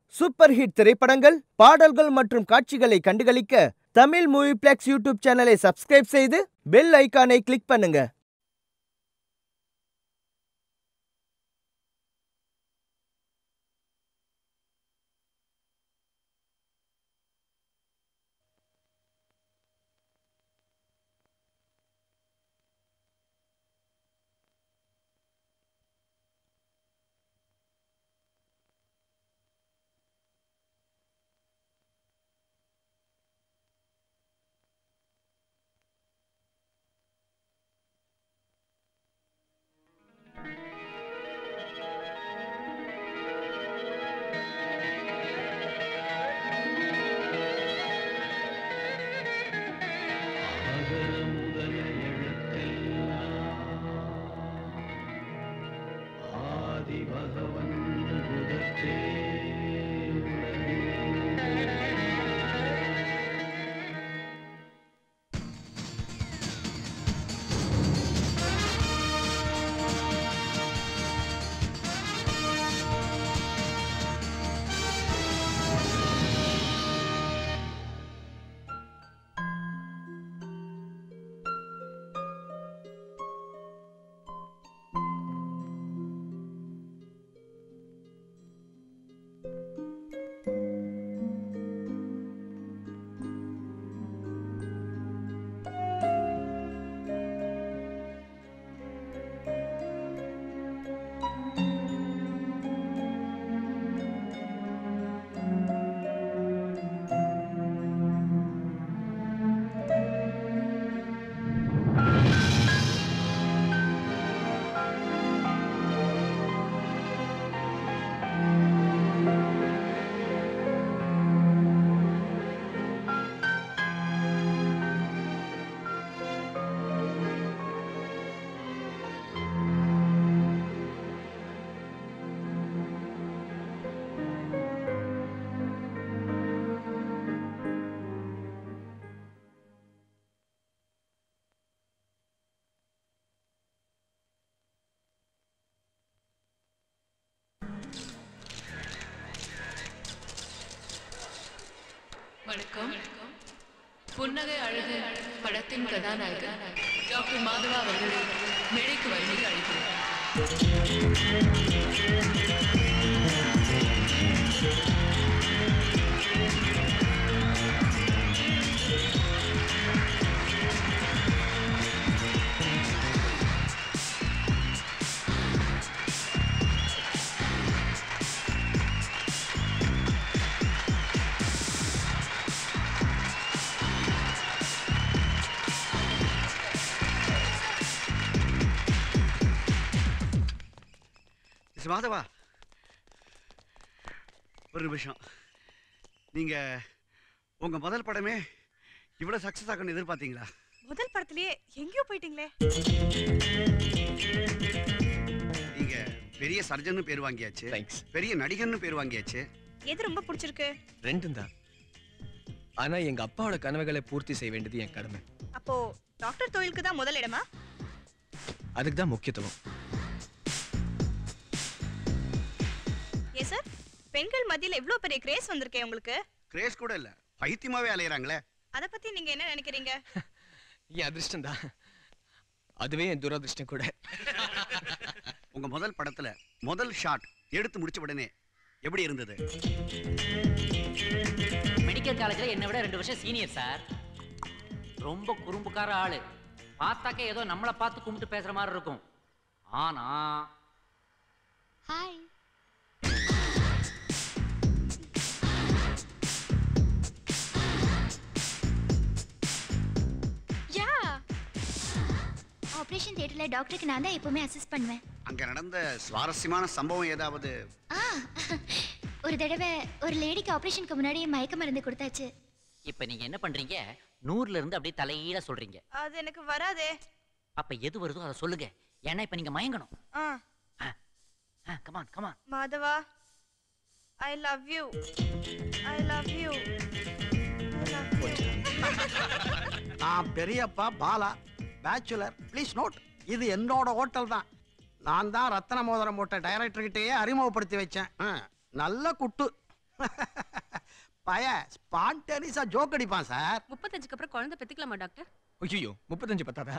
Super hit திரைப்படங்கள் பாடல்கள் மற்றும் காட்சிகளை கண்டுகளிக்க தமிழ் மூவி பிளெக்ஸ் யூடியூப் சேனலை சப்ஸ்கிரைப் செய்து பெல் ஐகானை கிளிக் பண்ணுங்க வணக்கம் புன்னகை அழகு படத்தின் கதாநாயகன் டாக்டர் மாதவா அவர்களை மேடைக்கு வருகை அழைக்கிறேன் மிஸ் மாதவா ஒரு நிமிஷம் நீங்க உங்க முதல் படமே இவ்வளவு சக்சஸ் ஆகணும்னு எதிர்பார்த்தீங்களா முதல் படத்திலேயே எங்கேயோ போயிட்டீங்களே நீங்க பெரிய சர்ஜன்னு பேர் வாங்கியாச்சு தேங்க்ஸ் பெரிய நடிகர்னு பேர் வாங்கியாச்சு எது ரொம்ப பிடிச்சிருக்கு ரெண்டும் தான் ஆனா எங்க அப்பாவோட கனவுகளை பூர்த்தி செய்ய வேண்டியது என் கடமை அப்போ டாக்டர் தொழிலுக்கு தான் முதல் இடமா அதுக்கு தான் முக்கியத்துவம் ஏ சார் பெண்கள் மத்தியில இவ்ளோ பெரிய கிரேஸ் வந்திருக்கே உங்களுக்கு கிரேஸ் கூட இல்ல பைத்தியமாவே அலையறாங்களே அத பத்தி நீங்க என்ன நினைக்கிறீங்க என் அதிர்ஷ்டம் தான் அதுவே என் துரதிர்ஷ்டம் கூட உங்க முதல் படத்துல முதல் ஷாட் எடுத்து முடிச்ச உடனே எப்படி இருந்தது மெடிக்கல் காலேஜில் என்னை விட ரெண்டு வருஷம் சீனியர் சார் ரொம்ப குறும்புக்கார ஆளு பார்த்தாக்க ஏதோ நம்மளை பார்த்து கும்பிட்டு பேசுற மாதிரி இருக்கும் ஆனா ஹாய் யா ஆபரேஷன் தியேட்டர்ல டாக்டருக்கு நான் தான் எப்பவுமே அசிஸ்ட் பண்ணுவேன் அங்க நடந்த சுவாரஸ்யமான சம்பவம் ஏதாவது ஆ ஒரு தடவை ஒரு லேடிக்கு ஆபரேஷனுக்கு முன்னாடி மயக்க மருந்து கொடுத்தாச்சு இப்ப நீங்க என்ன பண்றீங்க நூறுல இருந்து அப்படியே தலையீழ சொல்றீங்க அது எனக்கு வராதே அப்ப எது வருதோ அதை சொல்லுங்க ஏன்னா இப்ப நீங்க மயங்கணும் ஆ கமான் கமான் மாதவா I love you I love you I love you நான் பெரியப்பா பாலா பேச்சுலர் ப்ளீஸ் நோட் இது என்னோட ஹோட்டல் தான் நான் தான் ரத்தன மோதிரம் போட்ட டைரக்டர்கிட்டயே அறிமுகப்படுத்தி வச்சேன் ஆ, நல்ல குட்டு பய ஸ்பான்டேனியஸா ஜோக் அடிப்பான் சார் முப்பத்தஞ்சுக்கு அப்புறம் குழந்தை பெத்துக்கலாமா டாக்டர் ஐயோ முப்பத்தஞ்சு பத்தாதா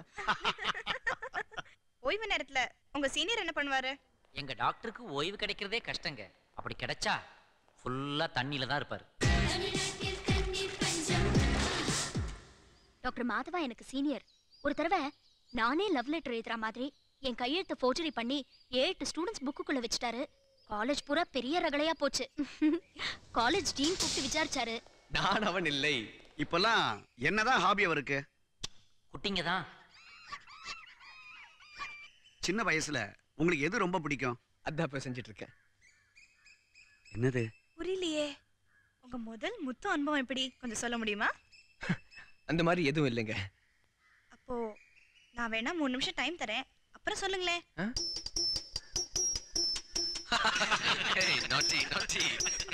ஓய்வு நேரத்துல உங்க சீனியர் என்ன பண்ணுவாரு எங்க டாக்டருக்கு ஓய்வு கிடைக்கிறதே கஷ்டங்க அப்படி கிடைச்சா ஃபுல்லா தண்ணியில தான் இருப்பாரு டாக்டர் மாதவா எனக்கு சீனியர் ஒரு தடவை நானே லவ் லெட்டர் எழுதுற மாதிரி என் கையெழுத்து ஃபோர்ஜரி பண்ணி ஏழு ஸ்டூடெண்ட்ஸ் புக்குக்குள்ள வச்சுட்டாரு காலேஜ் பூரா பெரிய ரகளையா போச்சு காலேஜ் டீன் கூப்பிட்டு விசாரிச்சாரு நான் அவன் இல்லை இப்பெல்லாம் என்னதான் ஹாபி அவருக்கு குட்டிங்க தான் சின்ன வயசுல உங்களுக்கு எது ரொம்ப பிடிக்கும் அதான் இப்ப செஞ்சுட்டு இருக்கேன் என்னது புரியலையே உங்க முதல் முத்து அனுபவம் எப்படி கொஞ்சம் சொல்ல முடியுமா அந்த மாதிரி எதுவும் இல்லைங்க அப்போ நான் வேணா மூணு நிமிஷம் டைம் தரேன் அப்புறம் சொல்லுங்களேன் நாட்டி நாட்டி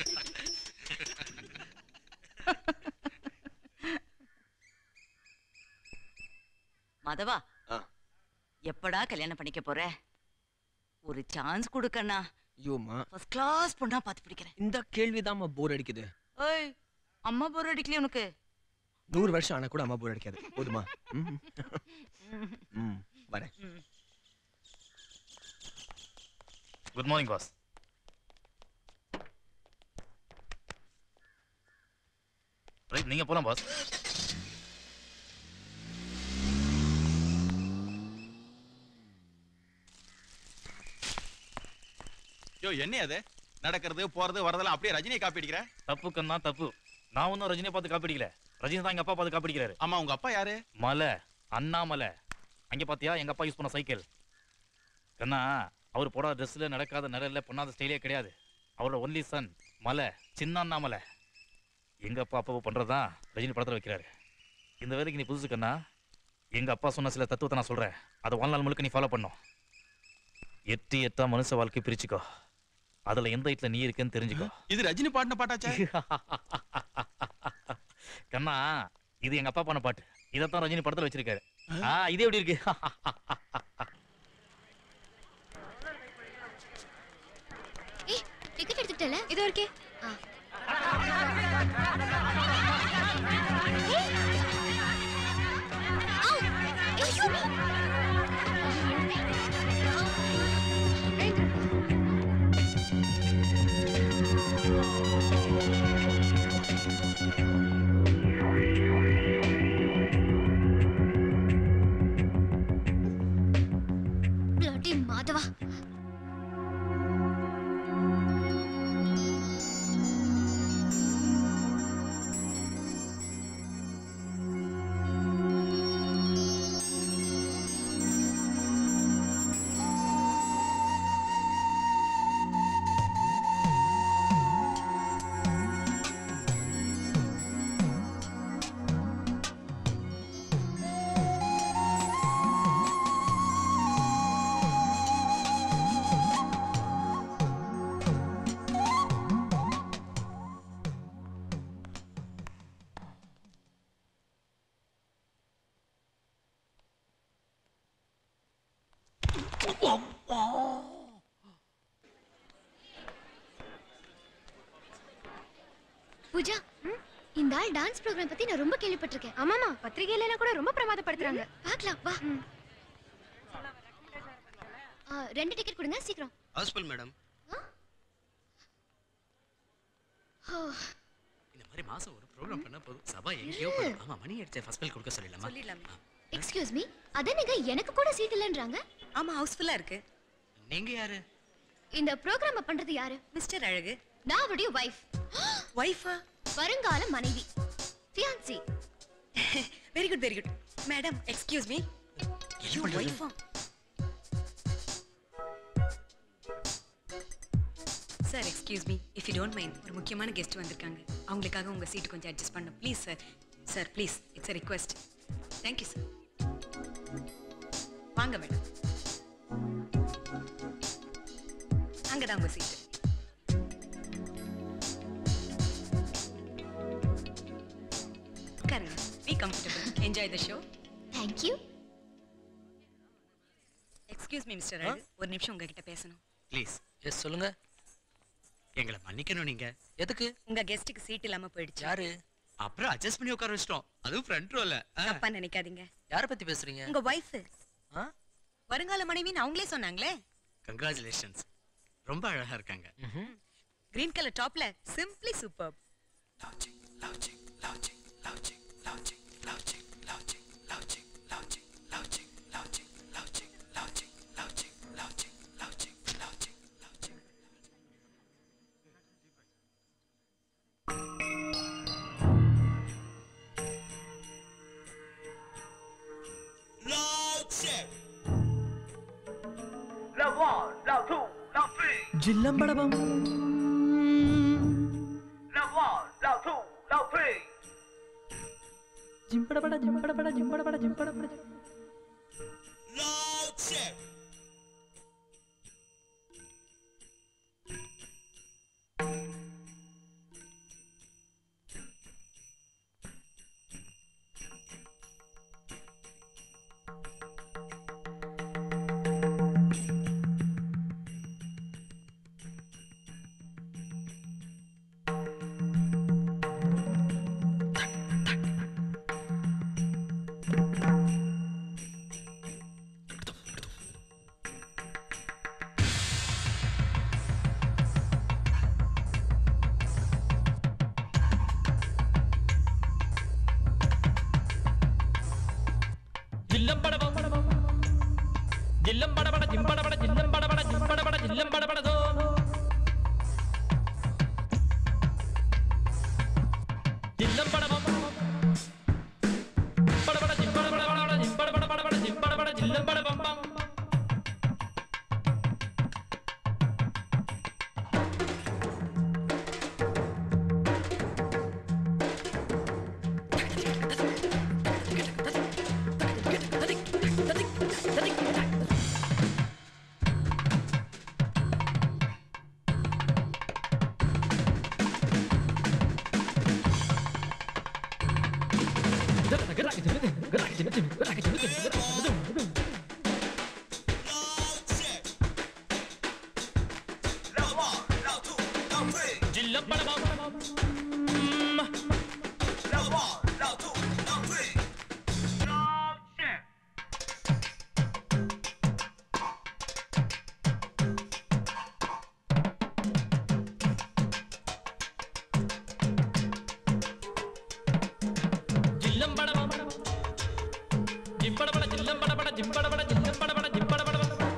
மாதவா ஆ. எப்படா கல்யாணம் பண்ணிக்க போற ஒரு சான்ஸ் கொடுக்கண்ணா ஐயோமா ஃபர்ஸ்ட் கிளாஸ் பொண்ணா பார்த்து பிடிக்கிறேன் இந்த கேள்விதாம்மா போர் அடிக்குது ஓய் அம்மா போர் அடிக்கலையே உனக்கு நூறு வருஷம் ஆனா கூட அம்மா போர் அடிக்காது போதுமா ம். ம் வரேன் குட் மார்னிங் பாஸ் ரைட் நீங்க போலாம் பாஸ் யோ என்ன அது நடக்கிறது போறது வரதெல்லாம் அப்படியே ரஜினியை காப்பி அடிக்கிற தப்பு கண்ணா தப்பு நான் ஒன்றும் ரஜினியை பார்த்து காப்பி அடிக்கல ரஜினி தான் எங்க அப்பா பார்த்து காப்பி அடிக்கிறாரு ஆமா உங்க அப்பா யாரு மலை அண்ணாமலை அங்க பாத்தியா எங்க அப்பா யூஸ் பண்ண சைக்கிள் கண்ணா அவர் போடாத ட்ரெஸ்ல நடக்காத நிழல்ல பண்ணாத ஸ்டைலே கிடையாது அவரோட ஒன்லி சன் மலை சின்ன அண்ணாமலை எங்க அப்பா அப்பா பண்றதுதான் ரஜினி படத்துல வைக்கிறாரு இந்த வேலைக்கு நீ புதுசு கண்ணா எங்க அப்பா சொன்ன சில தத்துவத்தை நான் சொல்றேன் அதை வாழ்நாள் முழுக்க நீ ஃபாலோ பண்ணும் எட்டு எட்டா மனுஷ வாழ்க்கை பிரிச்சுக்கோ அதுல எந்த வீட்டுல நீ இருக்கேன்னு தெரிஞ்சுக்கோ இது ரஜினி பாடின பாட்டாச்சே கண்ணா இது எங்க அப்பா பண்ண பாட்டு இதைத்தான் ரஜினி படத்துல வச்சிருக்காரு ஆ இது எப்படி இருக்கு ஏய் டிக்கெட் எடுத்துட்டல இது இருக்கே Bloody மாதவா பூஜா இந்த ஆள் டான்ஸ் ப்ரோக்ராம் பத்தி நான் ரொம்ப கேள்விப்பட்டிருக்கேன் ஆமாமா பத்திரிகையில எல்லாம் கூட ரொம்ப பிரமாதப்படுத்துறாங்க பார்க்கலாம் வா ஆ, ரெண்டு டிக்கெட் கொடுங்க சீக்கிரம் ஹவுஸ்ஃபுல் மேடம் ஓ, இந்த மாதிரி மாசம் ஒரு ப்ரோக்ராம் பண்ணா போதும் சபா எங்கேயோ போயிடும் ஆமா மணி அடிச்ச ஃபர்ஸ்ட் பெல் கொடுக்க சொல்லிடலாமா சொல்லிடலாமே எக்ஸ்கியூஸ் மீ அதனங்க எனக்கு கூட சீட் இல்லைன்றாங்க ஆமா ஹவுஸ்ஃபுல்லா இருக்கு நீங்க யாரு இந்த ப்ரோக்ராம் பண்றது யாரு மிஸ்டர் அழகு நான் அவருடைய வைஃப் ஒய்ஃபா வருங்கால மனைவி fiancee very good very good madam excuse me ஐயோ ஒய்ஃபா sir excuse me if you don't mind ஒரு முக்கியமான கெஸ்ட் வந்திருக்காங்க அவங்களுக்காக உங்க சீட் கொஞ்சம் அட்ஜஸ்ட் பண்ணும் please sir sir please it's a request thank you sir வாங்க மேடம் அங்கதான் உங்க சீட் உட்காருங்க be comfortable enjoy the show thank you excuse me mister Azhagu ஒரு நிமிஷம் உங்ககிட்ட பேசணும் ப்ளீஸ் எஸ் சொல்லுங்க எங்களை மன்னிக்கணும் நீங்க எதுக்கு உங்க கெஸ்ட்டுக்கு சீட் இல்லாம போயிடுச்சு யாரு அப்புறம் அட்ஜஸ்ட் பண்ணி உட்கார வச்சிட்டோம் அதுவும் ஃப்ரண்ட் ரோல தப்பா நினைக்காதீங்க யார பத்தி பேசுறீங்க உங்க ஒய்ஃப் வருங்கால மனைவின்னு அவங்களே சொன்னாங்களே கங்க்ராச்சுலேஷன்ஸ் ரொம்ப அழகா இருக்காங்க கிரீன் கலர் டாப்ல சிம்பிளி சூப்பர் ஜில்லம்படபம் ஜிம்படபட ஜிம்படபட ஜிம்படபட ஜிம்படபட ജില്ലംപടപം ജില്ലംപടപട ജിമ്പടപട ജില്ലംപടപട ജിമ്പടപട ജില്ലംപടപടതോ ജില്ലംപടപം പടപട ജിമ്പടപടപട ജിമ്പടപടപടപട ജിമ്പടപട ജില്ലംപടപം ജില്ലംപടപം ജിമ്പടപട ജില്ലംപടപട ജിമ്പടപട ജില്ലംപടപട ജിമ്പടപട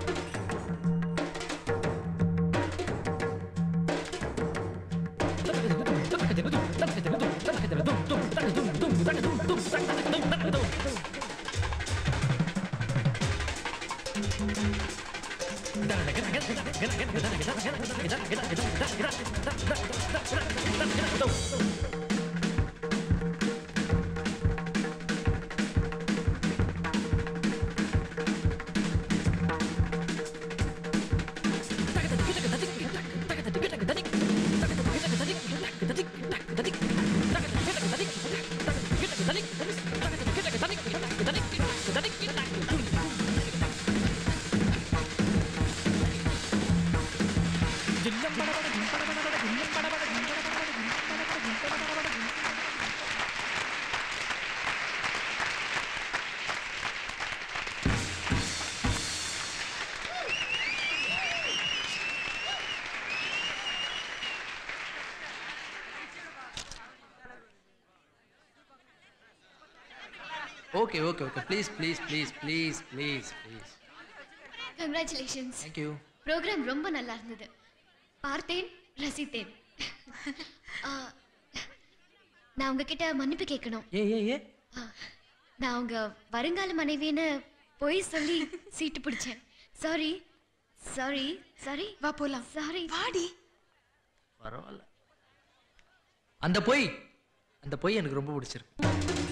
okay okay okay please please please please please please congratulations thank you programme ரொம்ப நல்லா இருந்தது பார்த்தேன் ரசித்தேன் ஆ, நான் உங்ககிட்ட மன்னிப்பு கேட்கணும் ஏ ஏ ஏ ஆ, நான் உங்க வருங்கால மனைவின்னு பொய் சொல்லி சீட்டு பிடிச்சேன் சாரி சாரி சாரி வா போலாம் சாரி வாடி பரவாயில்ல அந்த பொய் அந்த பொய் எனக்கு ரொம்ப பிடிச்சிருக்கு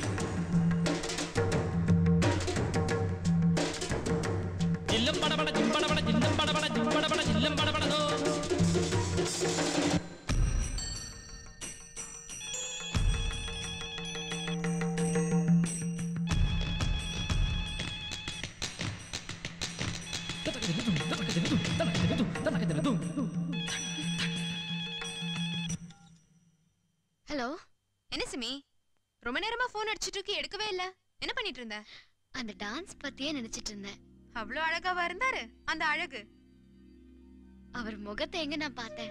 ജില്ലംപടപട ജിമ്പടപട ജില്ലംപടപട ജിമ്പടപട ജില്ലംപടപടതോ ஹலோ என்ன சிமி ரொம்ப நேரமா ஃபோன் அடிச்சிட்டு இருக்கு எடுக்கவே இல்ல என்ன பண்ணிட்டு இருந்த அந்த டான்ஸ் பத்தியே நினைச்சிட்டு இருந்தேன் அவ்வளோ அழகாவா இருந்தாரு அந்த அழகு அவர் முகத்தை எங்க நான் பார்த்தேன்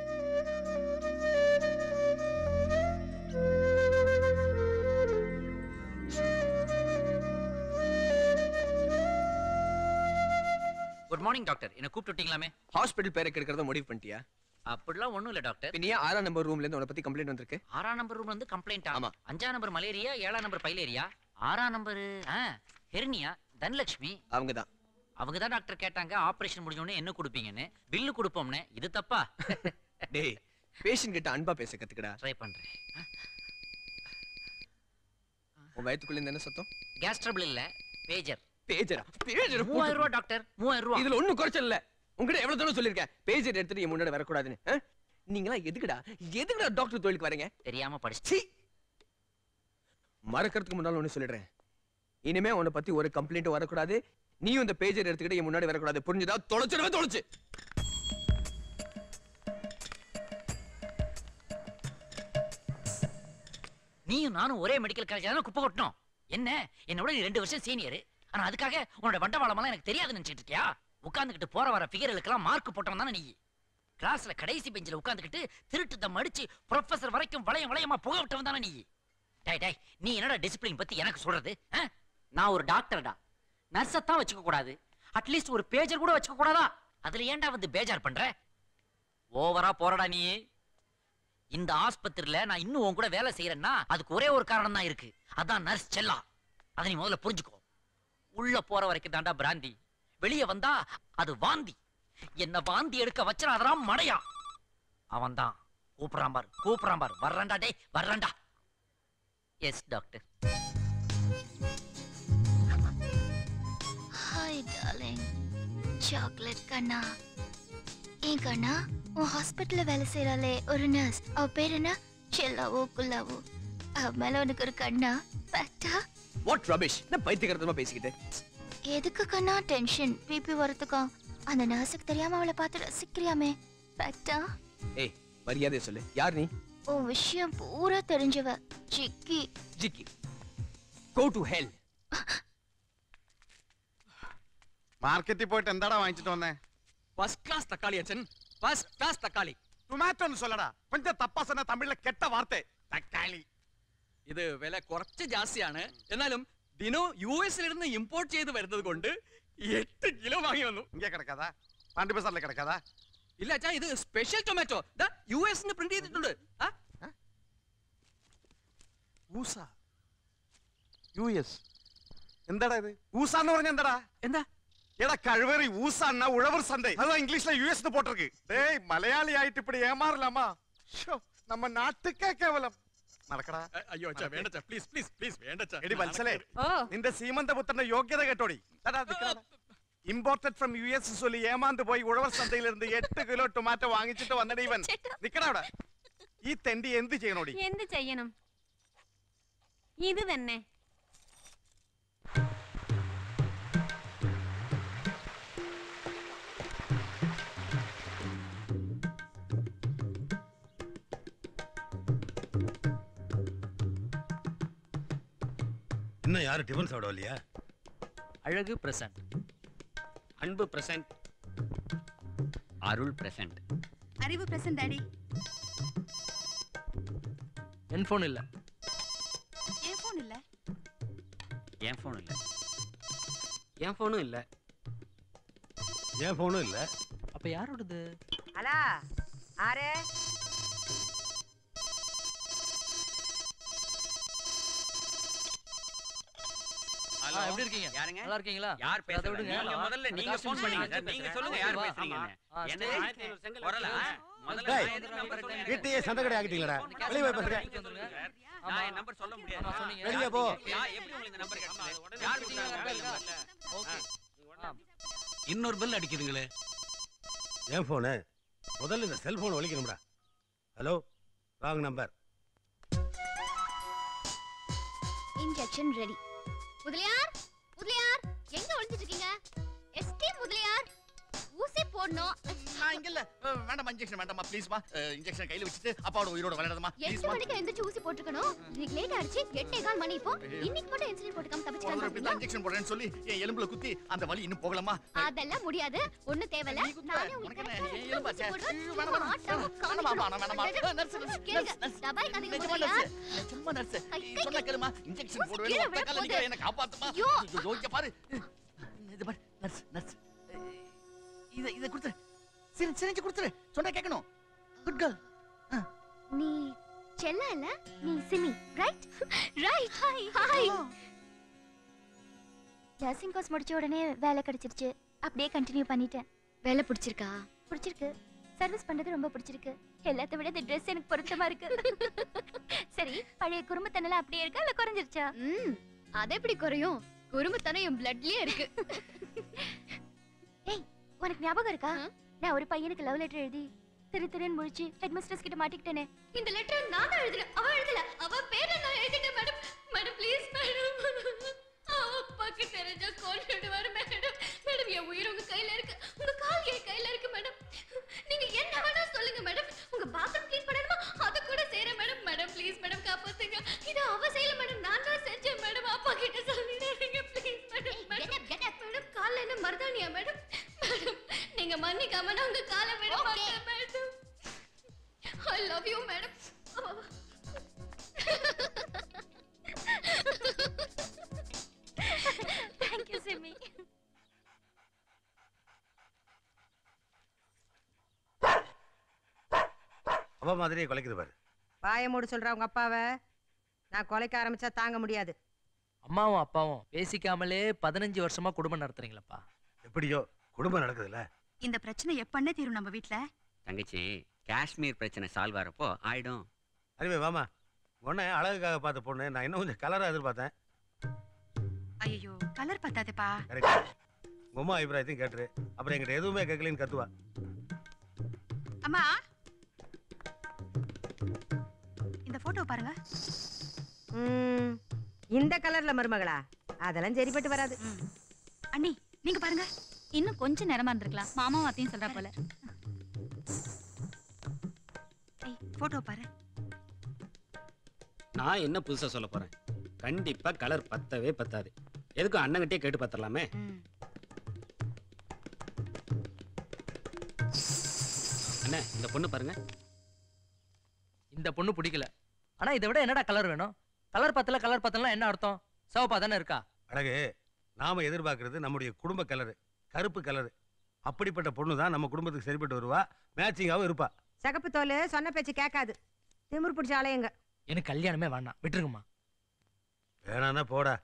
குட் மார்னிங் டாக்டர் என்ன கூப்பிட்டுட்டீங்களாமே ஹாஸ்பிட்டல் பேரை கெடுக்கிறத முடிவு பண்ணிட்டியா அப்படிலாம் ஒண்ணும் இல்ல டாக்டர் பின்ன ஏன் ஆறாம் நம்பர் ரூம்ல இருந்து உன்னை பத்தி கம்ப்ளைண்ட் வந்திருக்கு ஆறாம் நம்பர் ரூம்ல இருந்து கம்ப்ளைண்ட் ஆமா அஞ்சாம் நம்பர் மலேரியா ஏழாம் நம்பர் பைலேரியா ஆறாம் நம்பர் ஹெர்னியா தனலட்சுமி அவங்க தான் அவங்க தான் டாக்டர் கேட்டாங்க ஆபரேஷன் முடிஞ்ச உடனே என்ன கொடுப்பீங்கன்னு பில்லு கொடுப்போம்னு இது தப்பா டேய் பேஷண்ட் கிட்ட அன்பா பேச கத்துக்கடா ட்ரை பண்றேன் உன் வயித்துக்குள்ள இருந்து என்ன சத்தம் கேஸ் ட்ரபிள் இல்ல பேஜர் பேஜரா பேஜர் மூவாயிரம் ரூபா டாக்டர் மூவாயிரம் ரூபா இதுல ஒண்ணும் குறைச்சல் இல்ல உங்ககிட்ட எவ்வளவு தூரம் சொல்லிருக்கேன் பேஜர் எடுத்துட்டு என் முன்னாடி வரக்கூடாதுன்னு ஆ? நீங்களா எதுக்குடா எதுக்குடா டாக்டர் தொழிலுக்கு வரீங்க தெரியாம படிச்சு மறக்கிறதுக்கு முன்னால ஒண்ணு சொல்லிடுறேன் இனிமே உன்னை பத்தி ஒரு கம்ப்ளைண்ட் வரக்கூடாது நீயும் இந்த பேஜர் எடுத்துக்கிட்டு என் முன்னாடி வரக்கூடாது புரிஞ்சுதா தொலைச்சிடவே தொலைச்சு நீயும் நானும் ஒரே மெடிக்கல் காலேஜ் தானே குப்பை கொட்டணும் என்ன என்னோட நீ ரெண்டு வருஷம் சீனியர் ஆனா அதுக்காக உன்னோட வண்டவாளமெல்லாம் எனக்கு தெரியாதுன்னு நினைச்சிட்டு இருக்கியா உட்காந்துக்கிட்டு போற வர ஃபிகர்களுக்கெல்லாம் மார்க் போட்டவன் தானே நீ கிளாஸ்ல கடைசி பெஞ்சில் உட்காந்துக்கிட்டு திருட்டு தம் அடிச்சு ப்ரொஃபசர் வரைக்கும் வளையம் வளையமா புக விட்டவன் தானே நீ டேய் டேய் நீ என்னடா டிசிப்ளின் பத்தி எனக்கு சொல்றது ஆ? நான் ஒரு டாக்டர்டா நர்ஸத்தான் வச்சுக்க கூடாது அட்லீஸ்ட் ஒரு பேஜர் கூட வச்சுக்க கூடாதா அதுல ஏன்டா வந்து பேஜார் பண்ற ஓவரா போறடா நீ இந்த ஆஸ்பத்திரியில நான் இன்னும் உன் கூட வேலை செய்யறேன்னா அதுக்கு ஒரே ஒரு காரணம் தான் இருக்கு அதான் நர்ஸ் செல்லா அதை நீ முதல்ல புரிஞ்சுக்கோ உள்ள போற வரைக்கும் தாண்டா பிராந்தி வெளியே வந்தா அது வாந்தி என்ன வாந்தி எடுக்க வச்சிடாதான் மடையா அவன் தான் கூப்பிடுறான் பார் கூப்பிடுறான் பார் வர்றேன்டா டேய் வர்றேன்டா yes doctor hi darling chocolate கண்ணா ஏன் கண்ணா உன் ஹாஸ்பிட்டல்ல வேலை செய்யறாளே ஒரு நர்ஸ் அவ பேர் என்ன செல்லாவோ குல்லாவோ அவ மேல உனக்கு ஒரு கண்ணா பட்டா வாட் ரபிஷ் என்ன பைத்தியக்காரத்தமா பேசிக்கிட்டு எதுக்கு கண்ணா டென்ஷன் பிபி வரதுக்கா அந்த நர்ஸுக்கு தெரியாம அவளை பார்த்து ரசிக்கிறியாமே பட்டா ஏய் மரியாதை சொல்லு யார் நீ உன் விஷயம் பூரா தெரிஞ்சவ சிக்கி ஜிக்கி கோ டு ஹெல் മാർക്കറ്റിൽ പോയിട്ട് എന്താടാ വാങ്ങിച്ചിട്ട് വന്നേ ഫസ്റ്റ് ക്ലാസ് തക്കാളി അച്ഛൻ ഫസ്റ്റ് ക്ലാസ് തക്കാളി ടൊമാറ്റോ ഒന്ന് சொல்லடா கொஞ்சம் தப்பா சொன்ன தமிழ்ல கெட்ட வார்த்தை தக்காளி ഇത് വില കുറച്ച് ജാസ്തിയാണ് എന്നാലും ദിനോ യു എസിൽ നിന്ന് ഇമ്പോർട്ട് ചെയ്ത് വരുന്നത് കൊണ്ട് എട്ട് കിലോ വാങ്ങി വന്നു இங்கே கிடக்காதா பாண்டி பசார்ல கிடக்காதா ഇല്ല അച്ഛാ ഇത് special tomato U S print ചെയ്തിട്ടുണ്ട് ആ? ഊസ യു എസ് എന്താടാ ഇത് ഊസാന്ന് പറഞ്ഞ എന്താടാ എന്താ എടാ കഴിവേറി ഊസാന്ന ഉഴവർ சந்தை அதான் இங்கிலீஷ்ல யூஎஸ் போட்டிருக்கு டேய் மலையாளி ஆயிட்டு இப்படி ஏமாறலாமா ஷோ நம்ம நாட்டுக்கே கேவலம் നടക്കടാ അയ്യോ അച്ഛാ വേണ്ടച്ചാ പ്ലീസ് പ്ലീസ് പ്ലീസ് വേണ്ടച്ചാ എടി വത്സലേ നിന്റെ സീമന്തപുത്രന്റെ യോഗ്യത കേട്ടോടി இம்போர்ட்டட் ஃப்ரம் யுஎஸ் சொல்லி ஏமாந்து போய் உழவர் சந்தையில இருந்து எட்டு கிலோ டொமாட்டோ வாங்கிச்சிட்டு வந்தடி இவன் നിക്കടാ അവിടെ ഈ തെണ്ടി എന്ത് ചെയ്യണോടി എന്ത് ചെയ്യണം ഇത് തന്നെ இன்னும் யாரும் டிஃபன் சாப்பிட இல்லையா Azhagu present Anbu present Arul present Arivu present daddy என் ஃபோன் இல்ல என் ஃபோன் இல்ல என் ஃபோன் இல்ல என் ஃபோனும் இல்ல என் ஃபோனும் இல்ல அப்ப யாரோடது அலா ஆரே ஹலோ எப்படி இருக்கீங்க யாருங்க நல்லா இருக்கீங்களா யார் அதை பேசுறது விடுங்க. நீங்க முதல்ல அந்த நீங்க costume ஃபோன் பண்ணீங்க designer சார் நீங்க பேசுறேன். சொல்லுங்க யார் ஆமா. பேசுறீங்கன்னு ஆ, என்ன சரி. குரலா முதல்ல டேய், நான் எதுக்கு நம்பர் கேட்டேன்? வீட்டையே சந்தை கடை ஆக்கிட்டீங்களா வெளியே போய் பேசுங்க நான் என் நம்பர் சொல்ல முடியாது சொன்னீங்க. வெளியே போ. யா- எப்படி உங்களுக்கு இந்த நம்பர் கிடைச்சது யார் கொடுத்தாங்க ஓகே இன்னொரு பெல் அடிக்குதுங்களே என் ஃபோனு முதல்ல இந்த செல்போன் ஒழிக்கணும்டா hello wrong number injection ready Mudaliar Mudaliar எங்க ஒளிஞ்சிட்டு இருக்கீங்க எஸ்டி முதலியார் ஊசி போடணும் நான் இங்க இல்ல அஹ், வேண்டாம்மா இன்ஜெக்ஷன் வேண்டாம்மா ப்ளீஸ்மா இன்ஜெக்ஷன் கையில வச்சுட்டு அப்பாவோட உயிரோட விளையாடுமா எட்டு ப்ளீஸ்மா மணிக்கு எந்திரிச்சு ஊசி போட்டுக்கணும் இன்னைக்கு லேட் ஆயிடுச்சு எட்டே கால் மணி இப்போ இன்னைக்கு மட்டும் இன்சுலின் போட்டுக்காம போன தப்பிச்சுக்கலாம் தடவை இப்படி தான் இன்ஜெக்ஷன் போடுறேன்னு சொல்லி என் எலும்புல குத்தி அந்த வலி இன்னும் போகலமா அதெல்லாம் முடியாது ஒண்ணு தேவையில்ல நானே உனக்கு உங்களுக்கு என்ன, என் எலும்பு ஆச்சே. போடுறேன். ஐயோ, வேணாம், வேணாம். ஆட்டம் வேணாம்மா, வேணாம், வேணாம்மா. காமிக்கணும். நர்ஸ், நர்ஸ், கேளுங்க. நர்ஸ், டபாய் காமிக்க நிஜமா போறியா? நர்ஸ், நிஜமா நர்ஸ். சொன்னா கேளுமா, இன்ஜெக்ஷன் போடுவேன், கீழே ஒத்த கால்ல விழ நிக்கிறேன், போகுது. என்னை காப்பாத்துமா. ஐயோ. ஐயோ, இங்க பாரு. இது பாரு, நர்ஸ், நர்ஸ். இத இத கொடுத்துரு சிரி சிரிஞ்சு கொடுத்துரு சொன்னா கேட்கணும் குட் கேர்ள் நீ செல்ல இல்ல நீ Simi right right hi hi nursing course முடிச்ச உடனே வேலை கிடைச்சிருச்சு அப்படியே கண்டினியூ பண்ணிட்டேன் வேலை பிடிச்சிருக்கா பிடிச்சிருக்கு சர்வீஸ் பண்றது ரொம்ப பிடிச்சிருக்கு எல்லாத்த விட இந்த ட்ரெஸ் எனக்கு பொருத்தமா இருக்கு சரி பழைய குறும்புத்தனெல்லாம் அப்படியே இருக்கா இல்ல குறைஞ்சிருச்சா ம் அது எப்படி குறையும் குறும்புத்தனம் என் பிளட்லயே இருக்கு ஏய் உனக்கு ஞாபகம் இருக்கா நான் ஒரு பையனுக்கு லவ் லெட்டர் எழுதி திரு திருன்னு முழிச்சு ஹெட் மிஸ்டர்ஸ் கிட்ட மாட்டிக்கிட்டேனே இந்த லெட்டர் நான் தான் எழுதினேன் அவ எழுதல அவ பேரை நான் எழுதிட்டேன் மேடம் மேடம் ப்ளீஸ் மேடம் அப்பாக்கு தெரிஞ்சா கொன்னுடுவாரு மேடம் மேடம் என் உயிர் உங்க கையில இருக்கு உங்க கால் என் கையில இருக்கு மேடம் நீங்க என்ன வேணா சொல்லுங்க மேடம் உங்க பாத்ரூம் க்ளீன் பண்ணணுமா அத கூட செய்றேன் மேடம் மேடம் ப்ளீஸ் மேடம் காப்பாத்துங்க இது அவ செய்யல மேடம் நான் தான் செஞ்சேன் மேடம் அப்பா கிட்ட சொல்லிடுறீங்க ப்ளீஸ் மேடம் மேடம் மேடம் கால்ல என்ன மருதாணியா மேடம் மேடம் நீங்க மன்னிக்காம நான் உங்க காலை விட மாட்டேன் madam I love you madam thank you Simi அவ மாதிரியே குலைக்குது பாரு வாயை மூட சொல்ற உங்க அப்பாவை நான் கொலைக்க ஆரம்பிச்சா தாங்க முடியாது அம்மாவும் அப்பாவும் பேசிக்காமலே பதினஞ்சு வருஷமா குடும்பம் நடத்துறீங்களப்பா எப்படியோ குடும்பம் நடக்குதுல்ல இந்த பிரச்சனை எப்பன்னே தீரும் நம்ம வீட்ல தங்கச்சி காஷ்மீர் பிரச்சனை சால்வ் ஆகிறப்போ ஆயிடும் அறிவே வாமா உன்னை அழகுக்காக பார்த்த பொண்ணு நான் இன்னும் கொஞ்சம் கலராக எதிர்பார்த்தேன் ஐயோ கலர் பத்தாதேப்பா கரெக்ட் உங்க அம்மா அபிப்பிராயத்தையும் கேட்டுரு அப்புறம் என்கிட்ட எதுவுமே கேட்கலன்னு கத்துவா அம்மா இந்த போட்டோ பாருங்க ம், இந்த கலர்ல மருமகளா அதெல்லாம் சரிப்பட்டு வராது அண்ணி நீங்க பாருங்க இன்னும் கொஞ்சம் நேரமா இருந்திருக்கலாம் மாமாவும் அத்தையும் சொல்றா போல ஏய் போட்டோ பாரு நான் என்ன புதுசா சொல்ல போறேன் கண்டிப்பா கலர் பத்தவே பத்தாது எதுக்கும் அண்ணங்கிட்டே கேட்டு பார்த்துடலாமே அண்ணே இந்த பொண்ணு பாருங்க இந்த பொண்ணு பிடிக்கல ஆனா இதை விட என்னடா கலர் வேணும் கலர் பத்தல கலர் பத்தலாம் என்ன அர்த்தம் சிவப்பா தானே இருக்கா அழகு நாம எதிர்பார்க்கறது நம்முடைய குடும்ப கலரு கருப்பு கலரு அப்படிப்பட்ட பொண்ணு தான் நம்ம குடும்பத்துக்கு சரிப்பட்டு வருவா மேட்சிங்காகவும் இருப்பா சகப்பு தோல் சொன்ன பேச்சு கேட்காது திமிர் பிடிச்ச ஆலயங்க எனக்கு கல்யாணமே வேண்டாம் விட்டுருங்கம்மா வேணான்னா போடா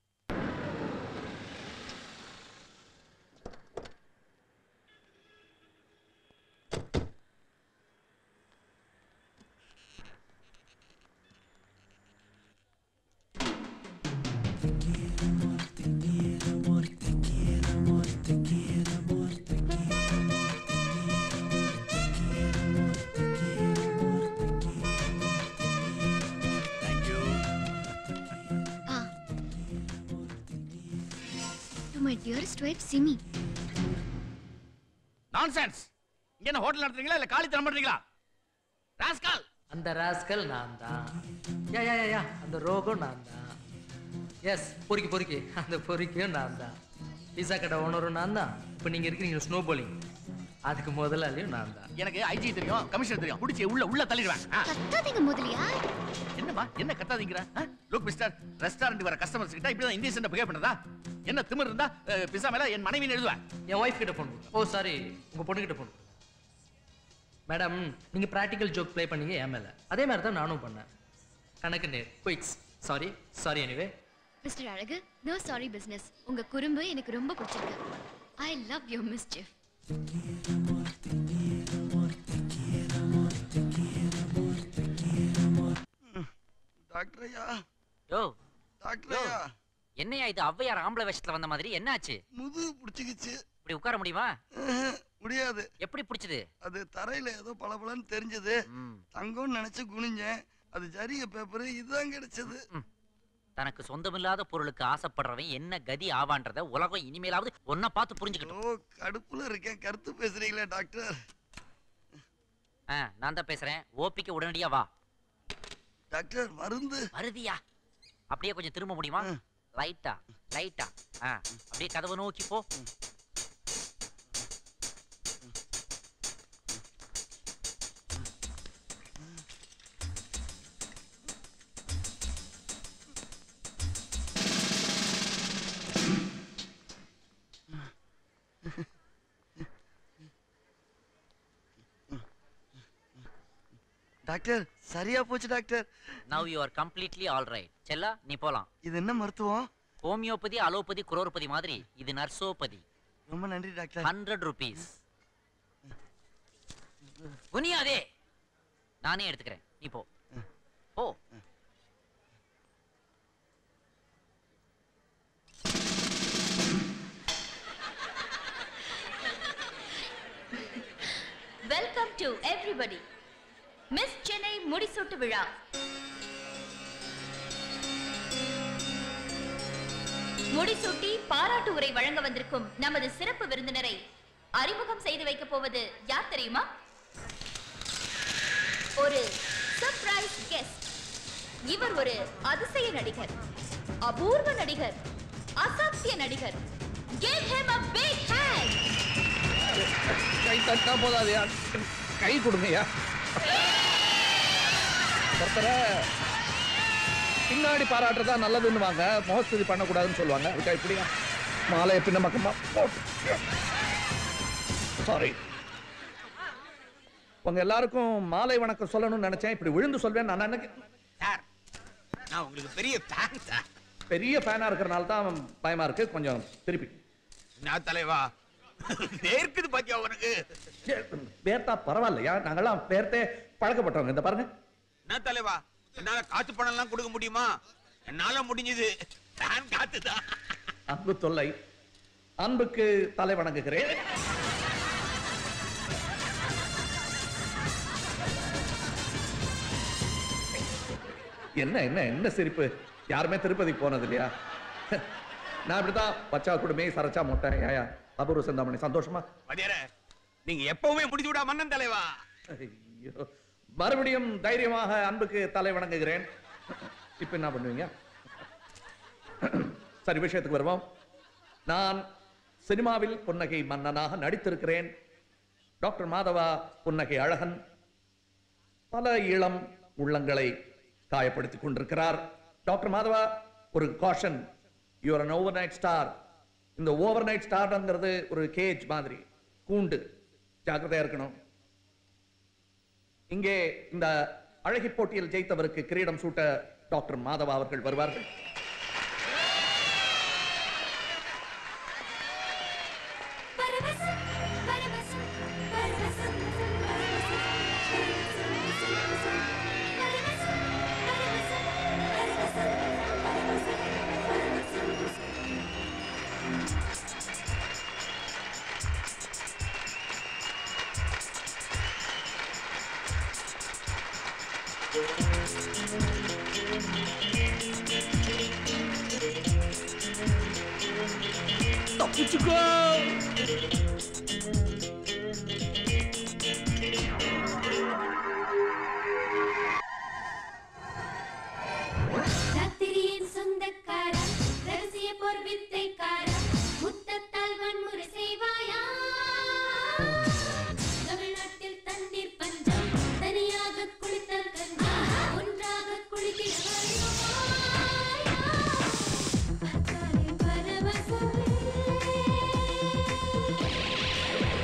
to my dearest wife Simi nonsense இங்க என்ன ஹோட்டல் நடத்துறீங்களா இல்ல காலித்தனம் பண்றீங்களா ராஸ்கால் அந்த ராஸ்கல் நான் தான் யா யா யா, யா அந்த ரோகம் நான் தான் எஸ் பொறுக்கி பொறுக்கி அந்த பொறுக்கியும் நான் தான் பீஸா கடை ஓனரும் நான் தான் இப்போ நீங்கள் இருக்கிறீங்க ஸ்னோ போலிங் அதுக்கு முதலாளியும் நான் தான் எனக்கு ஐஜி தெரியும் கமிஷனர் தெரியும் புடிச்சு உள்ள உள்ள தள்ளிடுவேன் ஆ. கத்தாதீங்க முதலியா என்னம்மா என்ன கத்தாதீங்கிற லுக் மிஸ்டர் ரெஸ்டாரண்ட் வர கஸ்டமர்ஸ் கிட்ட இப்படி தான் இந்தியன் பிஹேவ் பண்றதா என்ன திமிர் இருந்தா அஹ், பிசா மேல என் மனைவின்னு எழுதுவேன் என் ஒய்ஃப் கிட்ட ஃபோன் கொடுங்க ஓ சாரி உங்கள் பொண்ணுகிட்ட ஃபோன் கொடுங்க மேடம் நீங்கள் ப்ராக்டிக்கல் ஜோக் ப்ளே பண்ணீங்க என் மேலே அதே மாதிரி தான் நானும் பண்ணேன் கணக்கு நேர் குயிக்ஸ் sorry sorry anyway mister Azhagu no sorry business உங்க குறும்பு எனக்கு ரொம்ப பிடிச்சிருக்கு I love you mischief doctor ஐயா யோ டாக்டர் ஐயா என்னையா இது ஔவையார் ஆம்பளை வேஷத்துல வந்த மாதிரி என்னாச்சு முதுகு பிடிச்சிக்கிச்சு இப்படி உட்கார முடியுமா முடியாது எப்படி பிடிச்சது அது தரையில ஏதோ பளபளன்னு தெரிஞ்சது தங்கம்னு நினைச்சு குனிஞ்சேன் அது ஜரிக பேப்பர் இதுதான் கிடைச்சது தனக்கு சொந்தமில்லாத பொருளுக்கு ஆசைப்படுறவன் என்ன கதி ஆவான்றத உலகம் இனிமேலாவது ஒன்ன பார்த்து புரிஞ்சுக்கட்டும் கடுப்புல இருக்கேன் கருத்து பேசுறீங்களே டாக்டர் ஆ, நான் தான் பேசுறேன் ஓபிக்கு உடனடியா வா டாக்டர் மருந்து வருதியா அப்படியே கொஞ்சம் திரும்ப முடியுமா லைட்டா லைட்டா ஆ அப்படியே கதவை நோக்கி போ டாக்டர் சரியா போச்சு doctor now you are completely all right செல்லா நீ போலாம் இது என்ன மருத்துவம் ஹோமியோபதி அலோபதி குரோர்பதி மாதிரி இது நர்சோபதி ரொம்ப நன்றி டாக்டர் ஹண்ட்ரட் ருபீஸ் குனியாதே நானே எடுத்துக்கிறேன் நீ போ போ welcome to everybody miss Chennai முடிசூட்டு விழா முடிசூட்டி பாராட்டு உரை வழங்க வந்திருக்கும் நமது சிறப்பு விருந்தினரை அறிமுகம் செய்து வைக்க போவது யார் தெரியுமா ஒரு சர்ப்ரைஸ் கெஸ்ட் இவர் ஒரு அதிசய நடிகர் அபூர்வ நடிகர் அசாத்திய நடிகர் Give him a big hand! கை தட்டா போதாதையா கை கொடுங்கய்யா ஒருத்தரை பின்னாடி பாராட்டுறதா நல்லதுன்னுவாங்க முகஸ்துதி பண்ணக்கூடாதுன்னு சொல்லுவாங்க அதுக்கா இப்படியா மாலையை பின்ன பக்கமா சாரி உங்க எல்லாருக்கும் மாலை வணக்கம் சொல்லணும்னு நினைச்சேன் இப்படி விழுந்து சொல்வேன் நான் நினைக்க நான் உங்களுக்கு பெரிய ஃபேன் சார் பெரிய ஃபேனா இருக்கிறனால தான் பயமா இருக்கு கொஞ்சம் திருப்பி நான் தலைவா நேர்க்குது பாத்தியா உனக்கு பேர்த்தா பரவாயில்லையா நாங்கெல்லாம் பேர்த்தே பழக்கப்பட்டவங்க இந்த பாருங்க என்ன தலைவா என்னால காத்து பணம் எல்லாம் கொடுக்க முடியுமா என்னால முடிஞ்சது ஃபேன் காத்து தான் அன்பு தொல்லை அன்புக்கு தலை வணங்குகிறேன் என்ன என்ன என்ன சிரிப்பு யாருமே திருப்பதிக்கு போனது இல்லையா நான் இப்படிதான் பச்சா குடுமே சரச்சா மொட்டை ஏயா அபூர்வ சிந்தாமணி சந்தோஷமா மதியார நீங்க எப்பவுமே முடிச்சு விடா மன்னன் தலைவா ஐயோ மறுபடியும் தைரியமாக அன்புக்கு தலை வணங்குகிறேன் இப்ப என்ன பண்ணுவீங்க சரி விஷயத்துக்கு வருவோம் நான் சினிமாவில் புன்னகை மன்னனாக நடித்திருக்கிறேன் டாக்டர் மாதவா புன்னகை அழகன் பல இளம் உள்ளங்களை காயப்படுத்திக் கொண்டிருக்கிறார் டாக்டர் மாதவா ஒரு caution you are an overnight star இந்த ஓவர் நைட் ஸ்டார்ங்கிறது ஒரு கேஜ் மாதிரி கூண்டு ஜாக்கிரதையா இருக்கணும் இங்கே இந்த அழகி போட்டியில் ஜெயித்தவருக்கு கிரீடம் சூட்ட டாக்டர் மாதவா அவர்கள் வருவார்கள் தப்பிச்சுக்கோ ராத்திரியின் சொந்தக்காரா ரகசிய போர் வித்தைக்காரா முத்தத்தால் வன்முறை செய்வாயா தமிழ்நாட்டில் தண்ணீர் பஞ்சம் தனியாக குளித்தல் கஞ்சம் ஒன்றாக குளிக்கிறவாயா பார்த்தாலே பரவசமே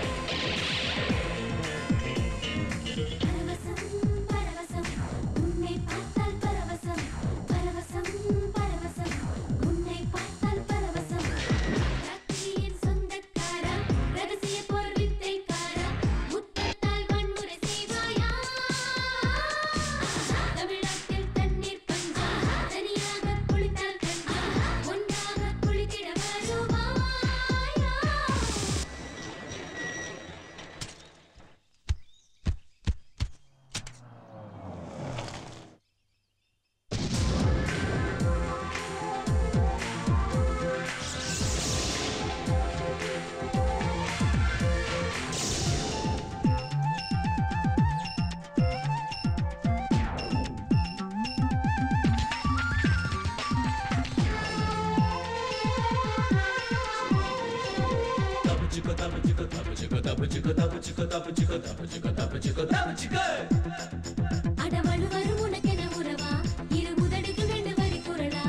அடவழு வரும் உனக்கென உறவா இரு முதடுக்கு ரெண்டு வரி குரலா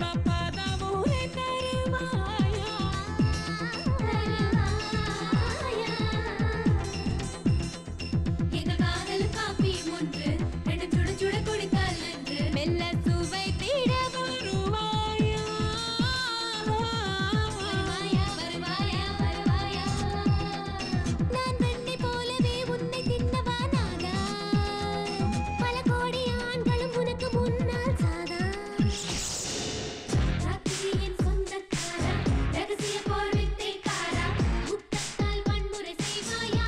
எங்க காதல் காப்பி ஒன்று ரெண்டு சுட சுட குடித்தால் நன்று மெல்ல சுவை தீட வருவாயா வருவாயா வருவாயா வருவாயா நான் வெண்ணி போலவே உன்னை தின்னவா நாதா பல கோடி ஆண்களும் உனக்கு முன்னால் சாதா ராத்திரியின் சொந்தக்காரா ரகசிய போர் வித்தைக்காரா முத்தத்தால் வன்முறை செய்வாயா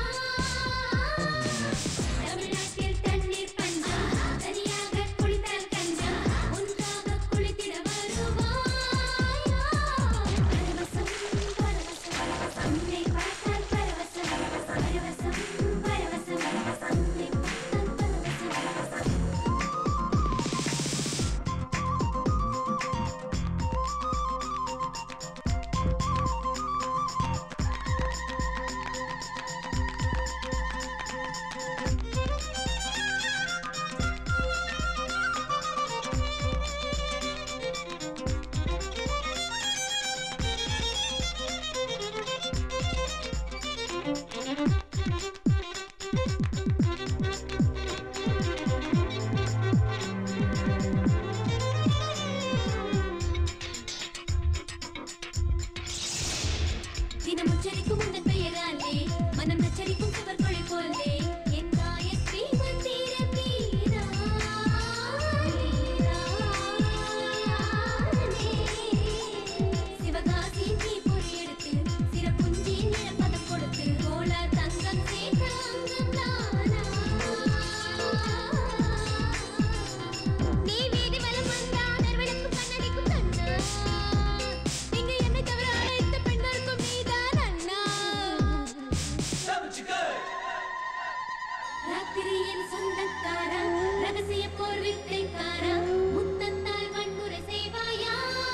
தமிழ்நாட்டில் தண்ணீர் பஞ்சம் தனியாக குளித்தால் கஞ்சம் ஒன்றாக குளித்திட வருவாயா பரவசம் பரவசம் உன்னை பார்த்தால் பரவசம் பரவசம் பரவசம் உன்னை பார்த்தால் பரவசம் தினம் உச்சரிக்கும் உந்தன் பெயராலே மனம் நச்சரிக்கும் சுவர்களை போலே என் காயத்ரி மந்திர மீரா சிவகாசி நீ பொறி எடுத்து சிறப்புஞ்சி நிழப்பதம் கொடுத்து கோல தங்கம் சேர்த்த அங்கம் தானா நீ வீதி வலம் வந்தா நெருவெளுக்கும் கண்ணடிக்கும் கண்ணா இங்கு என்னை தவிர அனைத்து பெண்களுக்கும் நீதான் அண்ணா ராத்திரியின் சொந்தக்காரா ரகசிய போர் வித்தைக்காரா முத்தத்தால் வன்முறை செய்வாயா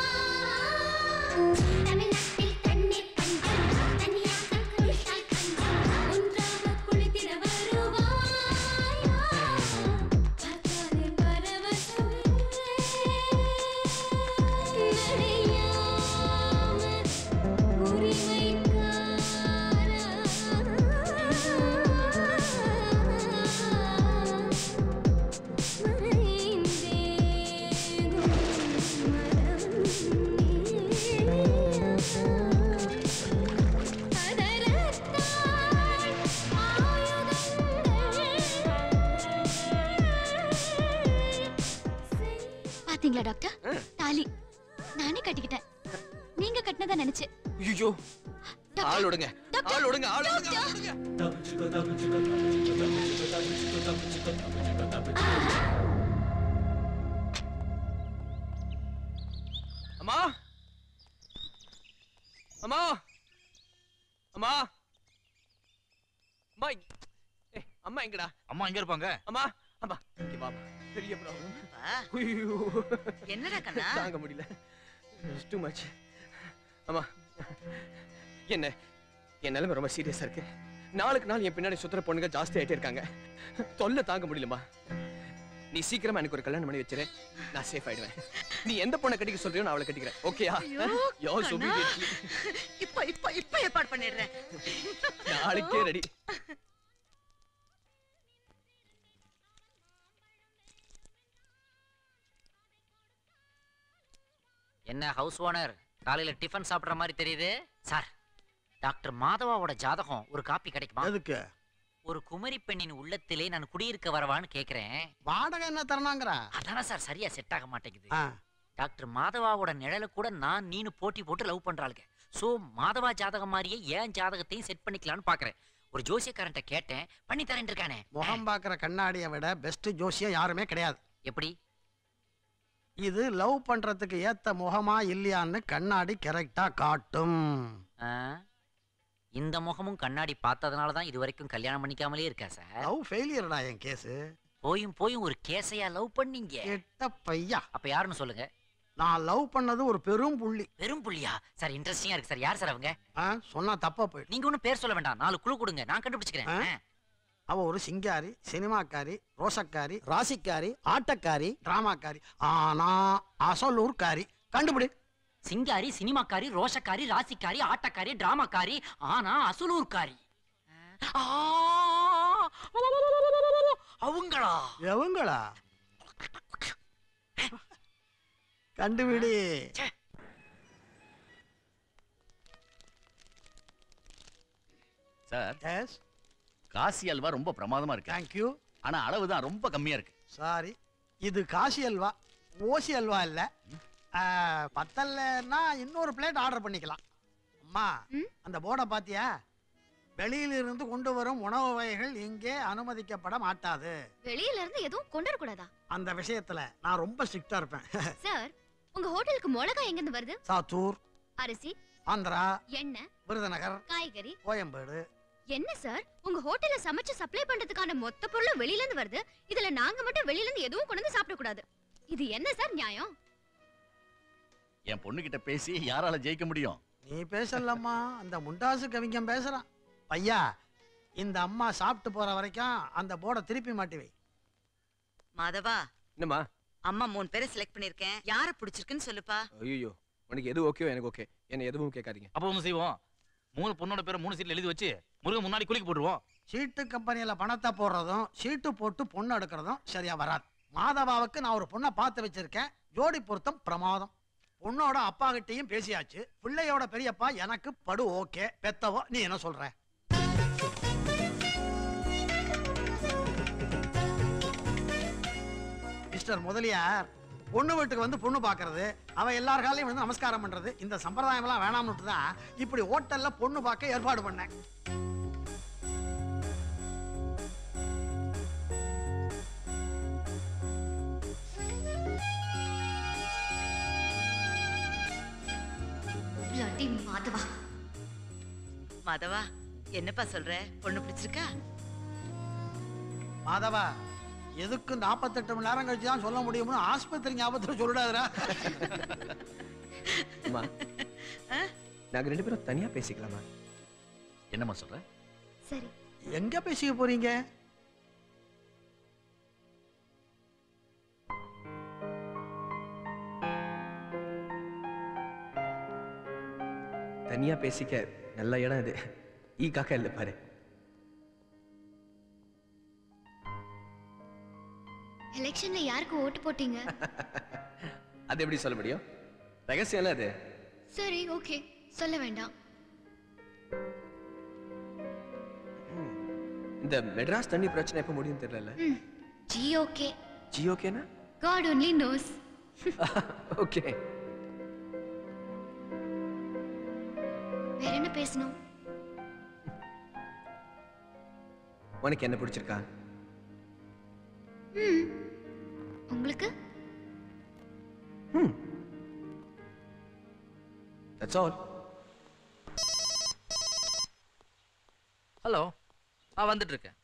தமிழ்நாட்டில் தண்ணீர் பஞ்சம் தனியாக குளித்தால் பஞ்சம் ஒன்றாக குளித்திட வருவாயா பார்த்தாலே பரவசம் நடையாமல் பாத்தீங்களா டாக்டர் தாலி நானே கட்டிக்கிட்டேன் நீங்க கட்டினதா நினைச்சேன் ஐயோ ஆள் விடுங்க ஆள் விடுங்க ஆள் விடுங்க ஆள் விடுங்க அம்மா அம்மா அம்மா அம்மா இங்க- ஏய், அம்மா எங்கடா அம்மா எங்க இருப்பாங்க அம்மா அம்மா இங்க வாமா பெரிய ப்ராப்ளம் ஐயோ என்னடா கண்ணா? தாங்க முடியல இட்ஸ் டூ மச் அம்மா என்ன என் நிலைமை ரொம்ப சீரியஸா இருக்கு நாளுக்கு நாள் என் பின்னாடி சுத்துற பொண்ணுங்க ஜாஸ்தி ஆயிட்டே இருக்காங்க தொல்லை தாங்க முடியலம்மா நீ சீக்கிரமா எனக்கு ஒரு கல்யாணம் பண்ணி வச்சிரு நான் சேஃப் ஆயிடுவேன் நீ எந்த பொண்ணை கட்டிக்க சொல்றியோ நான் அவளை கட்டிக்கிறேன் ஓகேயா ஐயோ, யோ சுபி கண்ணா. இப்ப இப்ப இப்ப ஏற்பாடு பண்ணிடுறேன் நாளைக்கே ரெடி என்ன ஹவுஸ் ஓனர் காலையில டிஃபன் சாப்பிடுற மாதிரி தெரியுது சார் டாக்டர் மாதவாவோட ஜாதகம் ஒரு காப்பி கிடைக்குமா எதுக்கு ஒரு குமரி பெண்ணின் உள்ளத்திலே நான் குடியிருக்க வரவான்னு கேக்குறேன் வாடகை என்ன தரணாங்கிற அதானே சார் சரியா செட் ஆக மாட்டேங்குது ஆ. டாக்டர் மாதவாவோட நிழல கூட நான் நீனு போட்டி போட்டு லவ் பண்றாளுங்க சோ மாதவா ஜாதகம் மாதிரியே ஏன் ஜாதகத்தையும் செட் பண்ணிக்கலாம்னு பாக்குறேன் ஒரு ஜோசியக்காரன்ட்ட கேட்டேன் பண்ணி தரேன் இருக்கானே முகம் பார்க்குற கண்ணாடியை விட பெஸ்ட் ஜோசியம் யாருமே கிடையாது எப்படி இது லவ் பண்றதுக்கு ஏத்த முகமா இல்லையான்னு கண்ணாடி கரெக்டா காட்டும் ஆ? இந்த முகமும் கண்ணாடி பார்த்ததுனால தான் இது வரைக்கும் கல்யாணம் பண்ணிக்காமலே இருக்கா சார் லவ் ஃபெயிலியர்டா என் கேஸ் போயும் போயும் ஒரு கேஸையா லவ் பண்ணீங்க கெட்ட பையா அப்ப யாருன்னு சொல்லுங்க நான் லவ் பண்ணது ஒரு பெரும் புள்ளி வெறும் புள்ளியா சார் இன்ட்ரெஸ்டிங்கா இருக்கு சார் யார் சார் அவங்க ஆ, சொன்னா தப்பா போயிடும் நீங்க ஒண்ணும் பேர் சொல்ல வேண்டாம் நாலு குழு கொடுங்க நான் கண்டுபிடிச்சுக்கிறேன் ஆ. அவ ஒரு சிங்காரி சினிமாக்காரி ரோசக்காரி ராசிக்காரி ஆட்டக்காரி டிராமாக்காரி ஆனா அசலூர்காரி கண்டுபிடி சிங்காரி சினிமாக்காரி ரோஷக்காரி ராசிக்காரி ஆட்டக்காரி டிராமாக்காரி ஆனா அசுலூர்காரி ஆ, அவங்களா எவங்களா கண்டுபிடி சார் எஸ் காசி அல்வா ரொம்ப பிரமாதமா இருக்கு தேங்க்யூ ஆனா அளவு தான் ரொம்ப கம்மியா இருக்கு சாரி இது காசி அல்வா ஓசி அல்வா இல்ல ஆ, பத்தலன்னா இன்னொரு பிளேட் ஆர்டர் பண்ணிக்கலாம் அம்மா அந்த போர்டை பாத்தியா வெளியில இருந்து கொண்டு வரும் உணவு வகைகள் இங்கே அனுமதிக்கப்பட மாட்டாது வெளியில இருந்து எதுவும் கொண்டு வரக்கூடாதா அந்த விஷயத்துல நான் ரொம்ப ஸ்ட்ரிக்டா இருப்பேன் சார் உங்க ஹோட்டலுக்கு மிளகாய் எங்க இருந்து வருது சாத்தூர் அரிசி ஆந்திரா எண்ணெய் விருதுநகர் காய்கறி கோயம்பேடு என்ன சார் உங்க ஹோட்டல்ல சமைச்சு சப்ளை பண்றதுக்கான மொத்த பொருளும் வெளியில இருந்து வருது இதுல நாங்க மட்டும் வெளியில இருந்து எதுவும் கொண்டு வந்து சாப்பிட கூடாது இது என்ன சார் நியாயம் என் பொண்ணுகிட்ட பேசி யாரால ஜெயிக்க முடியும் நீ பேசலம்மா அந்த முண்டாசு கவிஞன் பேசுறான் ஐயா இந்த அம்மா சாப்பிட்டு போற வரைக்கும் அந்த போர்டை திருப்பி மாட்டி வை மாதவா என்னம்மா அம்மா மூணு பேரை செலக்ட் பண்ணிருக்கேன் யார பிடிச்சிருக்குன்னு சொல்லுப்பா ஐயோ உனக்கு எது ஓகே எனக்கு ஓகே என்ன எதுவும் கேட்காதீங்க அப்போ ஒன்று செய்வோம் மூணு பொண்ணோட பேரை மூணு சீட்ல எழுதி வச்சு முருகன் முன்னாடி குளிக்க போட்டுருவோம் சீட்டு கம்பெனியில பணத்தை போடுறதும் சீட்டு போட்டு பொண்ணு எடுக்கிறதும் சரியா வராது மாதவாவுக்கு நான் ஒரு பொண்ணை பார்த்து வச்சிருக்கேன் ஜோடி பொருத்தம் பிரமாதம் பொண்ணோட அப்பா கிட்டயும் பேசியாச்சு பிள்ளையோட பெரியப்பா எனக்கு படு ஓகே பெத்தவோ நீ என்ன சொல்ற மிஸ்டர் முதலியார் பொண்ணு வீட்டுக்கு வந்து பொண்ணு பார்க்கறது அவ எல்லார் காலையும் வந்து நமஸ்காரம் பண்றது இந்த சம்பிரதாயம் எல்லாம் வேணாம்னுட்டு தான் இப்படி ஹோட்டல்ல பொண்ணு பார்க்க ஏற்பாடு பண்ணேன் பிளட்டி மாதவா மாதவா என்னப்பா சொல்ற பொண்ணு பிடிச்சிருக்கா மாதவா எதுக்கு நாற்பத்தெட்டு மணி நேரம் கழிச்சு தான் சொல்ல முடியும்னு ஆஸ்பத்திரி ஞாபகத்தில் சொல்லிடாதரா அம்மா நாங்க ரெண்டு பேரும் தனியா பேசிக்கலாமா என்னம்மா சொல்ற சரி எங்க பேசிக்க போறீங்க தனியா பேசிக்க நல்ல இடம் இது ஈ காக்கா இல்லை பாரு எலெக்ஷன்ல யாருக்கு ஓட்டு போட்டீங்க அது எப்படி சொல்ல முடியும் ரகசியம் அது சரி ஓகே சொல்ல வேண்டாம் இந்த மெட்ராஸ் தண்ணி பிரச்சனை எப்போ முடியும் தெரியல ம் ஜி ஓகே ஜி ஓகேனா காட் ஒன்லி நோஸ் ஓகே வேற என்ன பேசணும் உனக்கு என்ன பிடிச்சிருக்கா ம் உங்களுக்கு தட்ஸ் ஆல் ஹலோ ஆ வந்துட்டு இருக்கேன்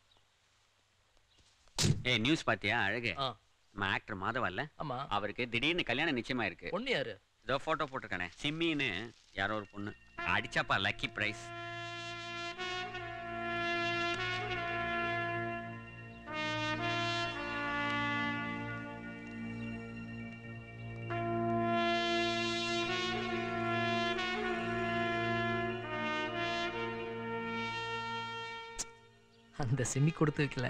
ஏய் நியூஸ் பாத்தியா அழகு ஆ. நம்ம ஆக்டர் மாதவல்ல ஆமா அவருக்கு திடீர்னு கல்யாணம் நிச்சயமா இருக்கு பொண்ணு யாரு இதோ போட்டோ போட்டிருக்கானே சிம்மின்னு யாரோ ஒரு பொண்ணு அடிச்சாப்பா லக்கி பிரைஸ் அந்த செமி கொடுத்து வைக்கல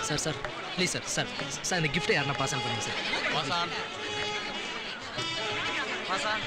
sir sir please sir sir sir இந்த கிஃப்ட்டை யாருன்னா பாஸ் ஆன் பண்ணுங்க சார் பாசான் பாசான்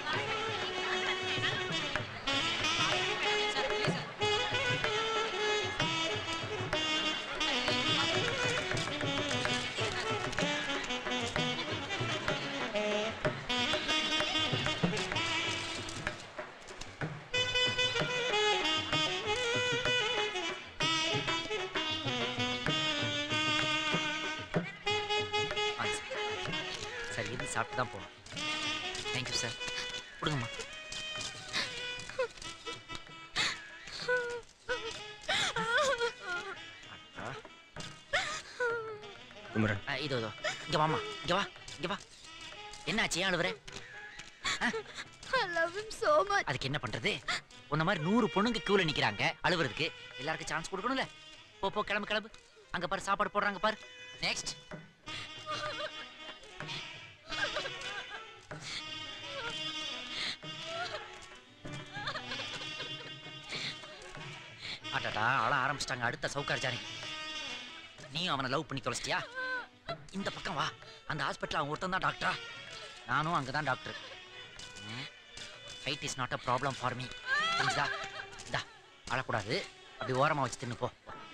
வாங்க சார் சார் இது சாப்பிட்டு தான் போகணும் தேங்க்யூ சார் கொடுங்கம்மா குமரன் ஆ, இதோ இதோ இங்க வாம்மா இங்க வா இங்க வா என்னாச்சு ஏன் அழுவுற I love him so much. அதுக்கு என்ன பண்றது உன்ன மாதிரி நூறு பொண்ணுங்க கியூல நிக்கிறாங்க அழுவுறதுக்கு எல்லாருக்கும் சான்ஸ் கொடுக்கணும்ல போ போ கிளம்பு கிளம்பு அங்க பாரு சாப்பாடு போடுறாங்க பாரு நெக்ஸ்ட் அடடா அழ ஆரம்பிச்சிட்டாங்க அடுத்த சவுக்கார் ஜானகி நீ அவனை லவ் பண்ணி தொலைச்சிட்டியா இந்த பக்கம் வா அந்த ஹாஸ்பிட்டல் அவன் ஒருத்தன் தான் டாக்டரா நானும் அங்கே தான் doctor fight is not a problem for me புரிஞ்சுதா இந்தா அழக்கூடாது அப்படி ஓரமாக வச்சு தின்னு போ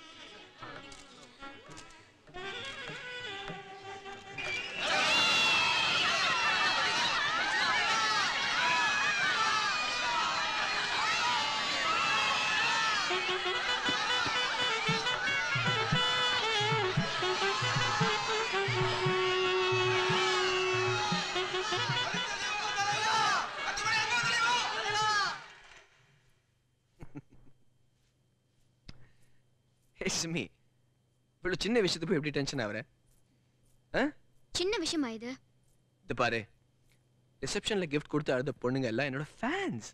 ஹே சிமி இவ்வளோ சின்ன விஷயத்துக்கு போய் எப்படி டென்ஷன் ஆகுற ஆ சின்ன விஷயமா இது இது பாரு ரிசப்ஷனில் கிஃப்ட் கொடுத்து அழுத பொண்ணுங்க எல்லாம் என்னோட ஃபேன்ஸ்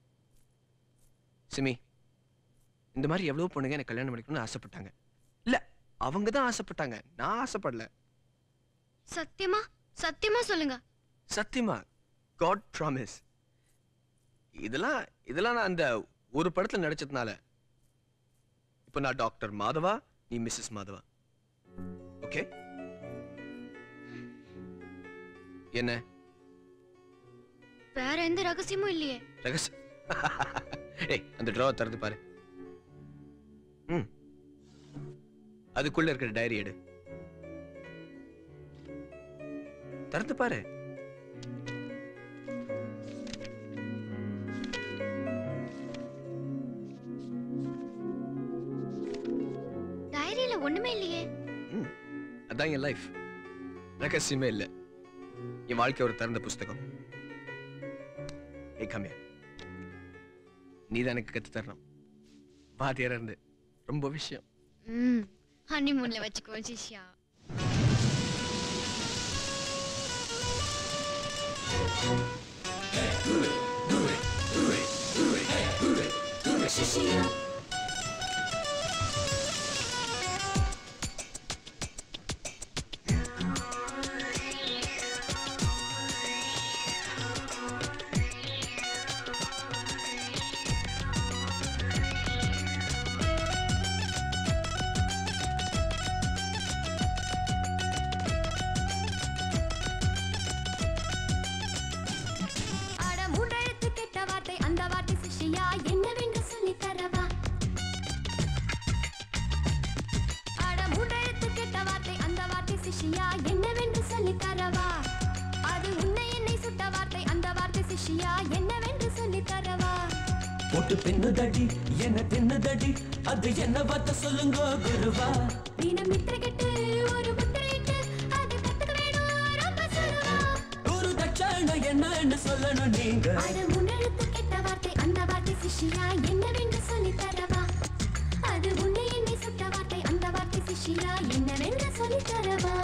சிமி இந்த மாதிரி எவ்வளோ பொண்ணுங்க எனக்கு கல்யாணம் பண்ணிக்கணும்னு ஆசைப்பட்டாங்க இல்லை அவங்க தான் ஆசைப்பட்டாங்க நான் ஆசைப்படல சத்தியமா சத்தியமா சொல்லுங்க சத்தியமா காட் ப்ராமிஸ் இதெல்லாம் இதெல்லாம் நான் அந்த ஒரு படத்துல நடிச்சதுனால இப்போ நான் டாக்டர் மாதவா நீ மிஸ்ஸஸ் மாதவா ஓகே என்ன வேற எந்த ரகசியமும் இல்லையே ரகஸ் ஏய் அந்த ட்ராவை திறந்து பாரு ம் அதுக்குள்ள இருக்கிற டைரி எடு திறந்து பாரு டைரியில ஒண்ணுமே இல்லையே ம் அதான் என் லைஃப் ரகசியமே இல்லை என் வாழ்க்கை ஒரு திறந்த புஸ்தகம் ஏய் கம்மியா நீ தான் எனக்கு கத்து தரணும் வாத்தியாரா இருந்து ரொம்ப விஷயம் ம் ஹனிமூன்ல வச்சுக்கோ சிஷ்யா அட மூன்றெழுத்து கெட்ட வார்த்தை அந்த வார்த்தை சிஷ்யா என்னவென்று சொல்லி தரவா அட மூன்றெழுத்து கெட்ட வார்த்தை அந்த வார்த்தை சிஷ்யா என்னவென்று சொல்லி தரவா அது உன்னை என்னை சுட்ட வார்த்தை அந்த வார்த்தை சிஷ்யா என்னவென்று சொல்லி தரவா போட்டு பின்னுதடி என்ன தின்னுதடி அது என்ன பார்த்த சொல்லுங்க குருவா தினம் நித்திரை கெட்டு ஒரு முத்திரையிட்டு அது கத்துக்க வேணும் ரொம்ப சுருவா ஒரு தட்சண என்னன்னு சொல்லணும் நீங்க அட முன்னெழுத்து கெட்ட வார்த்தை அந்த வார்த்தை சிஷ்யா என்னவென்று சொல்லி தரவா அது உன்னை என்னை சுட்ட வார்த்தை அந்த வார்த்தை சிஷ்யா என்னவென்று சொல்லி தரவா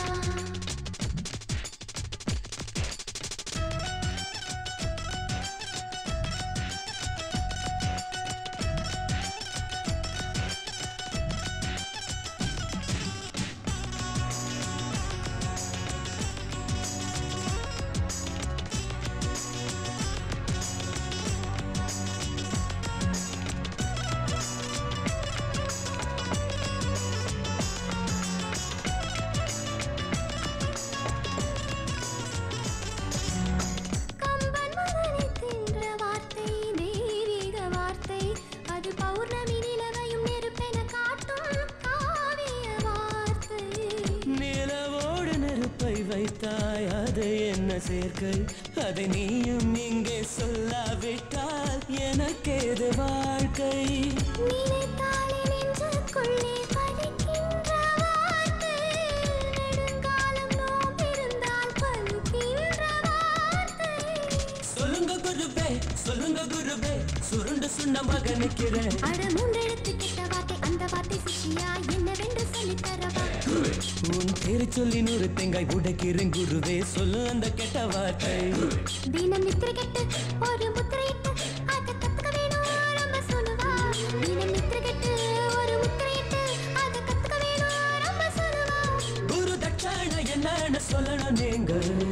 ஒண்ணு சேர்க்கை அதை நீயும் இங்கே சொல்லாவிட்டால் எனக்கேது வாழ்க்கை நினைத்தாலே நெஞ்சுக்குள்ளே வலிக்கின்ற வார்த்தை நெடுங்காலம் நோம்பிருந்தால் பலிக்கின்ற வார்த்தை சொல்லுங்க குருபே சொல்லுங்க குருபே சுருண்டு சுண்ண மகனுக்கிறேன் அட மூன்றெழுத்து கெட்ட வார்த்தை அந்த வார்த்தை சிஷியா என்னவென்று சொல்லித் தரவா உன் பேரு சொல்லி நூறு தேங்காய் உடைக்கிறேன் குருவே சொல்லு அந்த கெட்ட வார்த்தை தினம் நித்திரை கெட்டு ஒரு முத்திரையிட்டு அதை கத்துக்க வேணும் ரொம்ப சொல்லுவா தினம் நித்திரை கெட்டு ஒரு முத்திரையிட்டு அதை கத்துக்க வேணும் ரொம்ப சொல்லுவா குரு தட்சாண என்னன்னு சொல்லணும் நீங்க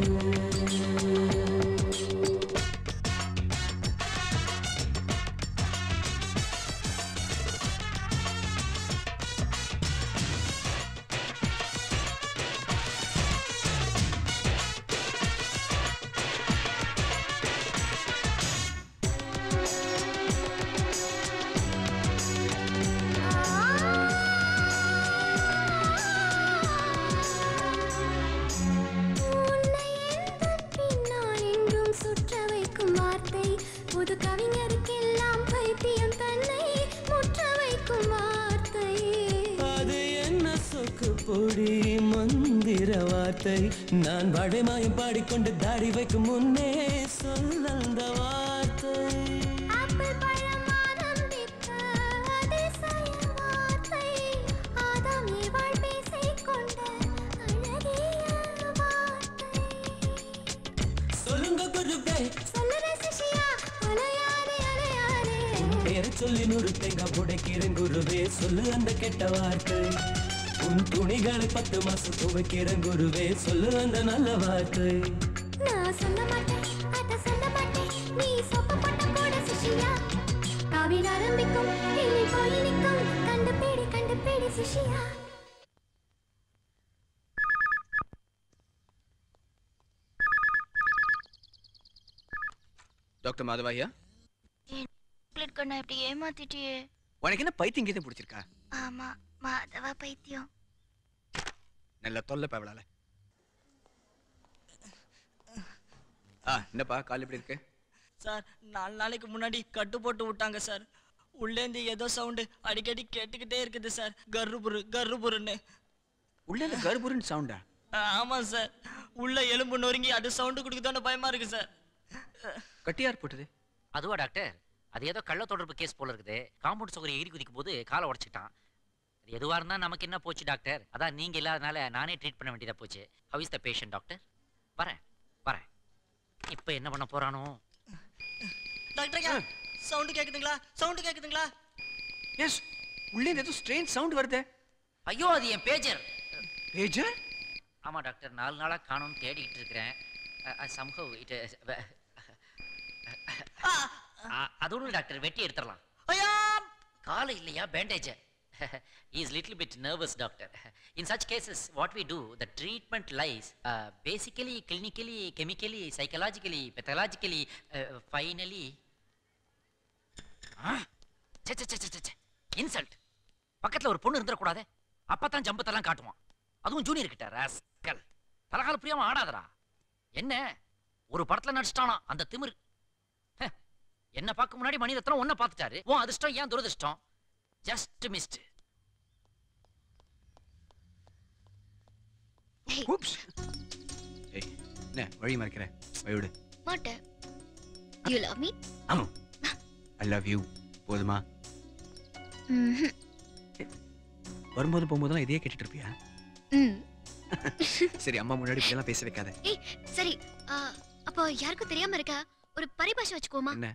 உன்னை எந்தன் பின்னால் என்றும் சுற்ற வைக்கும் வார்த்தை புது கவிஞருக்கெல்லாம் பைத்தியம் தன்னை முற்ற வைக்கும் வார்த்தை அது என்ன சொக்கு பொடி மந்திர வார்த்தை நான் வடைமாயம் பாடிக்கொண்டு தாடி வைக்கும் முன்னே சொல்ல அந்த வார்த்தை ஆப்பிள் பழம் ஆரம்பித்த அதிசய வார்த்தை ஆதாம் ஏவாள் பேசிக்கொண்ட அழகிய வார்த்தை சொல்லுங்க குருவே சொல்லுற சிஷியா அலையாரே அலையாரே பேரு சொல்லி நூறு தேங்காய் உடைக்கிறேன் குருவே சொல்லு அந்த கெட்ட வார்த்தை உன் துணிகளை பத்து மாசம் துவைக்கிறேன் குருவே சொல்லு அந்த நல்ல வார்த்தை நான் சொல்ல மாட்டேன் அத சொல்ல மாட்டேன் நீ சொப்ப போட்ட கூட சிஷியா காவில் ஆரம்பிக்கும் இல்லை போய் நிற்கும் கண்டுபிடி கண்டுபிடி சிஷியா டாக்டர் மாதவாயா சாக்லேட் கண்ணா இப்படி ஏமாத்திட்டியே உனக்கு என்ன பைத்தியம் கீதம் பிடிச்சிருக்கா ஆமா மாதவா பைத்தியம் நல்ல தொல்லை பவளால ஆ என்னப்பா கால் எப்படி இருக்கு சார் நாலு நாளைக்கு முன்னாடி கட்டு போட்டு விட்டாங்க சார் உள்ளேந்து ஏதோ சவுண்டு அடிக்கடி கேட்டுக்கிட்டே இருக்குது சார் கர்ருபுரு கர்ருபுருன்னு உள்ள இந்த கர்ப்பூரன் சவுண்டா ஆமா சார் உள்ள எலும்பு நொறுங்கி அது சவுண்டு கொடுக்குதோன்னு பயமா இருக்கு சார் கட்டியார் போட்டது அதுவா டாக்டர் அது ஏதோ கள்ள தொடர்பு கேஸ் போல இருக்குது காம்பவுண்ட் சுகரை ஏறி குதிக்கும் போது காலை உடைச்சிட்டான் அது எதுவா இருந்தா நமக்கு என்ன போச்சு டாக்டர் அதான் நீங்க இல்லாதனால நானே ட்ரீட் பண்ண வேண்டியதா போச்சு how is the patient doctor வரேன் வரேன் இப்போ என்ன பண்ண போறானோ டாக்டர் ஐயா சவுண்டு கேக்குதுங்களா சவுண்டு கேக்குதுங்களா எஸ் உள்ளே ஏதோ ஸ்ட்ரெயின் சவுண்ட் வருதே ஐயோ அது என் பேஜர் பேஜர் ஆமா டாக்டர் நாலு நாளா காணோம் தேடிட்டு இருக்கிறேன் சம்ஹவ் இட் அது ஒன்றும் டாக்டர் வெட்டி எடுத்துடலாம் ஐயா காலை இல்லையா bandage is little bit nervous doctor in such cases what we do the treatment lies basically clinically chemically psychologically pathologically finally insult பக்கத்துல ஒரு பொண்ணு இருந்துடக்கூடாது அப்பதான் ஜம்பத்தெல்லாம் காட்டுவான் அதுவும் ஜூனியர் கிட்ட ராஸ்கல் தலகால புரியாம ஆடாதடா என்ன ஒரு படத்துல நடிச்சிட்டானா அந்த திமிரு ஹே, என்ன பார்க்க முன்னாடி மணிரத்னம் ஒன்ன பார்த்துட்டாரு உன் அதிர்ஷ்டம் ஏன் துரதிர்ஷ்டம் ஜஸ்ட் மிஸ்ட் ஊப்ஸ் ஏய் என்ன வழி மறைக்கிற வழிவிடு மாட்டேன் யூ லவ் மீ ஆமா ஐ லவ் யூ போதுமா வரும்போது போகும்போதெல்லாம் இதையே கேட்டுட்டு இருப்பியா ம் சரி அம்மா முன்னாடி இப்படியெல்லாம் பேச வைக்காத ஏய் சரி ஆ, அப்போ யாருக்கும் தெரியாம இருக்க ஒரு பரிபாஷை வச்சுக்கோமா என்ன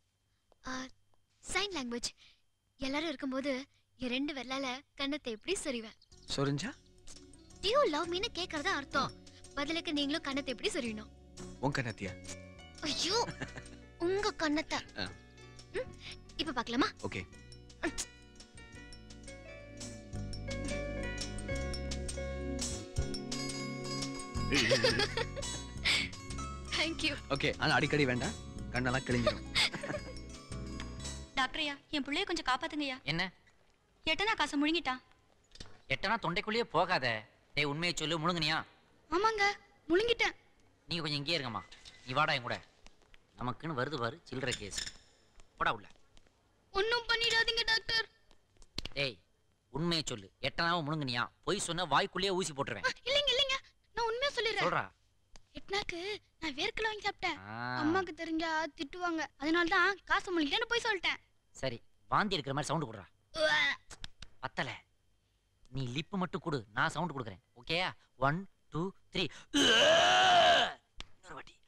சைன் லாங்குவேஜ் எல்லாரும் இருக்கும்போது என் ரெண்டு வெள்ளால கண்ணத்தை எப்படி சொறிவேன் சொரிஞ்சா டியூ லவ் மீன்னு கேக்குறதா அர்த்தம் பதிலுக்கு நீங்களும் கண்ணத்தை எப்படி சொரியணும் உன் கண்ணத்தியா ஐயோ உங்க கண்ணத்தை ஆ. ம், இப்ப பார்க்கலாமா ஓகே தேங்க்யூ ஓகே ஆனா அடிக்கடி வேண்டாம் கண்ணெல்லாம் கிழிஞ்சிடும் டாக்டர் ஐயா என் பிள்ளைய கொஞ்சம் காப்பாத்துங்கய்யா என்ன எட்டனா காசை முழுங்கிட்டான் எட்டனா தொண்டைக்குள்ளேயே போகாத டேய் உண்மையை சொல்லு முழுங்குனியா ஆமாங்க முழுங்கிட்டேன் நீங்க கொஞ்சம் இங்கேயே இருங்கம்மா நீ வாடா என் கூட நமக்குன்னு வருது பாரு சில்லறை கேஸ் போடா உள்ள ஒன்னும் பண்ணிடாதீங்க டாக்டர் டேய் உண்மையை சொல்லு எட்டனாவும் முழுங்குனியா பொய் சொன்ன வாய்க்குள்ளேயே ஊசி போட்டுருவேன் இல்லைங்க இல்லைங்க நான் உண்மையா சொல்லிடுறேன் சொல்றா எட்னாக்கு நான் வேர்க்கல வாங்கி சாப்பிட்டேன் ஆ. அம்மாக்கு தெரிஞ்சா திட்டுவாங்க அதனால தான் காசு முழிக்கன்னு போய் சொல்லிட்டேன் சரி வாந்தி எடுக்கிற மாதிரி சவுண்ட் கொடுறா பத்தல நீ லிப்பு மட்டும் கொடு நான் சவுண்ட் கொடுக்குறேன் ஓகேயா ஒன் டூ த்ரீ இன்னொரு வாட்டி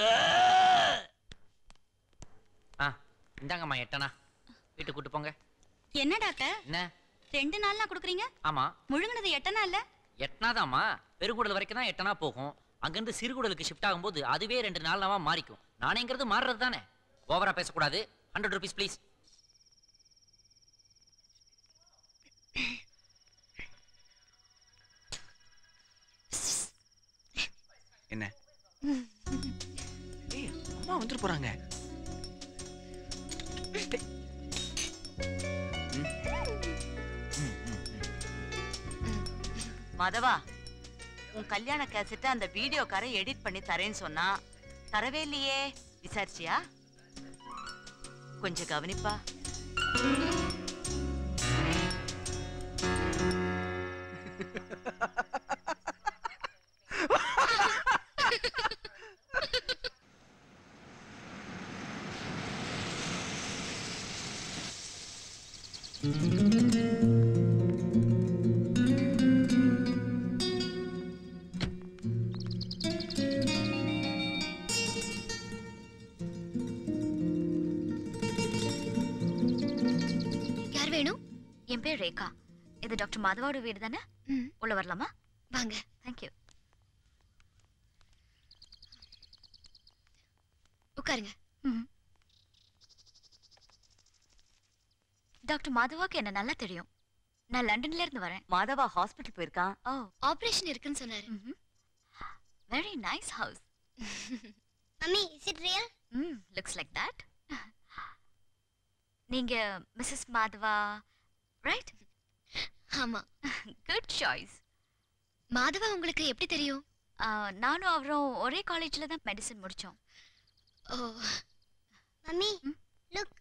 ஆ இந்தாங்கம்மா எட்டனா வீட்டுக்கு கூட்டு போங்க என்ன டாக்டர் என்ன ரெண்டு நாள்லாம் கொடுக்குறீங்க ஆமா முழுங்கினது எட்டனா இல்ல எட்டனாதாம்மா பெருங்குடல் வரைக்கும் தான் எட்டனா போகும் அங்கிருந்து சிறுகுடலுக்கு ஷிஃப்ட் ஆகும்போது அதுவே ரெண்டு நாளாவா மாறிக்கும் நானேங்கிறது மாறுறது தானே ஓவரா பேசக்கூடாது ஹண்ட்ரட் ருபீஸ் ப்ளீஸ் என்ன ஏய் அம்மா வந்துட்டு போறாங்க மாதவா உன் கல்யாண கேசட்டை அந்த வீடியோக்கார எடிட் பண்ணி தரேன்னு சொன்னா தரவே இல்லையே விசாரிச்சியா கொஞ்சம் கவனிப்பா யார் வேணும் என் பேர் ரேகா இது டாக்டர் மாதவாவோட வீடு தானே உள்ள வரலாமா வாங்க தேங்க்யூ உட்காருங்க டாக்டர் மாதவாக்கு என்ன நல்லா தெரியும் நான் லண்டன்ல இருந்து வரேன் மாதவா ஹாஸ்பிட்டல் போயிருக்கான் ஓ ஆபரேஷன் இருக்குன்னு சொன்னாரு very nice house mummy is it real ம் லுக்ஸ் லைக் தட் நீங்க மிஸ்ஸஸ் மாதவா ரைட் ஆமா குட் சாய்ஸ் மாதவா உங்களுக்கு எப்படி தெரியும் நானும் அவரும் ஒரே காலேஜ்ல தான் மெடிசன் முடிச்சோம் oh mummy look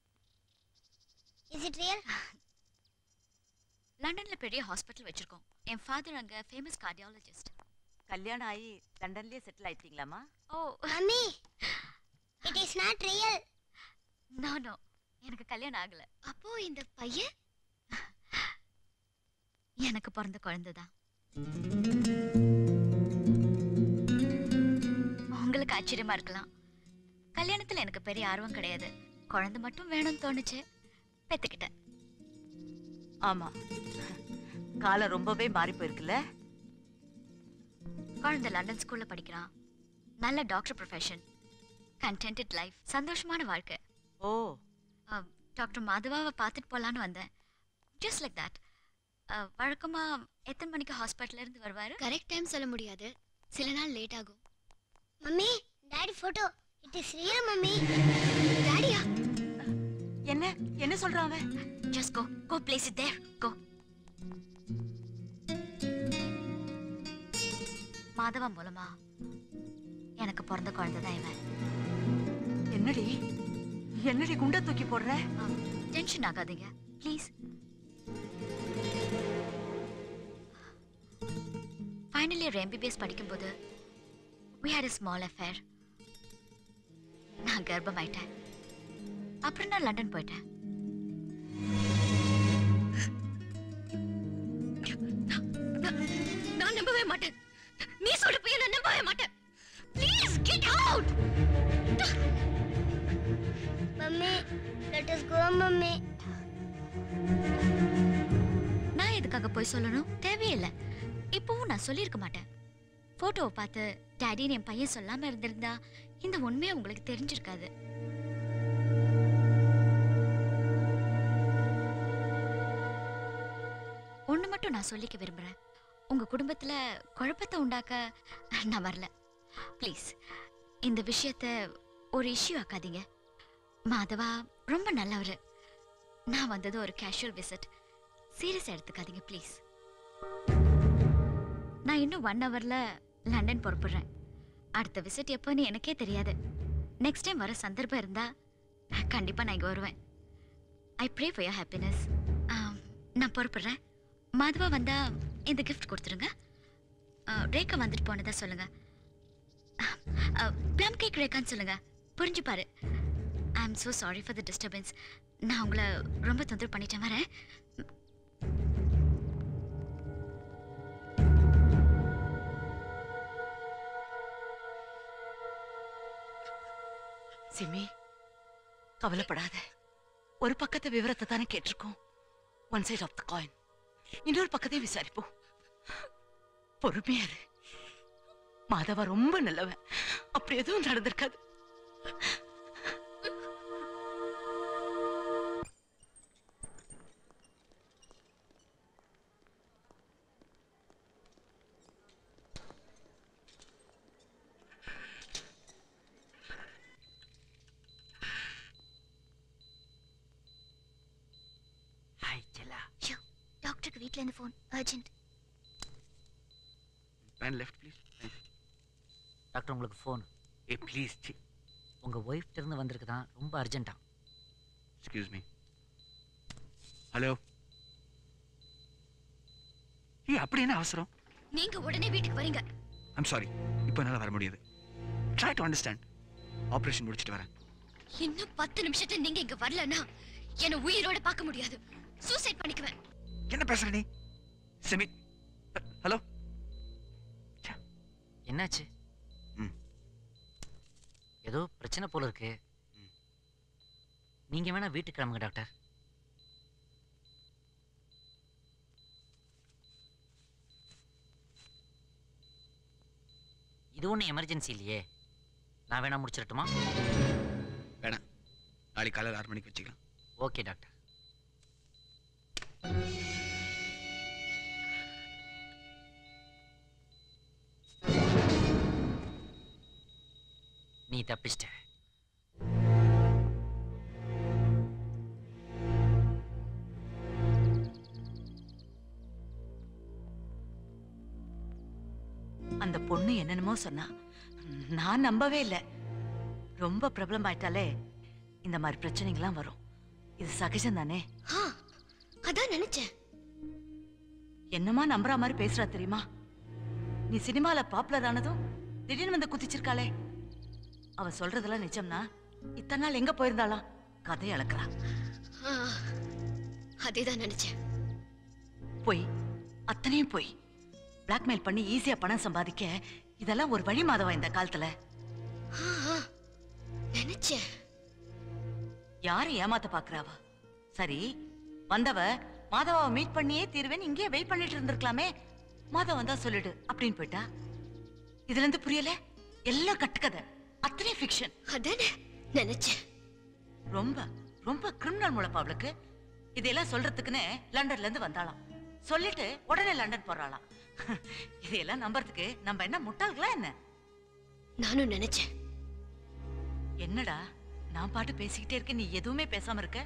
is it real லண்டன்ல பெரிய ஹாஸ்பிட்டல் வச்சிருக்கோம் என் ஃபாதர் அங்க ஃபேமஸ் கார்டியாலஜிஸ்ட் கல்யாணம் ஆகி லண்டன்லயே செட்டில் ஆயிட்டீங்களாமா oh mummy it is not real no no எனக்கு கல்யாணம் ஆகல அப்போ இந்த பையன் எனக்கு பிறந்த குழந்தை தான் உங்களுக்கு ஆச்சரியமா இருக்கலாம் கல்யாணத்துல எனக்கு பெரிய ஆர்வம் கிடையாது குழந்தை மட்டும் வேணும்னு தோணுச்சு பெத்துக்கிட்டேன் ஆமா காலம் ரொம்பவே மாறி போயிருக்குல்ல குழந்தை லண்டன் ஸ்கூல்ல படிக்கிறான் நல்ல டாக்டர் ப்ரொஃபஷன் கண்டென்டட் லைஃப் சந்தோஷமான வாழ்க்கை ஓ டாக்டர் மாதவாவை பார்த்துட்டு போலான்னு வந்தேன் ஜஸ்ட் லைக் தட் வழக்கமா எத்தனை மணிக்கு ஹாஸ்பிட்டல்ல இருந்து வருவாரு கரெக்ட் டைம் சொல்ல முடியாது சில நாள் லேட் ஆகும் mummy daddy photo it is real mummy டாடியா என்ன என்ன சொல்றான் அவன் just go go place it there go Madhava மூலமா எனக்கு பிறந்த குழந்தை தான் இவன் என்னடி என்னடி குண்டை தூக்கி போடுற டென்ஷன் ஆகாதீங்க ப்ளீஸ் ஃபைனல் இயர் எம்பிபிஎஸ் படிக்கும்போது we had a small affair நான் கர்ப்பமாயிட்டேன் அப்புறம் நான் லண்டன் போயிட்டேன் நான் நம்பவே மாட்டேன் நீ சொல்ற பையன் நான் நம்பவே மாட்டேன் please get out mummy let us go mummy நான் எதுக்காக போய் சொல்லணும் தேவையில்லை இப்பவும் நான் சொல்லியிருக்க மாட்டேன் போட்டோவை பார்த்து டேடின்னு என் பையன் சொல்லாம இருந்திருந்தா இந்த உண்மையை உங்களுக்கு தெரிஞ்சிருக்காது ஒண்ணு மட்டும் நான் சொல்லிக்க விரும்புறேன் உங்க குடும்பத்துல குழப்பத்தை உண்டாக்க நான் வரல ப்ளீஸ் இந்த விஷயத்த ஒரு இஷ்யூ ஆக்காதீங்க மாதவா ரொம்ப நல்லவரு நான் வந்தது ஒரு கேஷுவல் விசிட் சீரியஸா எடுத்துக்காதீங்க ப்ளீஸ் நான் இன்னும் ஒன் ஹவர்ல லண்டன் புறப்படுறேன் அடுத்த விசிட் எப்போன்னு எனக்கே தெரியாது நெக்ஸ்ட் டைம் வர சந்தர்ப்பம் இருந்தா கண்டிப்பா நான் இங்க வருவேன் I pray for your happiness நான் பொறுப்படுறேன் மாதவா வந்தா இந்த கிஃப்ட் கொடுத்துருங்க ஆ, ரேகா வந்துட்டு போனதா சொல்லுங்க ப்ளம் கேக் ரேகான்னு சொல்லுங்க புரிஞ்சு பாரு I am so sorry for the disturbance நான் உங்களை ரொம்ப தொந்தரவு பண்ணிட்டேன் வரேன் சிமி கவலைப்படாத ஒரு பக்கத்து விவரத்தை தானே கேட்டிருக்கோம் one side of the coin இன்னொரு பக்கத்தையும் விசாரிப்போம் பொறுமையா இரு மாதவா ரொம்ப நல்லவன் அப்படி எதுவும் நடந்திருக்காது ஹாய் செல்லா ஷோ டாக்டருக்கு வீட்ல இருந்து ஃபோன் அர்ஜென்ட் பேன் லெஃப்ட் ப்ளீஸ் டாக்டர் உங்களுக்கு ஃபோன் ஏ ப்ளீஸ் சி உங்க ஒய்ஃப்ட்ட இருந்து வந்திருக்கு தான் ரொம்ப அர்ஜென்ட்டா எக்ஸ்கியூஸ் மீ ஹலோ ஏ அப்படி என்ன அவசரம் நீங்க உடனே வீட்டுக்கு வரீங்க ஐம் சாரி இப்போ என்னால் வர முடியாது ட்ரை டு அண்டர்ஸ்டாண்ட் ஆப்ரேஷன் முடிச்சிட்டு வரேன் இன்னும் பத்து நிமிஷத்துல நீங்க இங்க வரலன்னா என்ன உயிரோட பார்க்க முடியாது சூசைட் பண்ணிக்குவேன் என்ன பேசுற நீ செமி ஹலோ என்னாச்சு ம். ஏதோ பிரச்சனை போல இருக்கு நீங்க வேணா வீட்டுக்கு கிளம்புங்க டாக்டர் இது ஒன்றும் எமர்ஜென்சி இல்லையே நான் வேணா முடிச்சிடட்டுமா வேணாம் நாளைக்கு காலையில் ஆறு மணிக்கு வச்சுக்கலாம் ஓகே டாக்டர் நீ தப்பிச்சிட்ட அந்த பொண்ணு என்னென்னமோ சொன்னா நான் நம்பவே இல்லை ரொம்ப பிரபலம் ஆயிட்டாலே இந்த மாதிரி பிரச்சனைகள்லாம் வரும் இது சகஜம் தானே அதான் நினைச்சேன் என்னமா நம்புற மாதிரி பேசுறா தெரியுமா நீ சினிமால பாப்புலர் ஆனதும் திடீர்னு வந்து குதிச்சிருக்காளே அவ சொல்றதெல்லாம் நிஜம்னா இத்தனை நாள் எங்க போயிருந்தாளாம் கதையை அளக்குறா அதேதான் நினைச்சேன் போய் அத்தனையும் போய் பிளாக்மெயில் பண்ணி ஈஸியா பணம் சம்பாதிக்க இதெல்லாம் ஒரு வழி மாதவா இந்த காலத்துல நினைச்சேன் யாரை ஏமாத்த பாக்குறாவா சரி வந்தவ மாதவாவை மீட் பண்ணியே தீர்வேன் இங்கேயே வெயிட் பண்ணிட்டு இருந்திருக்கலாமே மாதவ வந்தா சொல்லிடு அப்படின்னு போயிட்டா இதுல இருந்து புரியல எல்லாம் கட்டுக்கதை அத்தனை ஃபிக்ஷன் அதானே நினைச்சேன் ரொம்ப ரொம்ப கிரிமினல் முழப்பா அவளுக்கு இதெல்லாம் சொல்றதுக்குன்னு லண்டன்ல இருந்து வந்தாளாம் சொல்லிட்டு உடனே லண்டன் போறாளாம் இதையெல்லாம் நம்புறதுக்கு நம்ம என்ன முட்டாள்களா என்ன நானும் நினைச்சேன் என்னடா நான் பாட்டு பேசிக்கிட்டே இருக்கேன் நீ எதுவுமே பேசாம இருக்க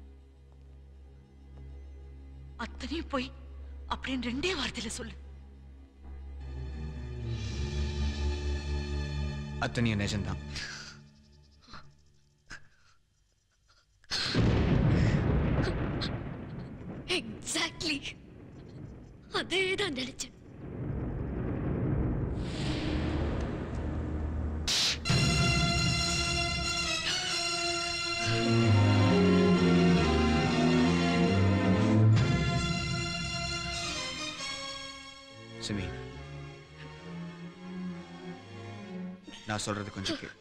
அத்தனையும் போய் அப்படின்னு ரெண்டே வார்த்தையில சொல்லு அத்தனையும் நிஜம்தான் எக்ஸாக்ட்லி அதேதான் நினைச்சேன் சிமி நான் சொல்றது கொஞ்சம் கேளு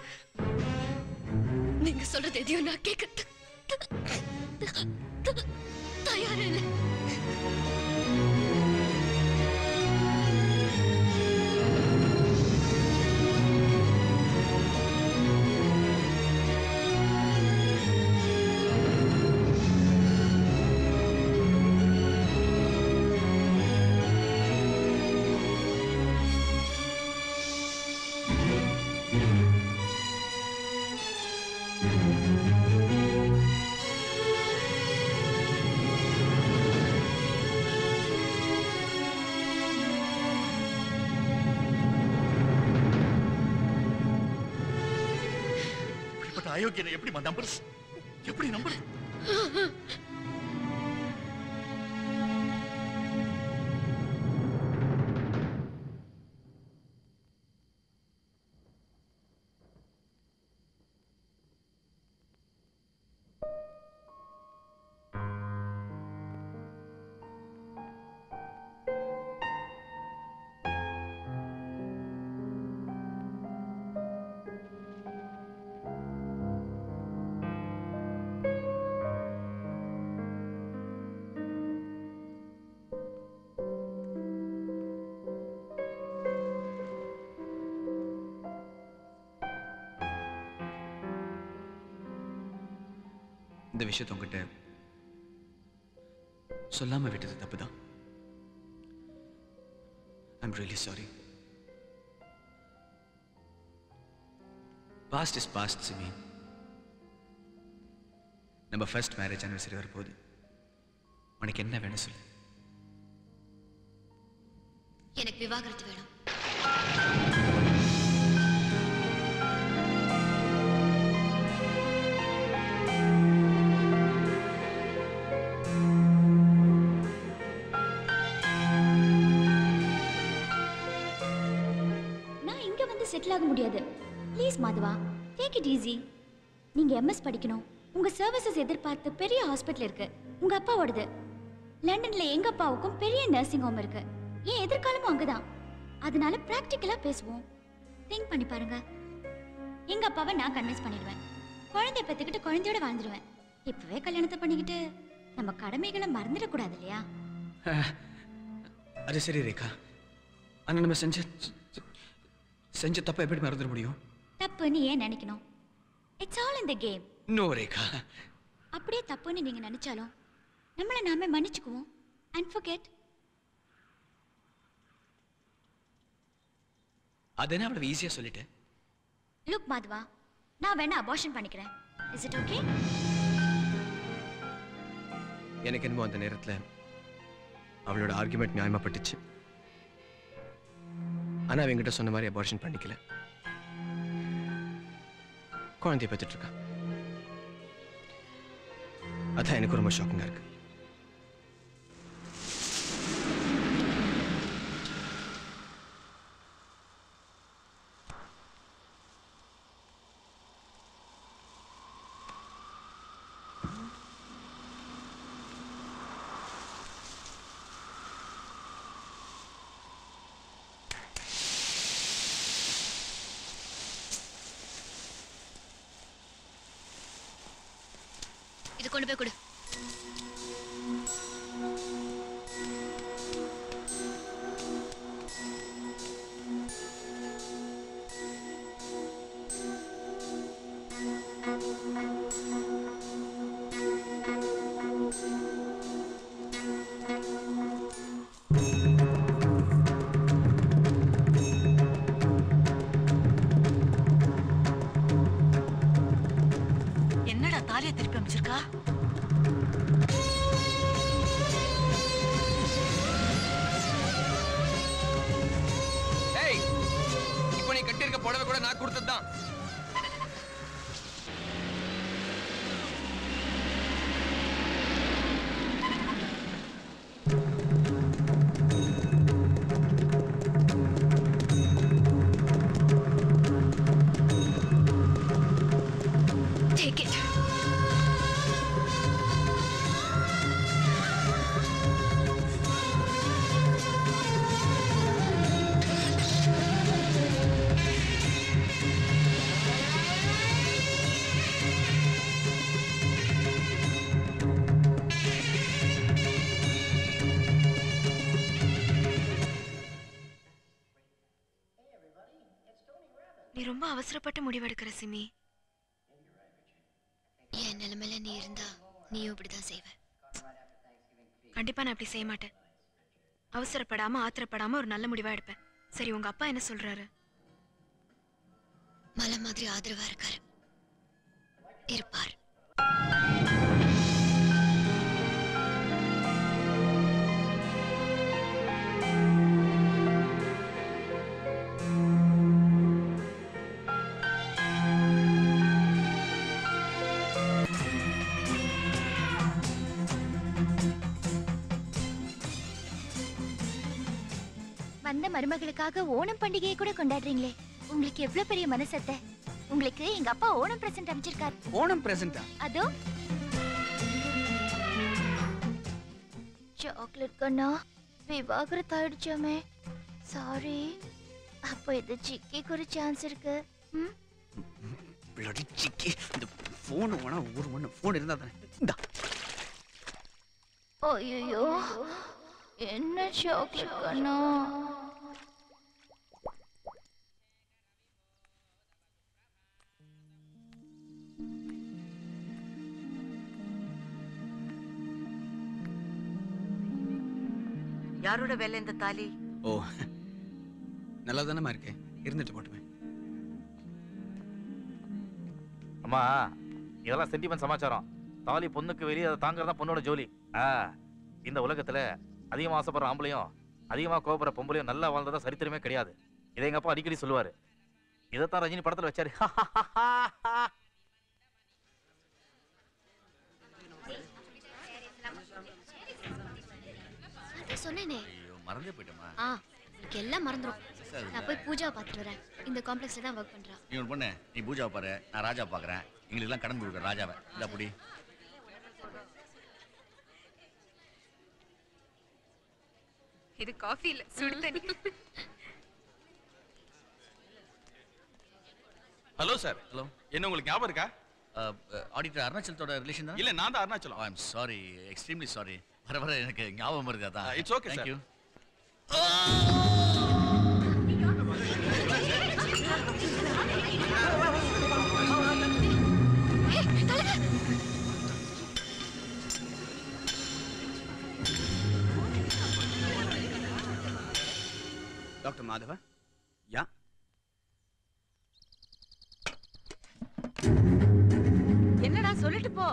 நீங்க சொல்றது எதையும் நான் கேட்க தயாரா இல்லை அயோக்கியனை எப்படிமா நம்புறது எப்படி நம்புறது இந்த விஷயத்தை உங்ககிட்ட சொல்லாம விட்டது தப்புதான் I'm really sorry past is past Simi நம்ம ஃபர்ஸ்ட் மேரேஜ் அனிவர்சரி வரப்போகுது உனக்கு என்ன வேணும் சொல்லு எனக்கு விவாகரத்து வேணும் நான் இங்க வந்து செட்டில் ஆக முடியாது please Madhava take it easy நீங்க எம்எஸ் படிக்கணும் உங்க சர்வீசஸ் எதிர்பார்த்து பெரிய ஹாஸ்பிட்டல் இருக்கு உங்க அப்பாவோடது லண்டன்ல எங்க அப்பாவுக்கும் பெரிய நர்சிங் ஹோம் இருக்கு என் எதிர்காலமும் அங்கதான் அதனால பிராக்டிக்கலா பேசுவோம் திங்க் பண்ணி பாருங்க எங்க அப்பாவை நான் கன்வின்ஸ் பண்ணிடுவேன் குழந்தைய பெத்துக்கிட்டு குழந்தையோட வாழ்ந்துடுவேன் இப்பவே கல்யாணத்தை பண்ணிக்கிட்டு நம்ம கடமைகளை மறந்துடக்கூடாது இல்லையா அது சரி ரேகா ஆனா நம்ம செஞ்ச செஞ்ச தப்ப எப்படி மறந்துட முடியும் தப்புன்னு ஏன் நினைக்கணும் it's all in the game no Rekha அப்படியே தப்புன்னு நீங்க நினைச்சாலும் நம்மளை நாமே மன்னிச்சுக்குவோம் அண்ட் forget அது என்ன அவ்வளவு ஈஸியா சொல்லிட்டேன் லுக் மாதவா நான் வேணா அபார்ஷன் பண்ணிக்கிறேன் இஸ் இட் ஓகே எனக்கு என்னமோ அந்த நேரத்துல அவளோட ஆர்குமெண்ட் நியாயமாப்பட்டுச்சு ஆனா அவ என்கிட்ட சொன்ன மாதிரி அபார்ஷன் பண்ணிக்கல குழந்தைய பெற்றுட்டு இருக்கா அதான் எனக்கு ரொம்ப ஷாக்கிங்கா இருக்கு இது கொண்டு போய் கொடு என்னடா தாலியை திருப்பி அமைச்சிருக்கா ஏய் இப்போ நீ கட்டியிருக்க புடவை கூட நான் கொடுத்தது தான் Take it. நீ ரொம்ப அவசரப்பட்டு முடிவெடுக்கிற சிமி என் நிலைமையில நீ இருந்தா நீயும் இப்படிதான் செய்வ கண்டிப்பா நான் அப்படி செய்ய மாட்டேன் அவசரப்படாம ஆத்திரப்படாம ஒரு நல்ல முடிவா எடுப்பேன் சரி உங்க அப்பா என்ன சொல்றாரு மலை மாதிரி ஆதரவா இருக்காரு இருப்பார் வந்த மருமகளுக்காக ஓணம் பண்டிகையை கூட கொண்டாடுறீங்களே உங்களுக்கு எவ்வளவு பெரிய மனசத்தை உங்களுக்கு எங்க அப்பா ஓணம் பிரசன்ட் அமைச்சிருக்காரு ஓணம் பிரசண்டா அதோ சாக்லேட் கண்ணா விவாகரத்து ஆயிடுச்சாமே சாரி அப்போ இது சிக்கிக்கு ஒரு சான்ஸ் இருக்கு ம் பிள்ளடி சிக்கி இந்த போன் வேணா ஒரு மணி போன் இருந்தா தானே இந்தா ஐயோ என்ன சாக்லேட் கண்ணா யாரோட வேலை இந்த தாலி ஓ நல்லா தானே இருக்கு இருந்துட்டு போட்டுமே அம்மா இதெல்லாம் சென்டிமெண்ட் சமாச்சாரம் தாலி பொண்ணுக்கு வெளியே அதை தாங்குறதா பொண்ணோட ஜோலி ஆ இந்த உலகத்துல அதிகமா ஆசைப்படுற ஆம்பளையும் அதிகமா கோபப்படுற பொம்பளையும் நல்லா வாழ்ந்ததா சரித்திரமே கிடையாது இதை எங்க அப்பா அடிக்கடி சொல்லுவாரு இதைத்தான் ரஜினி படத்துல வச்சாரு அதான் சொன்னேனே ஐயோ மறந்தே போயிட்டோமா ஆ எனக்கு எல்லாம் மறந்துடும் சரி. நான் போய் பூஜாவை பார்த்துட்டு வரேன் இந்த காம்ப்ளெக்ஸ்ல தான் ஒர்க் பண்றா நீ ஒன்று பண்ணு நீ பூஜாவை பாரு நான் ராஜா பார்க்குறேன் எங்களுக்கெல்லாம் கடன் கொடுக்குறேன் ராஜாவை இந்த புடி இது காஃபி இல்ல சுடு தண்ணி ஹலோ சார் ஹலோ என்ன உங்களுக்கு ஞாபகம் இருக்கா ஆடிட்டர் அருணாச்சலத்தோட ரிலேஷன் தான் இல்ல நான் தான் Arunachalam I am sorry extremely sorry வர வர எனக்கு ஞாபகம் இருக்கு அதான் It's okay, sir. Thank you. Doctor Madhava யா என்னடா சொல்லிட்டு போ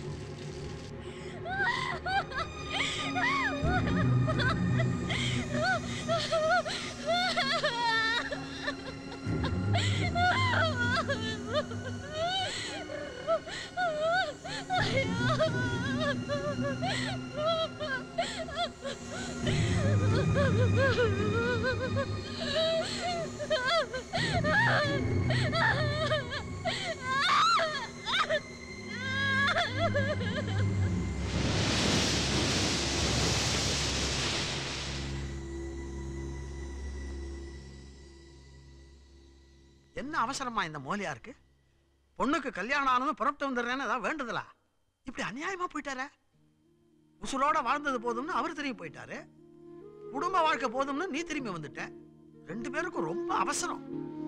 என்ன அவசரமா இந்த மோலியாருக்கு பொண்ணுக்கு கல்யாணம் ஆனதும் புறப்பட்டு வந்துடுறேன்னு ஏதாவது வேண்டுதலா இப்படி அநியாயமா போயிட்டாரே உசுரோட வாழ்ந்தது போதும்னு அவர் திரும்பி போயிட்டாரு குடும்ப வாழ்க்கை போதும்னு நீ திரும்பி வந்துட்ட ரெண்டு பேருக்கும் ரொம்ப அவசரம்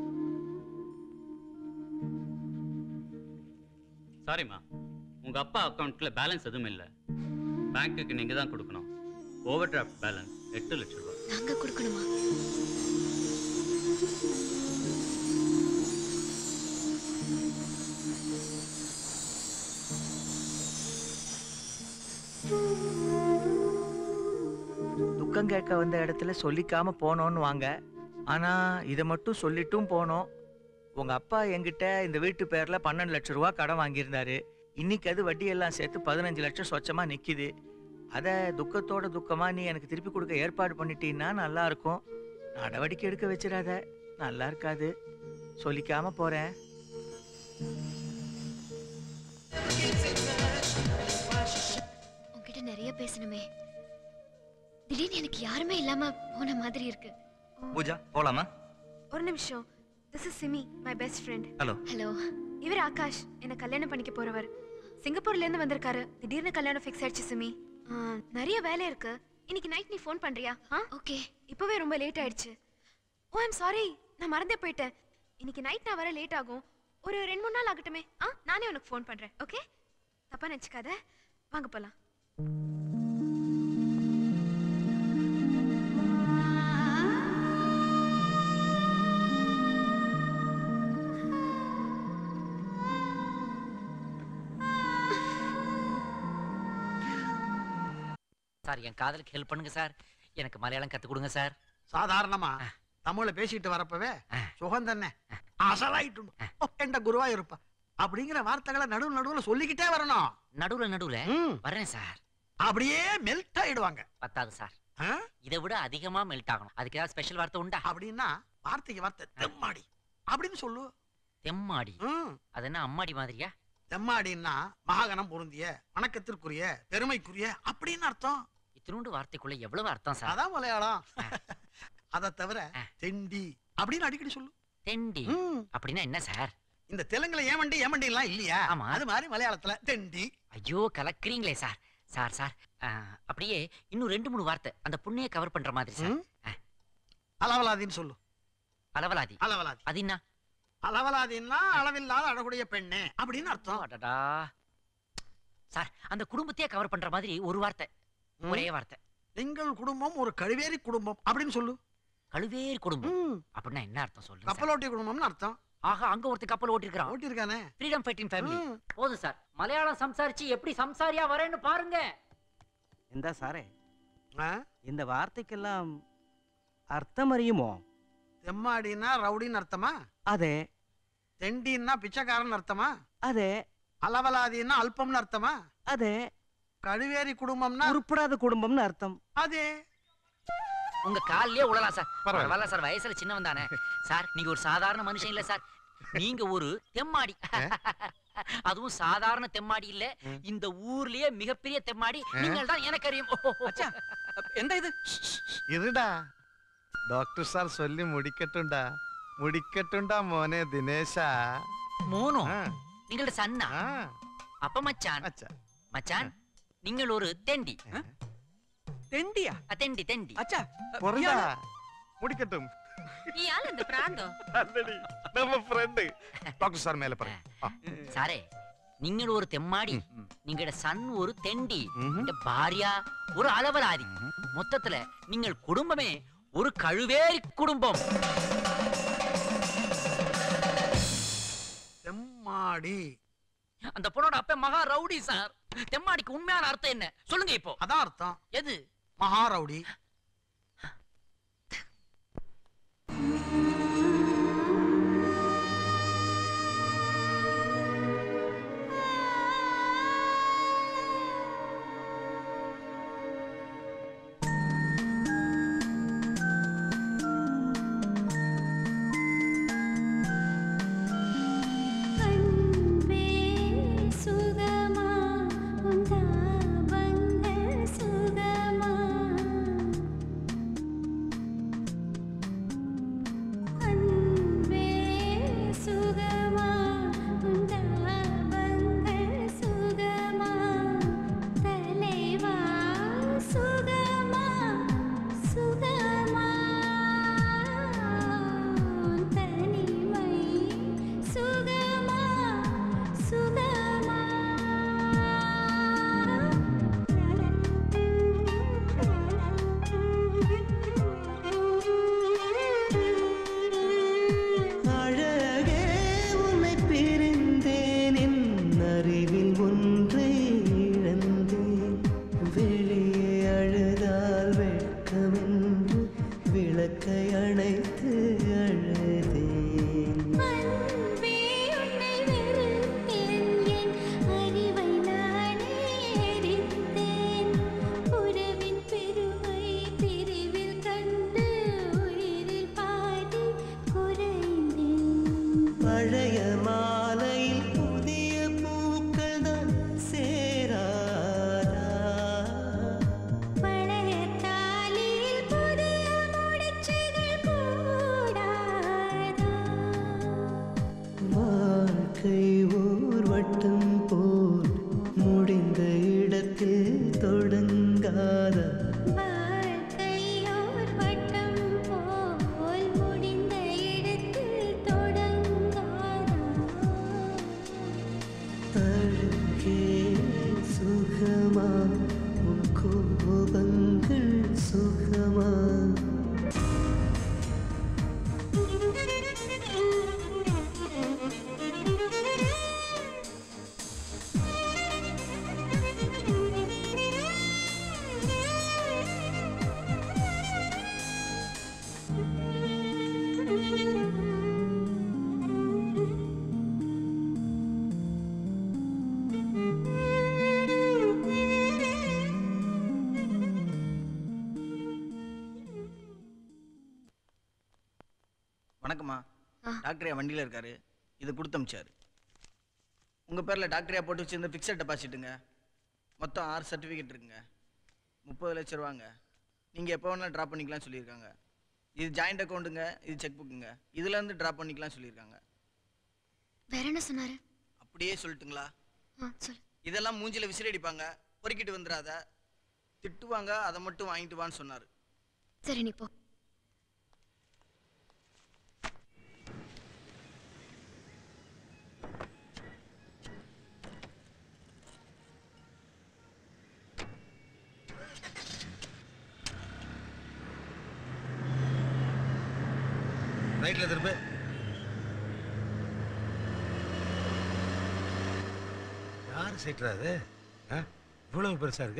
சாரிம்மா உங்க அப்பா அக்கவுண்ட்ல பேலன்ஸ் எதுவும் இல்லை பேங்க்குக்கு நீங்க தான் கொடுக்கணும் ஓவர் டிராஃப்ட் பேலன்ஸ் எட்டு லட்சம் ரூபாய் நாங்க கொடுக்கணுமா துக்கம் கேட்க வந்த இடத்துல சொல்லிக்காம போனோன்னு வாங்க ஆனா இதை மட்டும் சொல்லிட்டும் போனோம் உங்க அப்பா என்கிட்ட இந்த வீட்டு பேர்ல பன்னெண்டு லட்சம் ரூபா கடன் வாங்கியிருந்தாரு இன்னைக்கு அது வட்டி எல்லாம் சேர்த்து பதினஞ்சு லட்சம் சொச்சமா நிக்குது அத துக்கத்தோட துக்கமா நீ எனக்கு திருப்பி கொடுக்க ஏற்பாடு பண்ணிட்டீன்னா நல்லா இருக்கும் நடவடிக்கை எடுக்க வச்சிடாத நல்லா இருக்காது சொல்லிக்காம போறேன் உன்கிட்ட நிறைய பேசணுமே திடீர்னு எனக்கு யாருமே இல்லாம போன மாதிரி இருக்கு பூஜா போலாமா ஒரு நிமிஷம் this is Simi my best friend hello hello இவர் ஆகாஷ் என்ன கல்யாணம் பண்ணிக்க போறவர் சிங்கப்பூர்ல இருந்து வந்திருக்காரு திடீர்னு கல்யாணம் ஃபிக்ஸ் ஆயிடுச்சு சிமி ஆ, நிறைய வேலை இருக்கு இன்னைக்கு நைட் நீ ஃபோன் பண்றியா ஆ ஓகே இப்பவே ரொம்ப லேட் ஆயிடுச்சு ஓ ஐம் சாரி நான் மறந்தே போயிட்டேன் இன்னைக்கு நைட் நான் வர லேட் ஆகும் ஒரு ரெண்டு மூணு நாள் ஆகட்டுமே ஆ நானே உனக்கு ஃபோன் பண்றேன் ஓகே தப்பா நினச்சிக்காத வாங்க போலாம் சார் என் காதலுக்கு ஹெல்ப் பண்ணுங்க சார் எனக்கு மலையாளம் கத்து கொடுங்க சார் சாதாரணமா தமிழ்ல பேசிட்டு வரப்பவே சுகம் தானே அசலாயிட்டு என்ற குருவா இருப்பா அப்படிங்கிற வார்த்தைகளை நடுவு நடுவுல சொல்லிக்கிட்டே வரணும் நடுவுல நடுவுல வரேன் சார் அப்படியே மெல்ட் ஆயிடுவாங்க பத்தாது சார் இதை விட அதிகமா மெல்ட் ஆகணும் அதுக்கு ஏதாவது ஸ்பெஷல் வார்த்தை உண்டா அப்படின்னா வார்த்தைக்கு வார்த்தை தெம்மாடி அப்படின்னு சொல்லு தெம்மாடி அது என்ன அம்மாடி மாதிரியா தெம்மாடின்னா மகாகணம் பொருந்திய வணக்கத்திற்குரிய பெருமைக்குரிய அப்படின்னு அர்த்தம் இத்தினூண்டு வார்த்தைக்குள்ள எவ்வளவு அர்த்தம் சார் அதான் மலையாளம் அதை தவிர தெண்டி அப்படின்னு அடிக்கடி சொல்லு தெண்டி அப்படின்னா என்ன சார் இந்த தெலுங்குல ஏமண்டி ஏமண்டி எல்லாம் இல்லையா ஆமா. அது மாதிரி மலையாளத்துல தெண்டி ஐயோ கலக்குறீங்களே சார் சார் சார் ஆ, அப்படியே இன்னும் ரெண்டு மூணு வார்த்தை அந்த புண்ணைய கவர் பண்ற மாதிரி சார் அளவலாதின்னு சொல்லு அளவலாதி அளவலாதி அது என்ன அளவலாதின்னா அளவில்லாத அழகுடைய பெண்ணு அப்படின்னு அர்த்தம் அடடா சார் அந்த குடும்பத்தையே கவர் பண்ற மாதிரி ஒரு வார்த்தை ஒரே வார்த்தை எங்கள் குடும்பம் ஒரு கழுவேரி குடும்பம் அப்படின்னு சொல்லு கழுவேறு குடும்பம் அப்படின்னா என்ன அர்த்தம் சொல்லுங்க சார். கப்பலோட்டிய குடும்பம்னு அர்த்தம் ஆஹா அங்க ஒருத்தன் கப்பல் ஓட்டிருக்கான் ஓட்டிருக்கானே ஃப்ரீடம் ஃபைட்டிங் ஃபேமிலி போதும் சார் மலையாளம் சம்சாரிச்சு எப்படி சம்சாரியா வரேன்னு பாருங்க എന്താ സാറേ இந்த வார்த்தைக்கெல்லாம் அர்த்தம் அறியுமோ தெம்மாடின்னா ரவுடின்னு அர்த்தமா அதே தெண்டின்னா பிச்சைக்காரன் அர்த்தமா அதே அளவலாதின்னா அல்பம்னு அர்த்தமா அதே கழுவேரி குடும்பம்னா உருப்படாத குடும்பம்னு அர்த்தம் அதே உங்க கால்லயே உழலாம் சார் பரவாயில்ல. பரவாயில்ல சார் வயசுல சின்னவன் தானே சார் நீங்க ஒரு சாதாரண மனுஷன் இல்ல சார் நீங்க ஒரு தெம்மாடி அதுவும் சாதாரண தெம்மாடி இல்ல இந்த ஊர்லயே மிகப்பெரிய தெம்மாடி நீங்கள் தான் எனக்கு அறியும் എന്താ ഇത് ഇരുടാ ഡോക്ടർ സാർ ചൊല്ലി മുടിക്കട്ടുണ്ടാ മുടിക്കട്ടുണ്ടാ മോനെ ദിനേശ மோனோ நீங்களோட சன்னா அப்ப மச்சான் மச்சான் நீங்கள் ஒரு தெண்டி தெண்டியா தெண்டி தெண்டி அச்சா പൊറണ്ടാ മുടിക്കട്ടും ഇയാൾ എന്ത് പ്രാന്തോ അല്ലടി നമ്മ ഫ്രണ്ട് ഡോക്ടർ സാർ മേലെ പറയും சாரே நீங்கள் ஒரு தெம்மாடி நீங்களோட சன் ஒரு தெண்டி இந்த பாரியா ஒரு அளவலாதி மொத்தத்துல நீங்கள் குடும்பமே ஒரு கழுவேரி குடும்பம் தெம்மாடி அந்த பொண்ணோட அப்ப மகா ரவுடி சார் தெம்மாடிக்கு உண்மையான அர்த்தம் என்ன சொல்லுங்க இப்போ அதான் அர்த்தம் எது மகா ரவுடி அன்பே சுகமா உந்தாபங்கள் சுகமா அன்பே சுகமா உந்தாபங்கள் சுகமா தலைவா சுகமா சுகமா தனிமை சுகமா சுகமா அழகே உன்னை பிரிந்தேன் என் அறிவில் ஒன்றை இழந்தேன் வெளியே அழுதால் வெட்கமென்று விளக்கை அணைத்து அழுதேன் அன்பே உன்னை வெறுத்தேன் என் அறிவை நானே எரித்தேன் உறவின் பெருமை பிரிவில் கண்டு உயிரில் பாதி குறைந்தேன் பழைய மாலையில் புதிய பூக்கள் தான் சேராதா பழைய தாலியில் புதிய முடிச்சுகள் கூடாதா வாழ்க்கை ஓர் வட்டம் போல் முடிந்த இடத்தில் தொடங்காதா வாழ்க்கையோர் வட்டம் போல் முடிந்த இடத்தில் தொடங்காதா அழகே சுகமா உன் கோபங்கள் சுகமா வணக்கம்மா டாக்டரையா வண்டியில் இருக்காரு இது கொடுத்து அமிச்சாரு உங்கள் பேரில் டாக்டரையா போட்டு வச்சிருந்த ஃபிக்ஸட் டெபாசிட்டுங்க மொத்தம் ஆறு சர்டிஃபிகேட் இருக்குங்க முப்பது லட்ச ரூபாங்க நீங்கள் எப்போ வேணாலும் ட்ராப் பண்ணிக்கலாம் சொல்லியிருக்காங்க இது ஜாயிண்ட் அக்கௌண்ட்டுங்க இது செக் புக்குங்க இதுலேருந்து ட்ராப் பண்ணிக்கலாம் சொல்லியிருக்காங்க வேற என்ன சொன்னாரு அப்படியே சொல்லட்டுங்களா ஆ சொல்லு இதெல்லாம் மூஞ்சில விசிறடிப்பாங்க பொறுக்கிட்டு வந்துடாத திட்டுவாங்க அதை மட்டும் வாங்கிட்டு வான்னு சொன்னார் சரி நீ போ ரைட்ல திரும்ப யார் சைட்ரா அது ஆ? இவ்வளவு பெருசா இருக்கு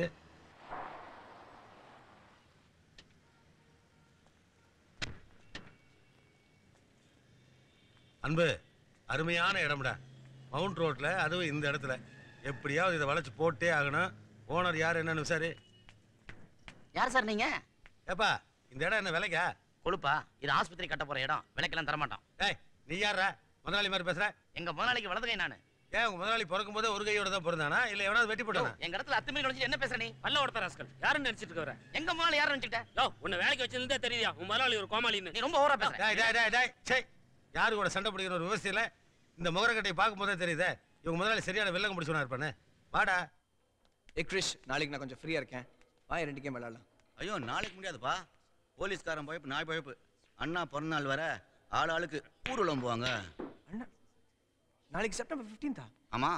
அன்பு அருமையான இடம்டா மவுண்ட் ரோட்ல அதுவும் இந்த இடத்துல எப்படியாவது இதை வளைச்சு போட்டே ஆகணும் ஓனர் யார் என்னன்னு விசாரி யார் சார் நீங்க ஏப்பா இந்த இடம் என்ன விலைக்கா கொழுப்பா இது ஆஸ்பத்திரி கட்ட போற இடம் விலைக்கெல்லாம் தரமாட்டோம் ஏய் நீ யாரா முதலாளி மாதிரி பேசுற எங்க முதலாளிக்கு வலது கை நானு ஏன் உங்க முதலாளி பிறக்கும் போதே ஒரு கையோட தான் பிறந்தானா இல்ல எவனாவது வெட்டி போட்டானா எங்க இடத்துல அத்துமீறி நுழைஞ்சு என்ன பேசுற நீ பல்ல ஓடத்த ராஸ்கல் யாருன்னு நினைச்சிட்டு இருக்க எங்க முதலாளி யாரும் நினைச்சிட்ட யோ உன்னை வேலைக்கு வச்சிருந்தே தெரியுதா உன் முதலாளி ஒரு கோமாளின்னு நீ ரொம்ப ஓவரா பேசுற டேய் டேய் டேய் டேய் சே யாரு கூட சண்டை பிடிக்கிற ஒரு விவசாயில இந்த முகரக்கட்டையை பார்க்கும்போதே தெரியுதே இவங்க முதலாளி சரியான வில்லங்க முடிச்சவனா இருப்பானே வாடா ஏ கிரிஷ் நாளைக்கு நான் கொஞ்சம் ஃப்ரீயா இருக்கேன் வா ரெண்டு கேம் விளையாடலாம் ஐயோ நாளைக்கு முடியாதுப்பா போலீஸ்காரன் பழப்பு நாய் பழப்பு அண்ணா பிறந்தநாள் வர ஆள் ஆளுக்கு ஊர்வலம் போவாங்க நாளைக்கு செப்டம்பர் ஃபிஃப்டீன்தா ஆமா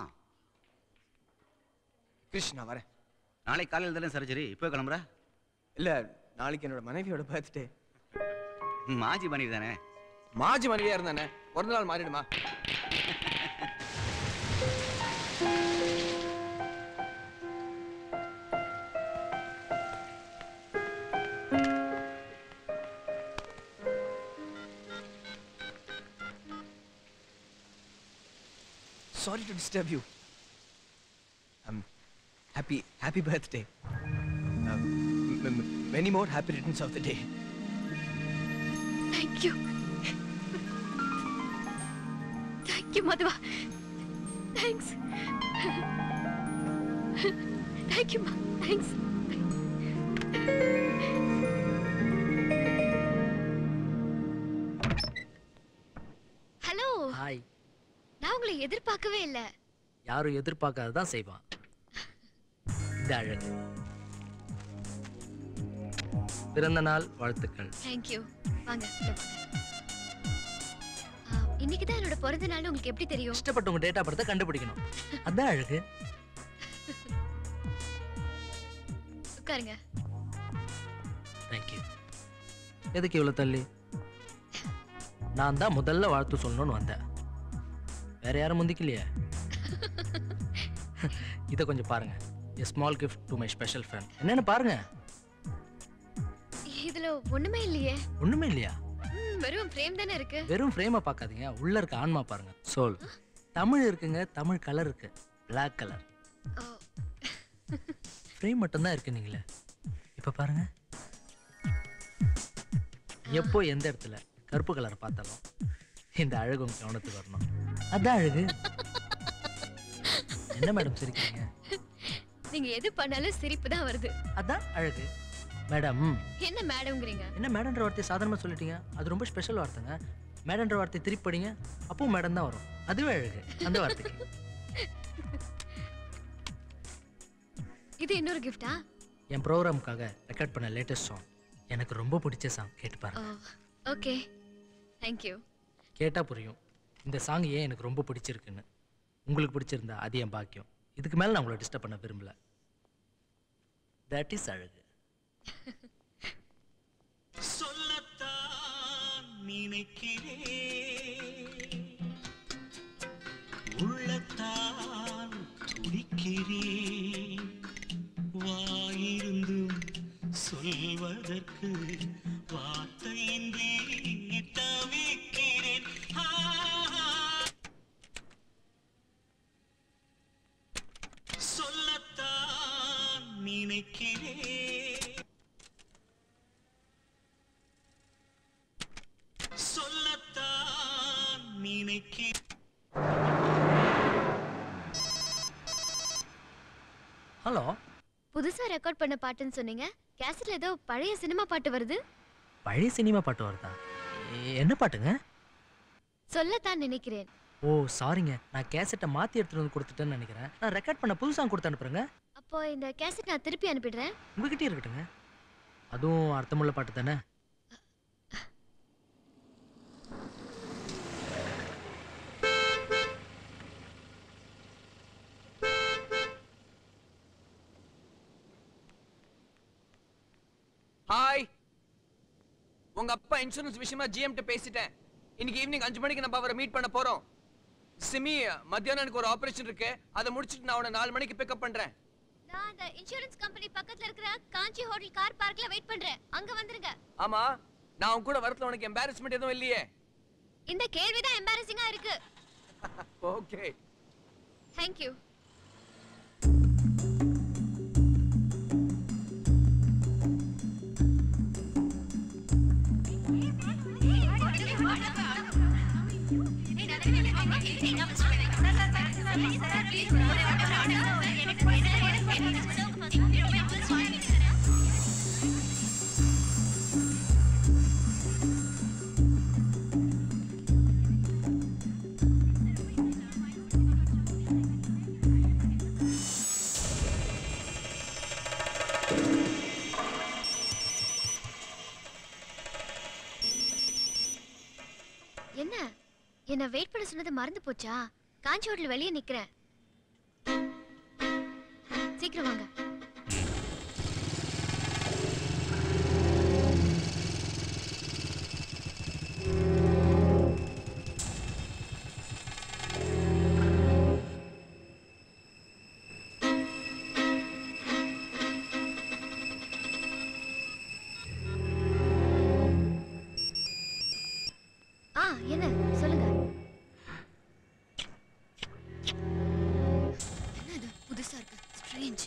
கிரிஷ் நான் வரேன் நாளைக்கு காலையில் தானே சர்ஜரி இப்போ கிளம்புற இல்ல நாளைக்கு என்னோட மனைவியோட பர்த்டே மாஜி பண்ணிட்டு மாஜி மனைவியா இருந்தானே பிறந்த நாள் மாறிடுமா Sorry to disturb you. Um, happy, happy birthday. Um, m- m- many more happy returns of the day. Thank you. Thank you, Madhva. Thanks. Thank you, Ma. Thanks. Hello hi நான் உங்களை எதிர்பார்க்கவே இல்லை யாரும் எதிர்பார்க்காததான் செய்வான் இந்த அழகு பிறந்த நாள் வாழ்த்துக்கள் தேங்க்யூ வாங்க உள்ள வாங்க. ஆ, இன்னைக்கு தான் என்னோட பிறந்த நாள் உங்களுக்கு எப்படி தெரியும் இஷ்டப்பட்டவங்க டேட்டா படத்தை கண்டுபிடிக்கணும் அதான் அழகு உட்காருங்க தேங்க்யூ எதுக்கு இவ்வளோ தள்ளி நான் தான் முதல்ல வாழ்த்து சொல்லணும்னு வந்தேன் வேற யாரும் முந்திக்கலையே இதை கொஞ்சம் பாருங்க a small gift to my special friend என்னன்னு பாருங்க இதுல ஒண்ணுமே இல்லையே ஒண்ணுமே இல்லையா ம், வெறும் ஃப்ரேம் தானே இருக்கு வெறும் ஃப்ரேமை பார்க்காதீங்க உள்ள இருக்க ஆன்மா பாருங்க சோல் தமிழ் இருக்குங்க தமிழ் கலர் இருக்கு Black கலர் ஓ. ஃப்ரேம் மட்டும்தான் இருக்கு நீங்களே இப்போ பாருங்க எப்போ எந்த இடத்துல கருப்பு கலர் பார்த்தாலும் இந்த அழகு உங்க கவனத்துக்கு வரணும் அதான் அழகு என்ன மேடம் சிரிக்கிறீங்க நீங்க எது பண்ணாலும் சிரிப்பு தான் வருது அதான் அழகு மேடம் என்ன மேடம்ங்கிறீங்க என்ன மேடன்ற வார்த்தையை சாதாரணமாக சொல்லிட்டீங்க அது ரொம்ப ஸ்பெஷல் வார்த்தைங்க மேடன்ற வார்த்தையை திருப்பி படிங்க அப்பவும் மேடம் தான் வரும் அதுவே அழகு அந்த வார்த்தைக்கு இது இன்னொரு கிஃப்டா என் ப்ரோக்ராமுக்காக ரெக்கார்ட் பண்ண லேட்டஸ்ட் சாங் எனக்கு ரொம்ப பிடிச்ச சாங் கேட்டு பாருங்க ஓகே தேங்க்யூ கேட்டால் புரியும் இந்த சாங் ஏன் எனக்கு ரொம்ப பிடிச்சிருக்குன்னு உங்களுக்கு பிடிச்சிருந்தா அது என் பாக்கியம் இதுக்கு மேலே நான் உங்களை டிஸ்டர்ப் பண்ண விரும்பல தட் இஸ் அழகு சொல்லத்தான் நினைக்கிறேன் உள்ளத்தான் துடிக்கிறேன் வாயிருந்தும் சொல்வதற்கு வார்த்தையின்றி தவிக்கிறேன் ஆ சொல்லத்தான் நினைக்கிறேன் சொல்லத்தான் புதுசா ரெக்கார்ட் பண்ண பாட்டுன்னு சொன்னீங்க கேசட்ல ஏதோ பழைய சினிமா பாட்டு வருது பழைய சினிமா பாட்டு வருதா எ- என்ன பாட்டுங்க சொல்லத்தான் நினைக்கிறேன் ஓ சாரிங்க நான் கேசட்டை மாத்தி எடுத்துட்டு வந்து கொடுத்துட்டேன்னு நினைக்கிறேன் நான் ரெக்கார்ட் பண்ண புது சாங் கொடுத்து அனுப்புறேங்க அப்போ இந்த கேசட் நான் திருப்பி அனுப்பிடுறேன் உங்ககிட்டயே இருக்கட்டுங்க அதுவும் அர்த்தமுள்ள பாட்டு தானே ஹாய் உங்க அப்பா இன்சூரன்ஸ் விஷயமா ஜிஎம்ட்ட பேசிட்டேன் இன்னைக்கு ஈவினிங் அஞ்சு மணிக்கு நம்ம அவரை மீட் பண்ண போறோம் சிமி மத்தியானம் எனக்கு ஒரு ஆபரேஷன் இருக்கு அதை முடிச்சிட்டு நான் அவனை நாலு மணிக்கு பிக்கப் பண்றேன் நான் அந்த இன்சூரன்ஸ் கம்பெனி பக்கத்துல இருக்கிற காஞ்சி ஹோட்டல் கார் பார்க்ல வெயிட் பண்றேன் அங்க வந்துருங்க ஆமா நான் உன் கூட வரத்துல உனக்கு எம்பாரஸ்மெண்ட் எதுவும் இல்லையே இந்த கேள்விதான் எம்பாரசிங்கா இருக்கு ஓகே தேங்க் யூ என்ன என்ன வெயிட் பண்ண சொன்னது மறந்து போச்சா காஞ்சி ஹோட்டல் வெளியே நிக்கிறேன் சீக்கிரம் வாங்க ஆ என்ன சொல்லுங்க என்ன இது புதுசா இருக்கு ஸ்ட்ரேஞ்ச்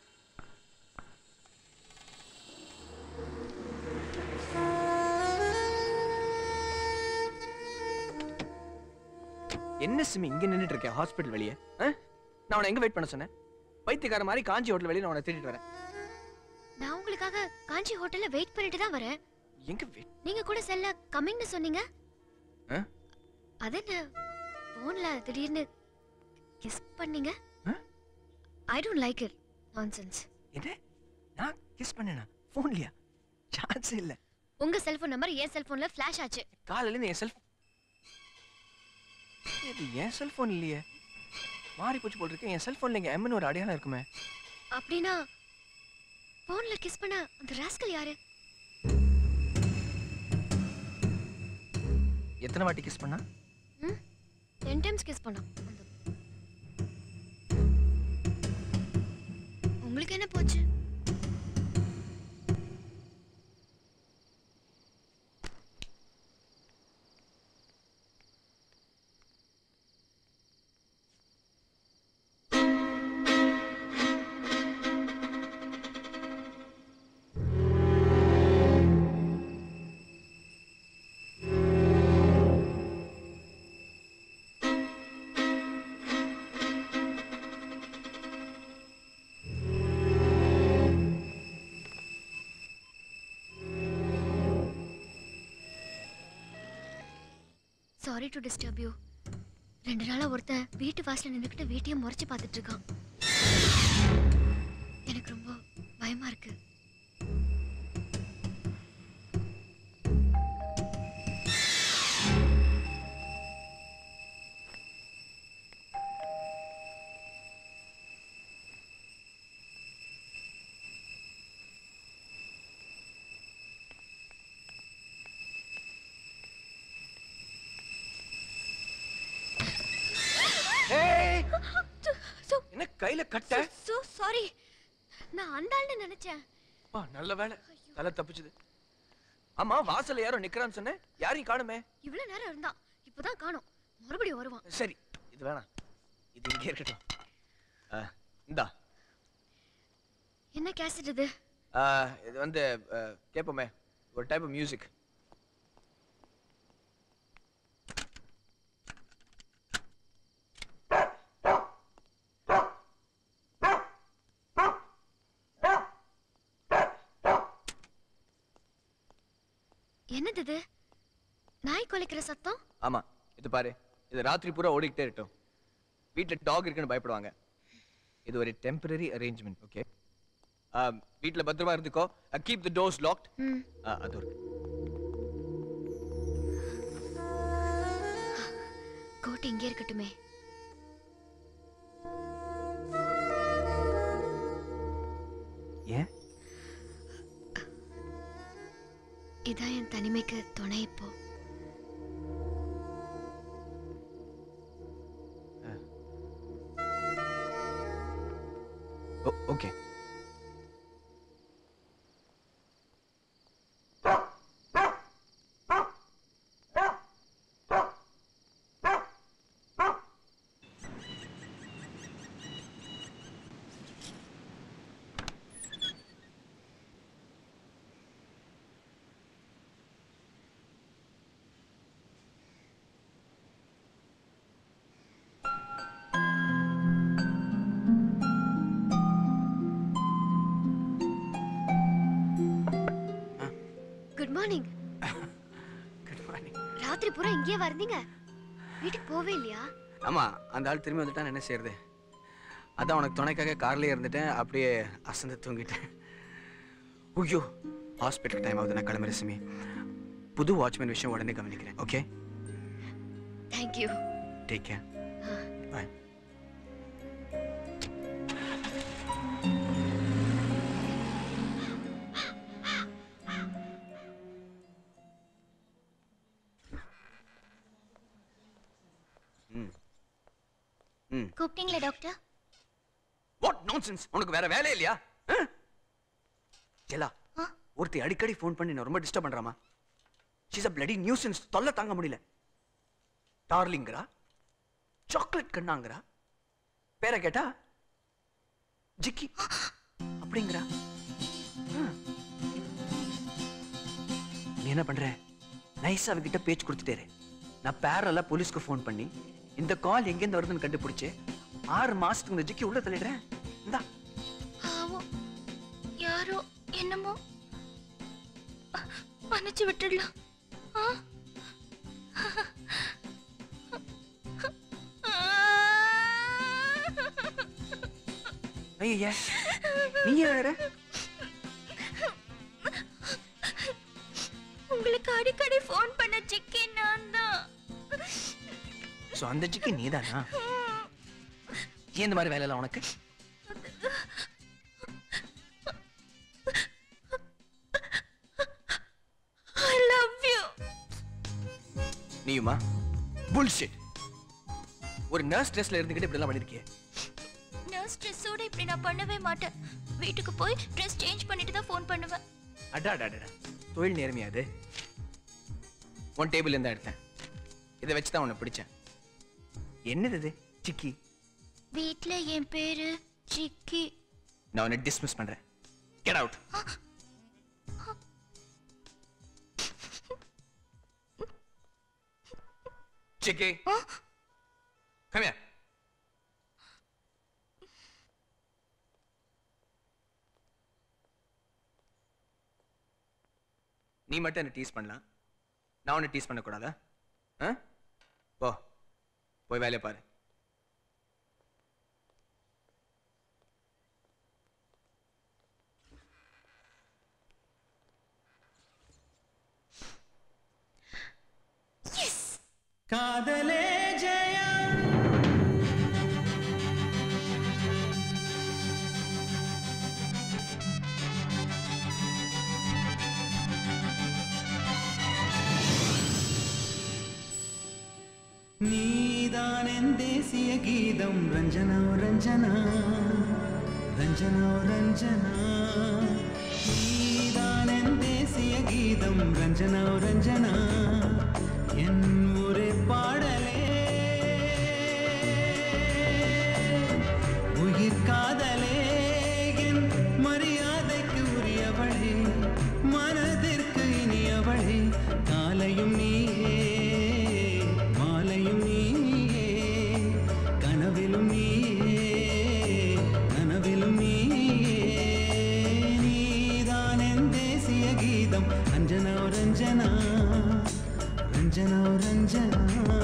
என்ன சிமி இங்க நின்னுட்டு இருக்கேன் ஹாஸ்பிட்டல் வெளியே ஆ? நான் உன்னை எங்க வெயிட் பண்ண சொன்னேன் பைத்தியக்கார மாதிரி காஞ்சி ஹோட்டல் வெளியே நான் உன்னை தேடிட்டு வரேன் நான் உங்களுக்காக காஞ்சி ஹோட்டல்ல வெயிட் பண்ணிட்டு தான் வரேன் எங்க வெயிட் நீங்க கூட செல்ல கம்மிங்னு சொன்னீங்க ஆ? அது என்ன போன்ல திடீர்னு கிஸ் பண்ணீங்க I don't like it nonsense என்ன நான் கிஸ் பண்ணேனா ஃபோன்லயா சான்ஸே இல்ல உங்க செல்போன் நம்பர் என் செல்போன்ல ஃபிளாஷ் ஆச்சு காலையில இருந்து என் செல்ஃப் இது என் செல்போன் இல்லையே மாறி போச்சு போல் இருக்கு என் செல்போன்ல இங்க எம்னு ஒரு அடையாளம் இருக்குமே அப்படின்னா போன்ல கிஸ் பண்ண அந்த ராஸ்கல் யாரு எத்தனை வாட்டி கிஸ் பண்ணா டென் டைம்ஸ் கிஸ் பண்ணோம் உங்களுக்கு என்ன போச்சு சாரி டு டிஸ்டர்ப் யூ ரெண்டு நாளா ஒருத்தன் வீட்டு வாசல்ல நின்னுக்கிட்டு வீட்டையும் முறைச்சு பார்த்துட்டு இருக்கான் எனக்கு ரொம்ப பயமா இருக்கு ஏய் என்ன கையில கட்ட சோ சாரி நான் அந்த ஆள்னு நினைச்சேன் அப்பா, நல்ல வேலை தலை தப்பிச்சுது ஆமா வாசல்ல யாரோ நிக்கிறான்னு சொன்னேன் யாரையும் காணுமே இவ்வளவு நேரம் இருந்தான் இப்பதான் காணோம் மறுபடியும் வருவான் சரி இது வேணாம் இது இங்கே இருக்கட்டும் ஆ, இந்தா என்ன கேசட் இது ஆ, இது வந்து ஆ, கேட்போமே ஒரு டைப் ஆஃப் மியூசிக் என்னது இது நாய் குலைக்கிற சத்தம் ஆமா இது பாரு இது ராத்திரி பூரா ஓடிக்கிட்டே இருக்கட்டும் வீட்டில் டாக் இருக்குன்னு பயப்படுவாங்க இது ஒரு டெம்பரரி அரேஞ்ச்மெண்ட் ஓகே வீட்டில் பத்திரமா இருந்துக்கோ கீப் தி டோர்ஸ் லாக்ட் ம் அது ஒரு கோட் இங்கே இருக்கட்டுமே ஏன் இதான் என் தனிமைக்கு துணை இப்போ ஓகே குட் மார்னிங் ராத்திரி பூரா இங்கேயே வந்தீங்க வீட்டுக்கு போவே இல்லையா ஆமா அந்த ஆள் திரும்பி வந்துட்டான் என்ன செய்யறது அதான் உனக்கு துணைக்காக கார்லயே இருந்துட்டேன் அப்படியே அசந்து தூங்கிட்டேன் ஐயோ ஹாஸ்பிட்டல் டைம் ஆகுது நான் கிளம்புறேன் சிமி புது வாட்ச்மேன் விஷயம் உடனே கவனிக்கிறேன் okay thank you take care bye ம் ம் கூப்பிட்டீங்களா டாக்டர் வாட் நான்சென்ஸ் உனக்கு வேற வேலை இல்லையா ஆ? ஜெலா ஒருத்தி அடிக்கடி ஃபோன் பண்ணி நான் ரொம்ப டிஸ்டர்ப் பண்றாமா ஷீஸ் அ பிளடி நியூசன்ஸ் தொல்லை தாங்க முடியல டார்லிங்கிறா சாக்லேட் கண்ணாங்கிறா பேரை கேட்டா ஜிக்கி அப்படிங்கிறா ஆ. நீ என்ன பண்ற நைஸா அவகிட்ட பேச்சு கொடுத்துட்டேரு நான் பேரலா போலீஸ்க்கு ஃபோன் பண்ணி இந்த கால் எங்கேருந்து வருதுன்னு கண்டுபிடிச்சு ஆறு மாசத்துக்கு இந்த ஜிக்கி உள்ள தள்ளிடுறேன் இந்தா பாவம் யாரோ என்னமோ மன்னிச்சு விட்டுடலாம் ஆ? ஐயா நீ யாரு உங்களுக்கு அடிக்கடி ஃபோன் பண்ண சிக்கி நான் தான் ஸோ அந்த ஜிக்கி நீதானா ஏன் இந்த மாதிரி வேலையெல்லாம் உனக்கு ஐ லவ் யூ நீயுமா புல்ஷிட் ஒரு நர்ஸ் ட்ரெஸ்ல இருந்துகிட்டு இப்படி எல்லாம் பண்ணிருக்கியே நான் ஸ்ட்ரெஸ்ஸோட இப்படி நான் பண்ணவே மாட்டேன் வீட்டுக்கு போய் ட்ரெஸ் சேஞ்ச் பண்ணிட்டு தான் ஃபோன் பண்ணுவேன் அடா அடா அடா தொழில் நேர்மையா அது உன் டேபிள் இருந்தா எடுத்தேன் இதை வச்சு தான் உன்னை பிடிச்சேன் என்னது இது சிக்கி வீட்ல என் பேரு சிக்கி நான் உன்னை டிஸ்மிஸ் பண்றேன் கெட் அவுட் சிக்கி கம் here நீ மட்டும் என்ன டீஸ் பண்ணலாம் நான் உன்னை டீஸ் பண்ணக்கூடாதா ஆ போ போய் வேலையை பாரு காதலே ஜெயம் நீதான் என் தேசிய கீதம் ரஞ்சனா ரஞ்சனா ரஞ்சனா ரஞ்சனா நீதான் என் தேசிய கீதம் ரஞ்சனா ரஞ்சனா என் ஒரே பாடலே உயிர் காதலே என் மரியாதைக்கு உரியவளே மனதிற்கு இனியவளே காலையும் நீயே மாலையும் நீயே கனவிலும் நீயே கனவிலும் நீயே நீதான் என் தேசிய ரஞ்சனா ரஞ்சனா ரஞ்சனா ரஞ்சனா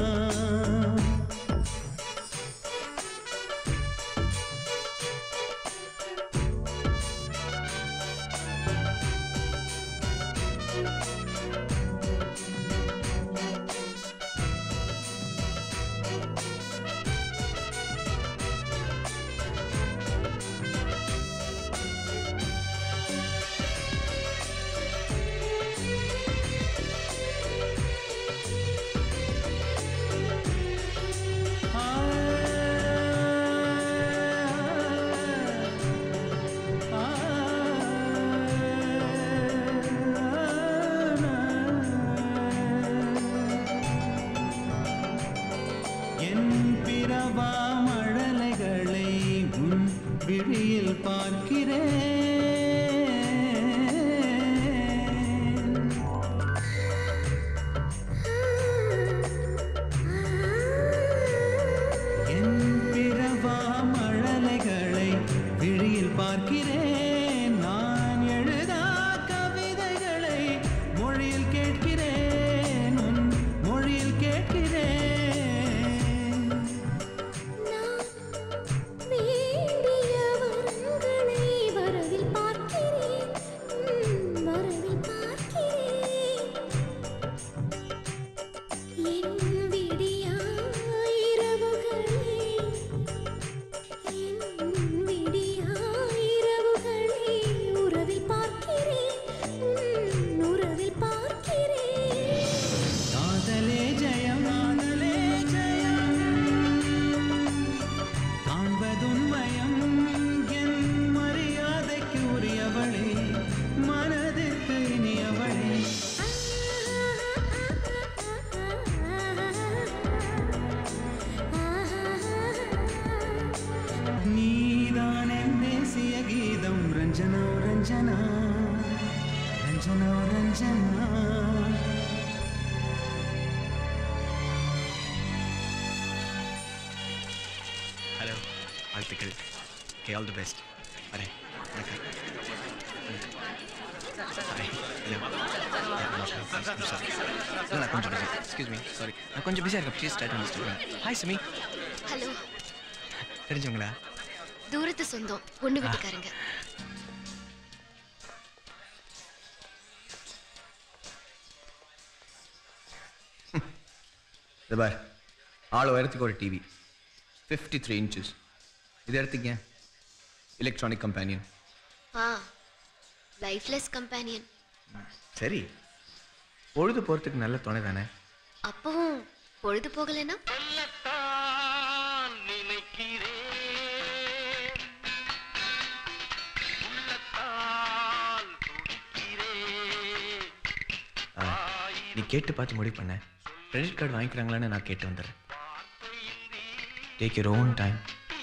என் பிறவா மழலைகளை உன் விழியில் பார்க்கிறேன் என் பிறவா மழலைகளை விழியில் பார்க்கிறேன் நான் எழுதா கவிதைகளை மொழியில் கேட்கிறேன் உன் மொழியில் கேட்கிறேன் வேண்டிய வரங்களை வரவில் பார்க்கிறேன் உம், வரவில் பார்க்கிறேன் என் விடியா இரவுகளை என் விடியா இரவுகளை உறவில் பார்க்கிறேன் உம், உறவில் பார்க்கிறேன் காதலே ஜெயம் காதலே ஜெயம் காண்பதுண்மயம் என் மரியாதைக்கு உரியவளே மனதிற்கு இனியவளே நீதான் என் தேசிய கீதம் ரஞ்சனா ரஞ்சனா ரஞ்சனா ரஞ்சனா ஹலோ வாழ்த்துக்கள் ஓகே ஆல் தி பெஸ்ட் வரேன் வணக்கம் Hi. Hello. Yeah, no, sorry, I'm sorry. No, நான் கொஞ்சம் பிஸி எக்ஸ்கியூஸ் மீ சாரி நான் கொஞ்சம் பிஸியாக இருக்கேன் please try to understand hi Sumi hello தெரிஞ்சவங்களா தூரத்து சொந்தம் பொண்ணு வீட்டுக்காரங்க இது பார் ஆள் உயரத்துக்கு ஒரு டிவி ஃபிஃப்டி த்ரீ இன்ச்சஸ் இது எடுத்துக்க electronic companion a lifeless companion சரி பொழுது போகிறதுக்கு நல்ல துணை தானே அப்பவும் பொழுது போகலைன்னா ஆ, நீ கேட்டு பார்த்து முடிவு பண்ண கிரெடிட் கார்டு வாங்கிக்கிறாங்களான்னு நான் கேட்டு வந்துடுறேன் டேக் யூர் ஓன் டைம்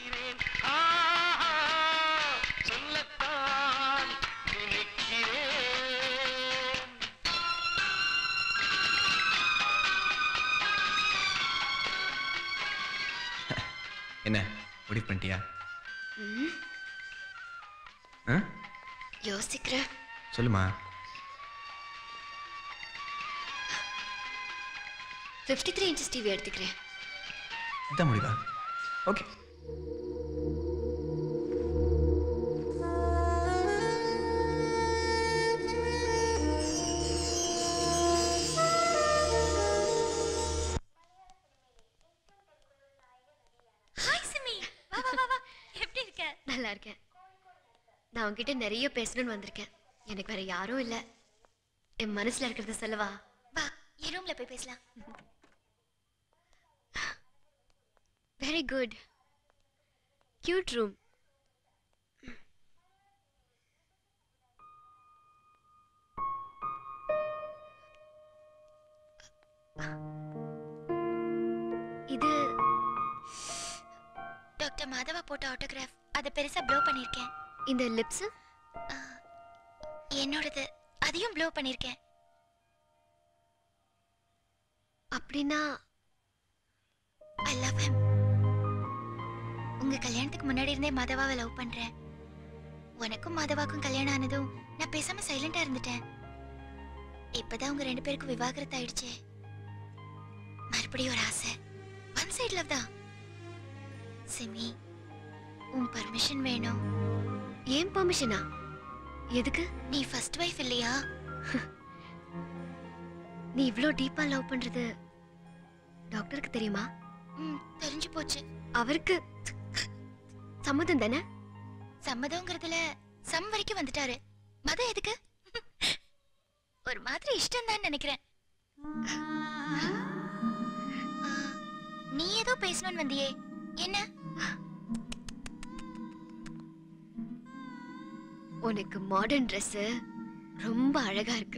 என்ன முடிவு பண்ணிட்டியா ம், ஆ யோசிக்கிறேன் சொல்லுமா ஃபிஃப்டி த்ரீ இன்ச்சஸ் டிவி எடுத்துக்கிறேன் இதான் முடிவா ஓகே ஹாய் சிமி வா வா வா வா எப்படி இருக்க நல்லா இருக்கேன் நான் உன்கிட்ட நிறைய பேசணும்னு வந்திருக்கேன் எனக்கு வேற யாரும் இல்ல என் மனசுல இருக்கிறத சொல்லவா வா என் ரூம்ல போய் பேசலாம் வெரி குட் கியூட் ரூம் இது டாக்டர் மாதவா போட்ட ஆட்டோகிராஃப் அதை பெருசா ப்ளோ பண்ணிருக்கேன் இந்த லிப்ஸ் என்னோடது அதையும் ப்ளோ பண்ணிருக்கேன் அப்படின்னா ஐ லவ் him உங்க கல்யாணத்துக்கு முன்னாடி இருந்தே மாதவாவை லவ் பண்றேன் உனக்கும் மாதவாக்கும் கல்யாணம் ஆனதும் நான் பேசாம சைலண்டா இருந்துட்டேன் இப்பதான் உங்க ரெண்டு பேருக்கும் விவாகரத்து ஆயிடுச்சே மறுபடியும் ஒரு ஆசை ஒன் சைடு லவ் தான் சிமி உன் பர்மிஷன் வேணும் ஏன் பர்மிஷனா எதுக்கு நீ ஃபர்ஸ்ட் வைஃப் இல்லையா நீ இவ்ளோ டீப்பா லவ் பண்றது டாக்டருக்கு தெரியுமா ம் தெரிஞ்சு போச்சு அவருக்கு சம்மதம் தானே சம்மதங்கிறதுல சம் வரைக்கும் வந்துட்டாரு மதம் எதுக்கு ஒரு மாதிரி இஷ்டம் தான் நினைக்கிறேன் ஆ, நீ ஏதோ பேசணும்னு வந்தியே என்ன உனக்கு மாடர்ன் Dress ரொம்ப அழகா இருக்கு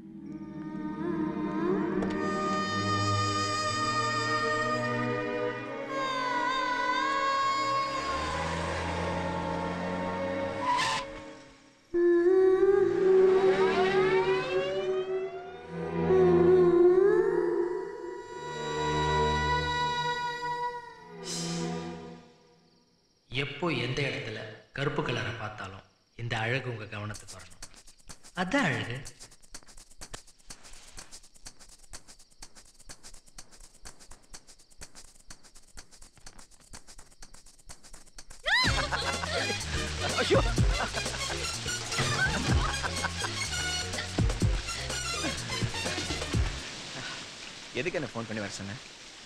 எப்போ எந்த இடத்துல கருப்பு கலரை பார்த்தாலும் இந்த அழகு உங்க கவனத்துக்கு வரணும் அதான் அழகு ஐயோ எதுக்கு என்ன ஃபோன் பண்ணி வர சொன்னேன்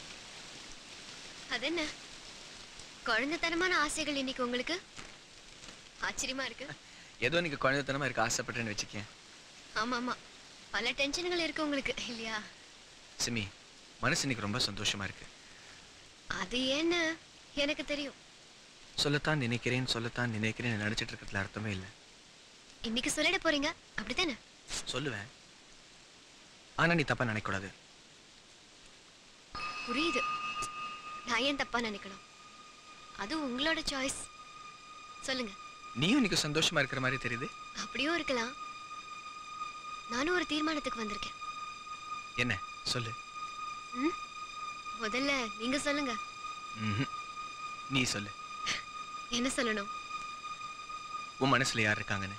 அது என்ன குழந்தைத்தனமான ஆசைகள் இன்னைக்கு உங்களுக்கு ஆச்சரியமா இருக்கு ஏதோ நீங்க குழந்தைத்தனமா இருக்க ஆசைப்பட்டேன்னு வச்சுக்கேன் ஆமா ஆமா பல டென்ஷன்கள் இருக்கு உங்களுக்கு இல்லையா சிமி மனசு இன்னைக்கு ரொம்ப சந்தோஷமா இருக்கு அது ஏன்னு எனக்கு தெரியும் சொல்லத்தான் நினைக்கிறேன் சொல்லத்தான் நினைக்கிறேன் நினைச்சிட்டு இருக்கிறதுல அர்த்தமே இல்லை இன்னைக்கு சொல்லிட போறீங்க அப்படித்தானே சொல்லுவேன் ஆனா நீ தப்பா நினைக்கக்கூடாது புரியுது நான் ஏன் தப்பா நினைக்கணும் அது உங்களோட சாய்ஸ் சொல்லுங்க நீயும் இன்னைக்கு சந்தோஷமா இருக்கிற மாதிரி தெரியுது அப்படியும் இருக்கலாம் நானும் ஒரு தீர்மானத்துக்கு வந்திருக்கேன் என்ன சொல்லு ம்? முதல்ல நீங்க சொல்லுங்க ம்ஹும். நீ சொல்லு என்ன சொல்லணும் உன் மனசுல யார் இருக்காங்கன்னு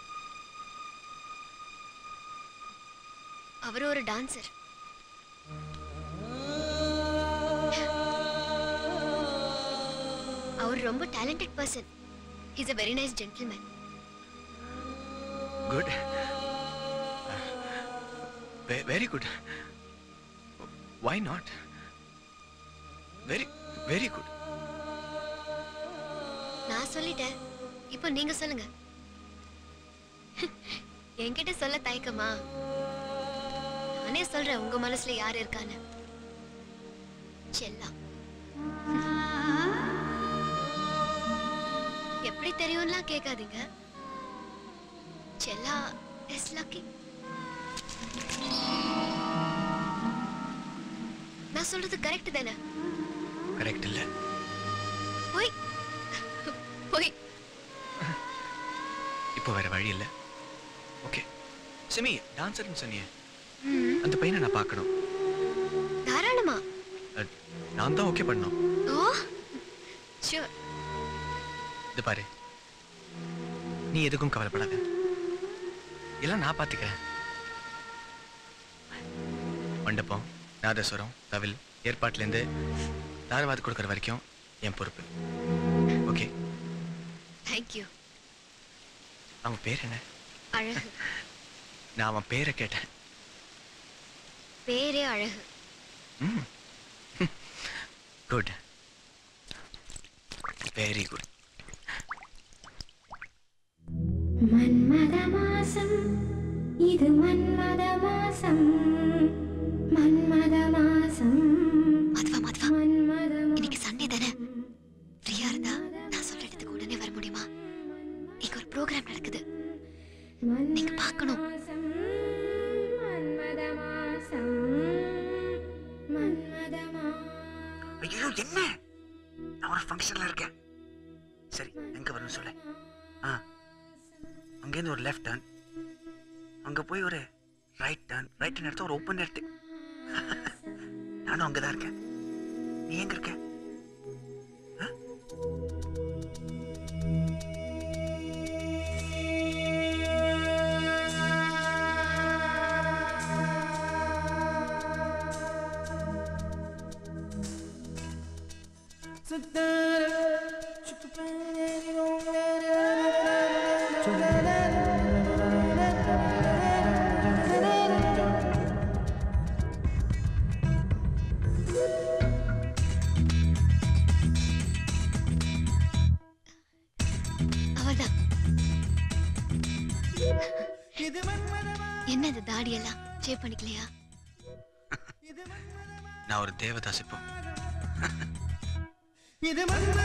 அவர் ஒரு டான்சர் அவர் ரொம்ப talented person is a very nice gentleman good very good why not very very good நான் சொல்லிட்டேன் இப்போ நீங்க சொல்லுங்க என்கிட்ட சொல்ல தயக்கமா நானே சொல்றேன் உங்க மனசுல யார் இருக்கான்னு செல்லா எப்படி தெரியும்லாம் கேட்காதீங்க செல்லா இஸ் லக்கி நான் சொல்றது கரெக்ட் தானே கரெக்ட் இல்ல போய் போய் இப்போ வேற வழி இல்ல ஓகே சிமி டான்சர்னு சொன்னியே ம், அந்த பையனை நான் பார்க்கணும் தாராளமா அஹ், நான் தான் ஓகே பண்ணணும் ஓ ஷூர் இது பாரு நீ எதுக்கும் கவலைப்படாத எல்லாம் நான் பார்த்துக்கிறேன் மண்டபம் நாதஸ்வரம் தவில் ஏற்பாட்டிலேருந்து தாரவாது கொடுக்குற வரைக்கும் என் பொறுப்பு ஓகே தேங்க்யூ அவன் பேர் என்ன அழகு நான் அவன் பேரை கேட்டேன் பேரே அழகு ம் குட் வெரி குட் மன்மத மாசம் இது மன்மத மாசம் மன்மத மாசம் மத்வா மத்வா மன்மத இன்னைக்கு சண்டே தானே ஃப்ரீயா இருந்தா நான் சொல்ற இடத்துக்கு உடனே வர முடியுமா இங்க ஒரு ப்ரோக்ராம் நடக்குது நீங்க பார்க்கணும் மன்மத மாசம் மன்மத ஐயோ என்ன நான் ஒரு ஃபங்க்ஷன்ல இருக்கேன் சரி எங்க வரணும் சொல்லு ஆ அங்கேருந்து ஒரு லெஃப்ட் டர்ன் அங்க போய் ஒரு ரைட் டர்ன் ரைட் டர்ன் எடுத்து ஒரு ஓப்பன் எடுத்து நானும் அங்கதான் இருக்கேன் நீ எங்க இருக்க அவள்தான் என்ன இது தாடியெல்லாம் ஷேப் பண்ணிக்கலையா நான் ஒரு தேவதாஸ் இப்போ இது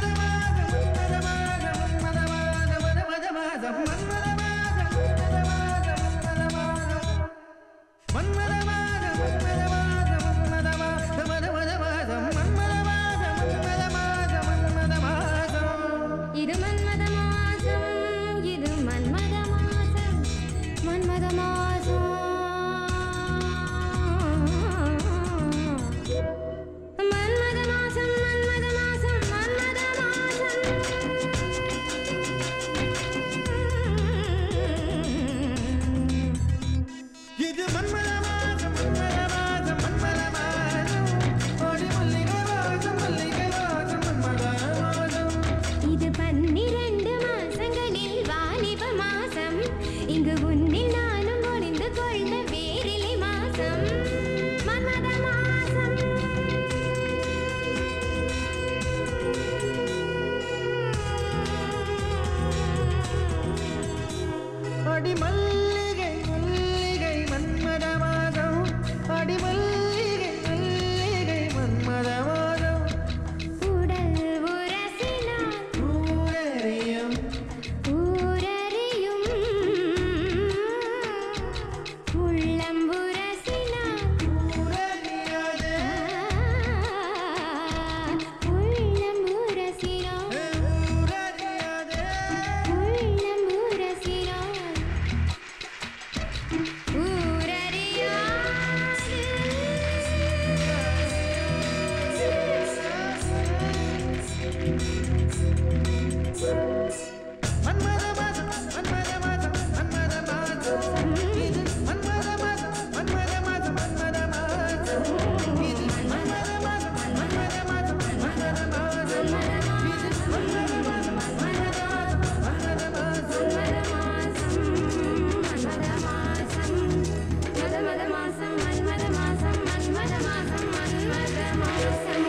இது மன்மத மாசம் இது மன்மத மாசம் மன்மத மாசம் மன்மத மாசம் மன்மத மாசம் மன்மத இது மன்மத மாசம் மன்மத மாசம் மன்மத மாசம் ஓடி மல்லிகை வாசம் மல்லிகை வாசம் மன்மத மாசம் இது பன்னிரண்டு மாசங்களில் வாலிப மாசம் இங்கு உன்னில் நானும் ஒளிந்து கொள்ள வேறிலை மாசம் மன்மத மாசம் அடி மல்லிகை மல்லிகை மன்மத மாதம் அடி மல்லிகை மல்லிகை மன்மத மாதம் உடல் உரசினால் ஊரறியும் ஊரறியும் உள்ளம் உரசினால் ஊரறியாதே உள்ளம் உரசினால் ஊரறியாதே உள்ளம் உரசினால் மன்மத மாதம் மன்மத மாதம் மன்மத மாதம் இது மன்மத மாதம் மன்மத மாதம் மன்மத மாதம் இது மன்மத மாதம் மன்மத மாதம் மன்மத மாதம் இது மன்மத மாதம் மன்மத மாதம் மன்மத மன்மத மாசம் மன்மத மாசம் மன்மத மாசம் மன்மத மாசம்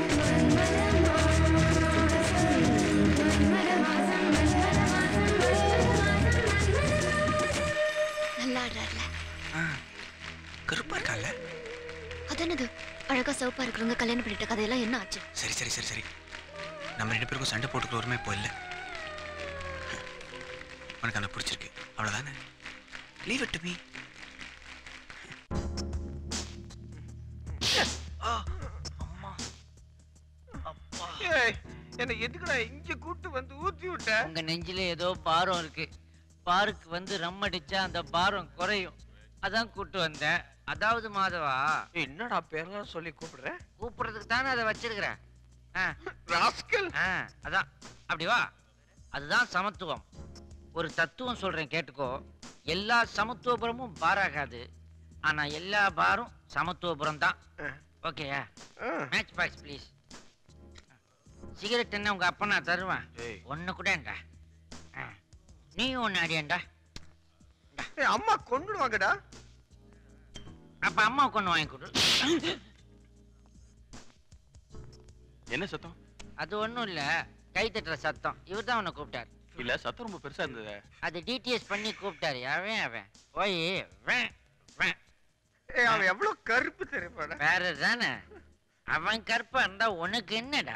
நல்லா ஆடுறாருல கருப்பா இருக்கான்ல அதென்னது அழகா சிவப்பா இருக்கிறவங்க கல்யாணம் பண்ணிட்ட கதையெல்லாம் என்ன ஆச்சு சரி சரி சரி சரி நம்ம ரெண்டு பேருக்கும் சண்டை போட்டுக்கிற உரிமை இப்போ இல்லை உனக்கு அந்த பிடிச்சிருக்கு அவ்வளோதானே லீவ் இட் மீ ஏய், என்னை எதுக்குடா இங்க கூட்டு வந்து ஊத்தி விட்ட உங்க நெஞ்சில ஏதோ பாரம் இருக்கு பாருக்கு வந்து ரம் அடிச்சா அந்த பாரம் குறையும் அதான் கூட்டு வந்தேன் அதாவது மாதவா என்னடா பேரெல்லாம் சொல்லி கூப்பிடுற கூப்பிடுறதுக்கு தானே அதை வச்சிருக்கிறேன் ஆ. ராஸ்கல் ஆ, அதான் அப்படி வா அதுதான் சமத்துவம் ஒரு தத்துவம் சொல்றேன் கேட்டுக்கோ எல்லா சமத்துவபுரமும் பாராகாது ஆனா எல்லா பாரும் சமத்துவபுரம் தான் ஓகேயா மேட்ச் பாக்ஸ் ப்ளீஸ் சிகரெட் என்ன உங்க அப்பா நான் தருவேன் ஒண்ணு கூடண்டா ஆ. நீயும் ஒண்ணு அடியேன்டா அம்மா கொண்டுடுவாங்கடா அப்ப அம்மா கொண்டு வாங்கி கொடு என்ன சத்தம் அது ஒண்ணும் இல்ல கை தட்டுற சத்தம் இவர் தான் உன்னை கூப்பிட்டார் இல்ல சத்தம் ரொம்ப பெருசா இருந்தது அது டிடிஎஸ் பண்ணி கூப்பிட்டாரு அவன் அவன் போய் வேன் வேன் ஏய் அவன் எவ்வளவு கருப்பு தெரியுமாடா வேற தானே அவன் கருப்பா இருந்தா உனக்கு என்னடா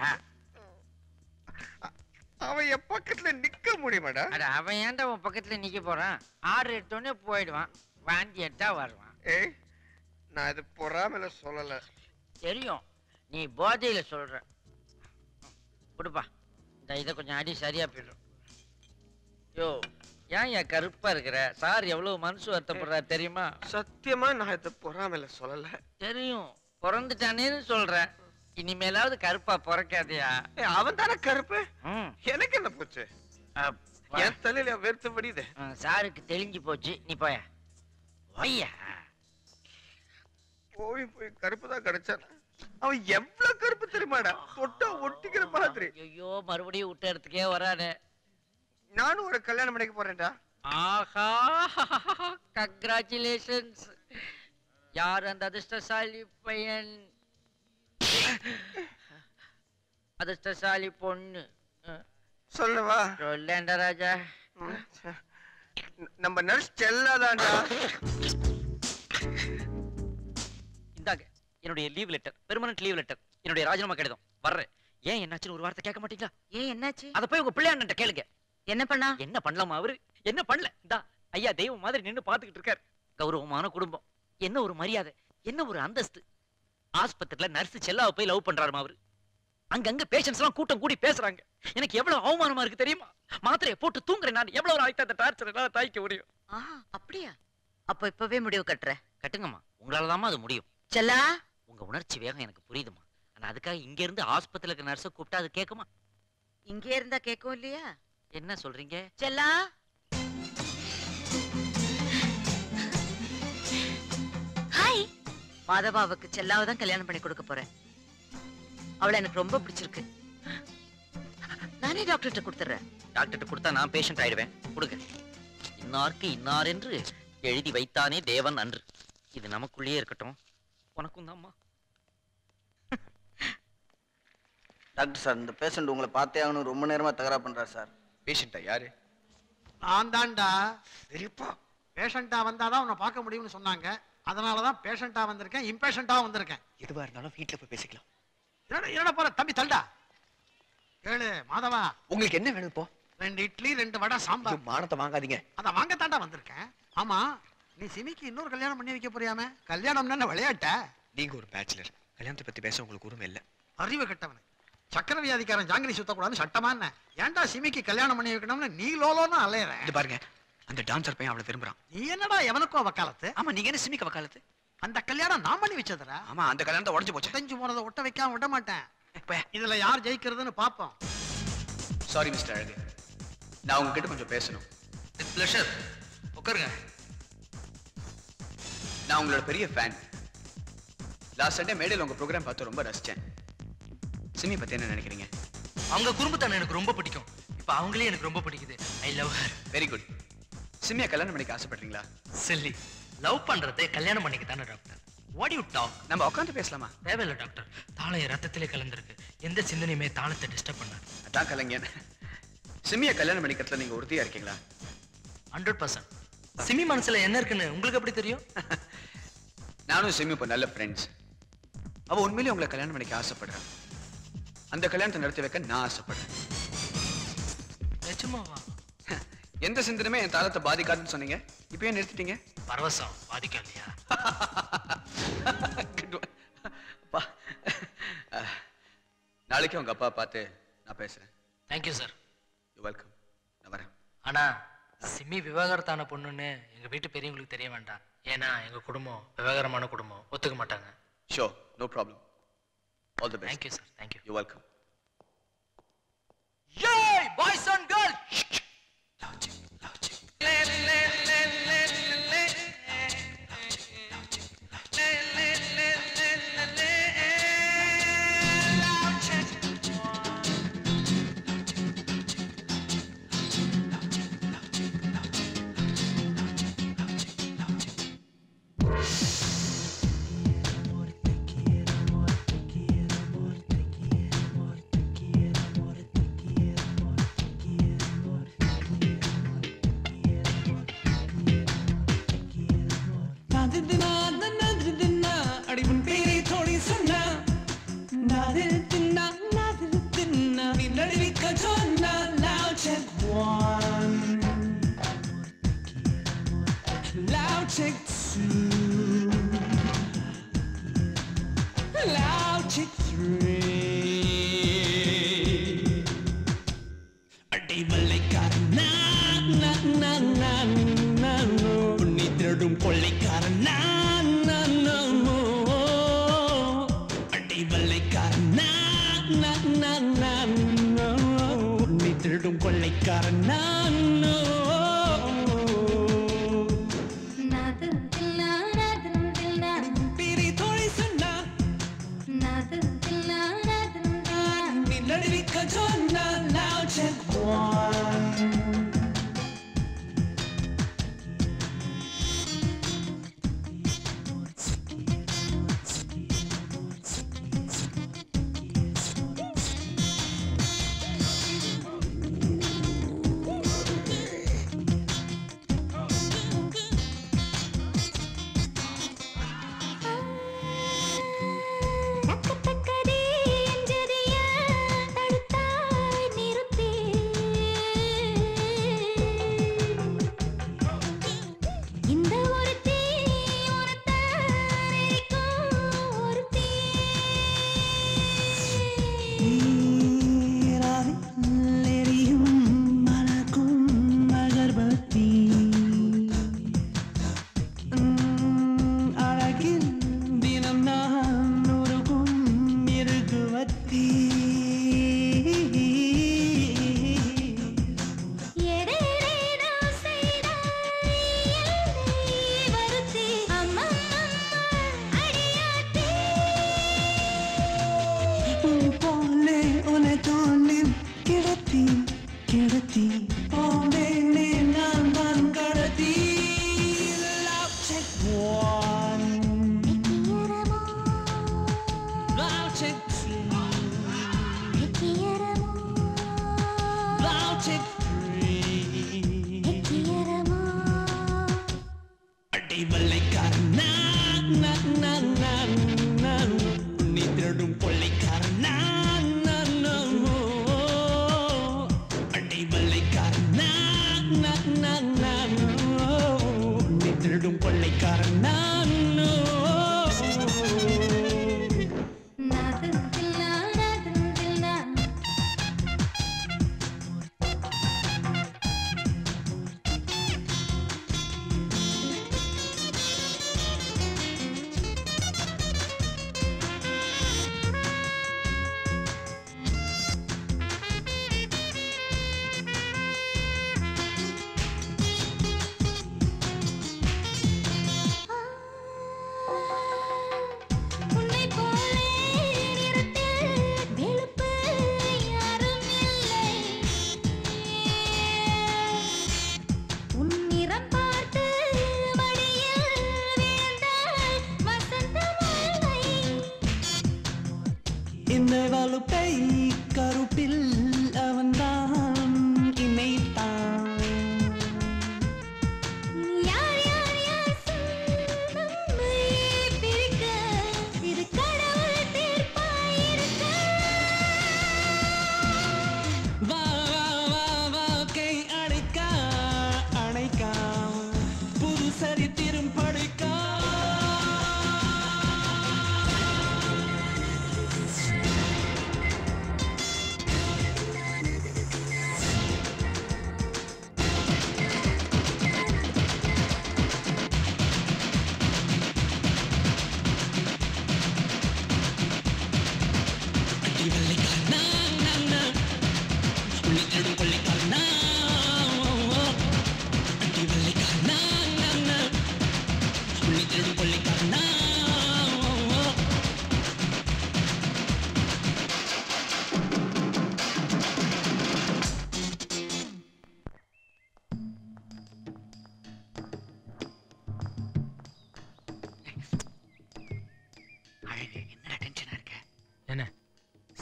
அவன் என் பக்கத்துல நிக்க முடியுமாடா அட அவன் ஏன்டா உன் பக்கத்துல நிக்க போறான் ஆறு எடுத்தோடனே போயிடுவான் வாந்தி எடுத்தா வருவான் ஏய் நான் இது பொறாமல சொல்லல தெரியும் நீ போதையில சொல்ற கொடுப்பா இந்த இதை கொஞ்சம் அடி சரியா போயிடும் யோ ஏன் என் கருப்பா இருக்கிற சார் எவ்வளவு மனசு வருத்தப்படுறா தெரியுமா சத்தியமா நான் இதை பொறாமல சொல்லல தெரியும் பிறந்துட்டானேன்னு சொல்ற இனிமேலாவது கருப்பா பிறக்காதயா ஏய் அவன் தானே கருப்பு ம் எனக்கு என்ன போச்சு என் தலையில வெறுத்து படியுது சாருக்கு தெளிஞ்சு போச்சு நீ போய ஒய்யா போய் போய் கருப்பு தான் கிடைச்சான் அவன் எவ்வளவு கருப்பு தெரியுமாடா தொட்டா ஒட்டிக்கிற மாதிரி ஐயோ மறுபடியும் விட்ட இடத்துக்கே வரானே நானும் ஒரு கல்யாணம் பண்ணிக்க போறேன்டா ஆஹா கங்க்ராச்சுலேஷன்ஸ் யார் அந்த அதிர்ஷ்டசாலி பையன் அதிர்ஷ்டசாலி பொண்ணு சொல்லவா சொல்லேண்டா ராஜா நம்ம நர்ஸ் செல்லாதாண்டா இந்தாங்க என்னுடைய leave letter permanent leave letter என்னுடைய ராஜினாமா கடிதம் வர்றேன் ஏன் என்னாச்சுன்னு ஒரு வார்த்தை கேட்க மாட்டீங்களா ஏன் என்னாச்சு அத போய் உங்க பிள்ளையாண்ட கேளுங்க என்ன பண்ணா என்ன பண்ணலாமா அவரு என்ன பண்ணல இந்தா ஐயா தெய்வம் மாதிரி நின்னு பாத்துக்கிட்டு இருக்காரு கௌரவமான குடும்பம் என்ன ஒரு மரியாதை என்ன ஒரு அந்தஸ்து ஆஸ்பத்திரியில நர்ஸ் செல்லாவை போய் லவ் பண்றாருமா அவரு அங்கங்க பேஷண்ட்ஸ் எல்லாம் கூட்டம் கூடி பேசுறாங்க எனக்கு எவ்வளவு அவமானமா இருக்கு தெரியுமா மாத்திரையை போட்டு தூங்குறேன் நான் எவ்வளவு நாளைக்கு அந்த டார்ச்சர் எல்லாம் தாய்க்க முடியும் ஆஹா அப்படியா அப்ப இப்பவே முடிவு கட்டுற கட்டுங்கம்மா உங்களால அது முடியும் செல்லா உங்க உணர்ச்சி வேகம் எனக்கு புரியுதுமா ஆனா அதுக்காக இங்க இருந்து ஆஸ்பத்திரியில இருக்க நர்ஸை கூப்பிட்டா அது கேட்குமா இங்கே இருந்தா கேட்கும் இல்லையா என்ன சொல்றீங்க செல்லா ஹாய் மாதவாவுக்கு செல்லாவை தான் கல்யாணம் பண்ணி கொடுக்க போறேன் அவளை எனக்கு ரொம்ப பிடிச்சிருக்கு நானே டாக்டர்கிட்ட கொடுத்துறேன் டாக்டர்கிட்ட கொடுத்தா நான் பேஷண்ட் ஆயிடுவேன் கொடுங்க இன்னார்க்கு இன்னார் என்று எழுதி வைத்தானே தேவன் அன்று இது நமக்குள்ளேயே இருக்கட்டும் உனக்கும் தான்மா டாக்டர் சார் இந்த பேஷண்ட் உங்களை பார்த்தே ஆகணும் ரொம்ப நேரமா தகரா பண்றாரு சார் பேஷண்டா யாரு நான் தான்டா பெரியப்பா பேஷண்டா வந்தாதான் உன்னை பார்க்க முடியும்னு சொன்னாங்க அதனால தான் பேஷண்டா வந்திருக்கேன் இம்பேஷண்டா வந்திருக்கேன் எதுவா இருந்தாலும் வீட்டுல போய் பேசிக்கலாம் என்னடா என்னடா போற தம்பி தள்ளுடா கேளு மாதவா உங்களுக்கு என்ன வேணும் இப்போ ரெண்டு இட்லி ரெண்டு வடை சாம்பார் மானத்தை வாங்காதீங்க அத வாங்கத்தாண்டா வந்திருக்கேன் ஆமா நீ சிமிக்கு இன்னொரு கல்யாணம் பண்ணி வைக்க போறியாமே கல்யாணம் என்ன விளையாட்ட நீங்க ஒரு பேச்சுலர் கல்யாணத்தை பத்தி பேச உங்களுக்கு உரிமை இல்ல அறிவு கெட்டவனே சக்கர வியாதிக்காரன் ஜாங்கிரி சுத்தக்கூடாதுன்னு சட்டமா என்ன ஏன்டா சிமிக்கு கல்யாணம் பண்ணி வைக்கணும்னு நீ லோலோன்னு அலையற இது பாருங்க அந்த டான்சர் பையன் அவளை விரும்புறான் நீ என்னடா எவனுக்கும் வக்காலத்து ஆமா நீங்க என்ன சிமிக்க வக்காலத்து அந்த கல்யாணம் நான் பண்ணி வச்சதுடா ஆமா அந்த கல்யாணத்தை உடஞ்சு போச்சு உடைஞ்சு போறதை ஒட்ட வைக்காம விட மாட்டேன் இதுல யார் ஜெயிக்கிறதுன்னு பாப்போம் சாரி மிஸ்டர் அழகு நான் உங்ககிட்ட கொஞ்சம் பேசணும் வித் ப்ளஷர் உட்காருங்க நான் உங்களோட பெரிய ஃபேன் லாஸ்ட் சண்டே மேடையில் உங்க ப்ரோக்ராம் பார்த்து ரொம்ப ரசிச்சேன் சிமி பத்தி என்ன நினைக்கிறீங்க அவங்க குடும்பத்தான எனக்கு ரொம்ப பிடிக்கும் இப்போ அவங்களே எனக்கு ரொம்ப பிடிக்குது I love her very good சிமியா கல்யாணம் பண்ணிக்க ஆசைப்படுறீங்களா சில்லி லவ் பண்றதை கல்யாணம் பண்ணிக்க தானே டாக்டர் வாட் யூ டாக் நம்ம உட்காந்து பேசலாமா தேவையில்ல டாக்டர் தாளம் என் ரத்தத்திலே கலந்துருக்கு எந்த சிந்தனையுமே தாளத்தை டிஸ்டர்ப் பண்ணாது அதான் கலைஞன் சிமியா கல்யாணம் பண்ணிக்கிறதுல நீங்க உறுதியா இருக்கீங்களா ஹண்ட்ரட் பர்சன்ட் சிமி மனசுல என்ன இருக்குன்னு உங்களுக்கு எப்படி தெரியும் நானும் சிமி இப்போ நல்ல ஃப்ரெண்ட்ஸ் அவ உண்மையிலேயே உங்களை கல்யாணம் பண்ணிக்க ஆசைப்படுறான் அந்த கல்யாணத்தை நடத்தி வைக்க நான் ஆசைப்படுறேன் நிஜமாவா எந்த சிந்தனமே என் தாளத்தை பாதிக்காதுன்னு சொன்னீங்க இப்போ ஏன் நிறுத்திட்டீங்க பரவசம் பாதிக்கும் இல்லையா அப்பா அஹ், நாளைக்கு உங்க அப்பா பார்த்து நான் பேசுறேன் தேங்க்யூ சார் யூ வெல்கம் நான் வரேன் ஆனா சிமி விவாகரத்தான பொண்ணுன்னு எங்க வீட்டு பெரியவங்களுக்கு தெரிய வேண்டாம் ஏன்னா எங்க குடும்பம் விவாகரமான குடும்பம் ஒத்துக்க மாட்டாங்க so no problem all the best thank you sir thank you welcome Yay, boys and girls! நாதிதினா, நாதிதினா, அடி உன் பேரை தோழி சொன்னா. நாதிதினா, நாதிதினா, நீ நழுவிக்க சொன்னா. Loud check one. Loud check two. Loud check three. அடி வெள்ளைக்காரன் நான், நான், நான், நான், நான், உன்னை திருடும் கொள்ளைக்காரன் நான்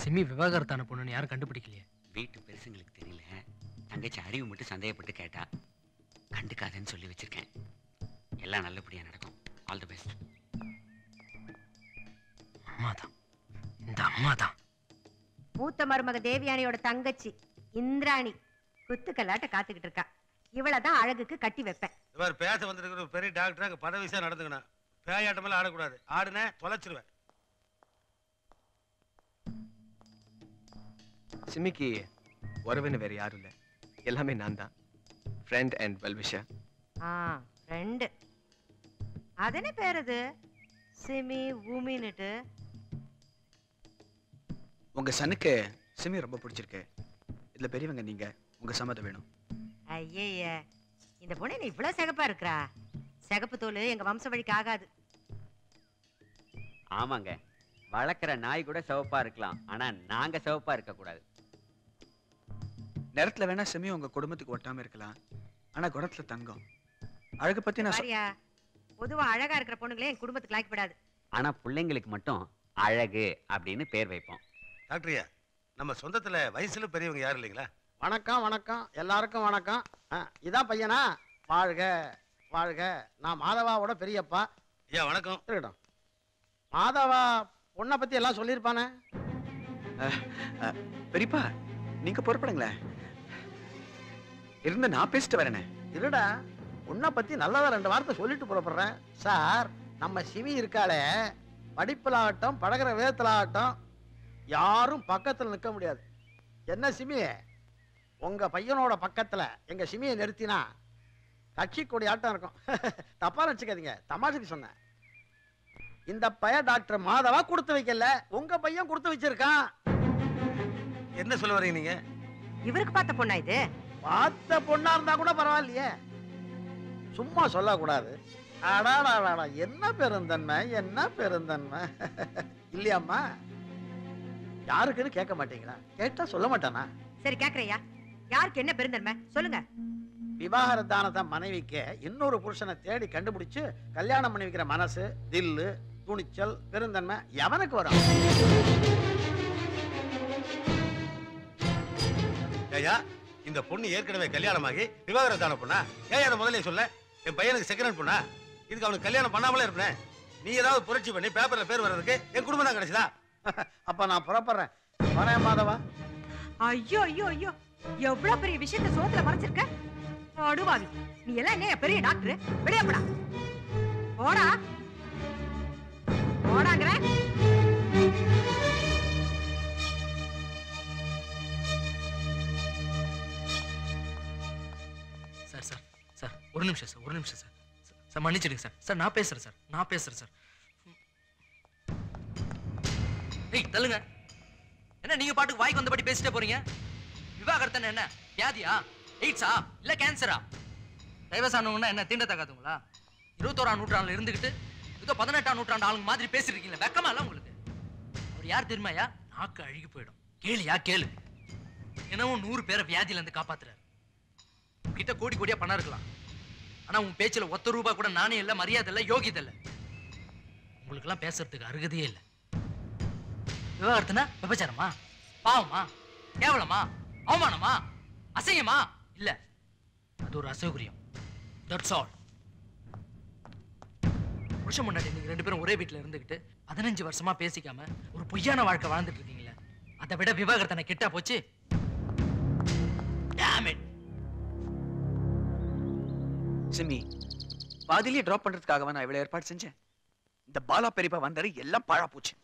சிம்மி விவாகரத்தான பொண்ணுன்னு யாரும் கண்டுபிடிக்கலையே வீட்டு பெருசுங்களுக்கு தெரியல தங்கச்சி அறிவு மட்டும் சந்தேகப்பட்டு கேட்டா கண்டுக்காதேன்னு சொல்லி வச்சிருக்கேன் எல்லாம் நல்லபடியா நடக்கும் ஆல் தி பெஸ்ட் அம்மா தான் இந்த அம்மா தான் மூத்த மருமக தேவியானியோட தங்கச்சி இந்திராணி குத்துக்கல்லாட்ட காத்துக்கிட்டு இருக்கா இவளதான் அழகுக்கு கட்டி வைப்பேன் இவர் பேச வந்திருக்கிற ஒரு பெரிய டாக்டர் அங்கே பதவிசா நடந்துக்கணும் பேயாட்டமெல்லாம் ஆடக்கூடாது ஆடுனேன் தொலைச்சிருவேன் சிம்மிக்கு உறவுன்னு வேற யாரும் இல்லை எல்லாமே நான் தான் ஃப்ரெண்ட் அண்ட் வெல்விஷர் ஆ ரெண்டு அதென்ன பேர் அது சிமி ஊமின்னுட்டு உங்க சனுக்கு சிமி ரொம்ப பிடிச்சிருக்கு இதுல பெரியவங்க நீங்க உங்க சம்மதம் வேணும் ஐயய்ய இந்த பொண்ணு என்ன இவ்வளவு சிகப்பா இருக்கிறா சிகப்பு தோல் எங்க வம்ச வழிக்கு ஆகாது ஆமாங்க வளர்க்குற நாய் கூட சிவப்பா இருக்கலாம் ஆனா நாங்க சிவப்பா இருக்க கூடாது நேரத்துல வேணா சிமி உங்க குடும்பத்துக்கு ஒட்டாம இருக்கலாம் ஆனா குணத்துல தங்கம் அழகு பத்தி நான் சொ- பாரியா பொதுவா அழகா இருக்கிற பொண்ணுங்களே என் குடும்பத்துக்கு லாய்க்கப்படாது ஆனா பிள்ளைங்களுக்கு மட்டும் அழகு அப்படின்னு பேர் வைப்போம் டாக்டரியா நம்ம சொந்தத்துல வயசுல பெரியவங்க யாரும் இல்லைங்களா வணக்கம் வணக்கம் எல்லாருக்கும் வணக்கம் ஆ, இதான் பையனா வாழ்க வாழ்க நான் மாதவாவோட பெரியப்பா ஐயா வணக்கம் இருக்கட்டும் மாதவா பொண்ணை பத்தி எல்லாம் சொல்லியிருப்பானே பெரியப்பா நீங்க பொறுப்படுங்களேன் இருந்து நான் பேசிட்டு வரேனே இருடா உன்னை பத்தி நல்லதா ரெண்டு வார்த்தை சொல்லிட்டு புறப்படுறேன் சார் நம்ம சிவி இருக்காளே படிப்புல ஆகட்டும் பழகுற விதத்துல ஆகட்டும் யாரும் பக்கத்துல நிற்க முடியாது என்ன சிமி உங்க பையனோட பக்கத்துல எங்க சிமியை நிறுத்தினா கட்சி கொடி ஆட்டம் இருக்கும் தப்பா நினச்சிக்காதீங்க தமாஷுக்கு சொன்னேன் இந்த பைய டாக்டர் மாதவா கொடுத்து வைக்கல உங்க பையன் கொடுத்து வச்சிருக்கான் என்ன சொல்ல வரீங்க நீங்க இவருக்கு பார்த்த பொண்ணா இது பார்த்த பொண்ணா இருந்தா கூட பரவாயில்லையே சும்மா சொல்லக்கூடாது அடாடாடாடா என்ன பெருந்தன்மை என்ன பெருந்தன்மை இல்லையாம்மா யாருக்குன்னு கேட்க மாட்டீங்களா கேட்டா சொல்ல மாட்டானா சரி கேக்குறையா யாருக்கு என்ன பெருந்தன்மை சொல்லுங்க விவாகர தானத்தை மனைவிக்கு இன்னொரு புருஷனை தேடி கண்டுபிடிச்சு கல்யாணம் பண்ணி வைக்கிற மனசு தில்லு துணிச்சல் பெருந்தன்மை எவனுக்கு வரும் ஐயா இந்த பொண்ணு ஏற்கனவே கல்யாணமாகி விவாகரத்தான பொண்ணா ஏன் அதை முதல்ல சொல்ல என் பையனுக்கு செகண்ட் ஹேண்ட் பொண்ணா இதுக்கு அவனுக்கு கல்யாணம் பண்ணாமலே இருப்பேன் நீ ஏதாவது புரட்சி பண்ணி பேப்பர்ல பேர் வர்றதுக்கு என் குடும்பம் தான் கிடைச்சதா அப்ப நான் புறப்படுறேன் வரேன் மாதவா ஐயோ ஐயோ ஐயோ எவ்வளவு பெரிய விஷயத்த சோத்துல மறைச்சிருக்க அடுவாவி நீ எல்லாம் என்ன பெரிய டாக்டர் வெளியே போடா போடா போடாங்கிற சார் சார் சார் ஒரு நிமிஷம் சார் ஒரு நிமிஷம் சார் சார், சார் மன்னிச்சிடுங்க சார் சார் நான் பேசுறேன் சார் நான் பேசுறேன் சார் ஏய் தள்ளுங்க என்ன நீங்க பாட்டுக்கு வாய்க்கு வந்தபடி பேசிட்டே போறீங்க விவாகரத்தன என்ன வியாதியா எய்ட்ஸா இல்ல கேன்சரா டைவர்ஸ் ஆனவங்கன்னா என்ன தீண்டத்தகாதவங்களா இருபத்தோராம் நூற்றாண்டுல இருந்துகிட்டு ஏதோ பதினெட்டாம் நூற்றாண்டு ஆளுங்க மாதிரி பேசிருக்கீங்களா வெக்கமா இல்ல உங்களுக்கு அவர் யார் தெரியுமாயா நாக்கு அழுகி போயிடும் கேளுயா கேளு தினமும் நூறு பேரை வியாதியில இருந்து காப்பாத்துறாரு கிட்ட கோடி கோடியா பணம் இருக்கலாம் ஆனா உன் பேச்சுல ஒத்த ரூபா கூட நாணயம் இல்ல மரியாதை இல்ல யோகியதை இல்ல உங்களுக்கு எல்லாம் பேசுறதுக்கு அருகதையே இல்ல விவாகரத்துனா விபச்சாரமா பாவமா கேவலமா அவமானமா அசிங்கமா இல்ல அது ஒரு அசௌகரியம் தட்ஸ் ஆல் புருஷன் முன்னாடி நீங்க ரெண்டு பேரும் ஒரே வீட்டுல இருந்துகிட்டு பதினஞ்சு வருஷமா பேசிக்காம ஒரு பொய்யான வாழ்க்கை வாழ்ந்துட்டு இருக்கீங்களே அதை விட விவாகரத்தனை கிட்டா போச்சு Damn it. சிம்மி பாதிலேயே டிராப் பண்றதுக்காகவா நான் இவ்வளவு ஏற்பாடு செஞ்சேன் இந்த பாலா பெரியப்பா வந்தாரு எல்லாம் பாழா போச்சு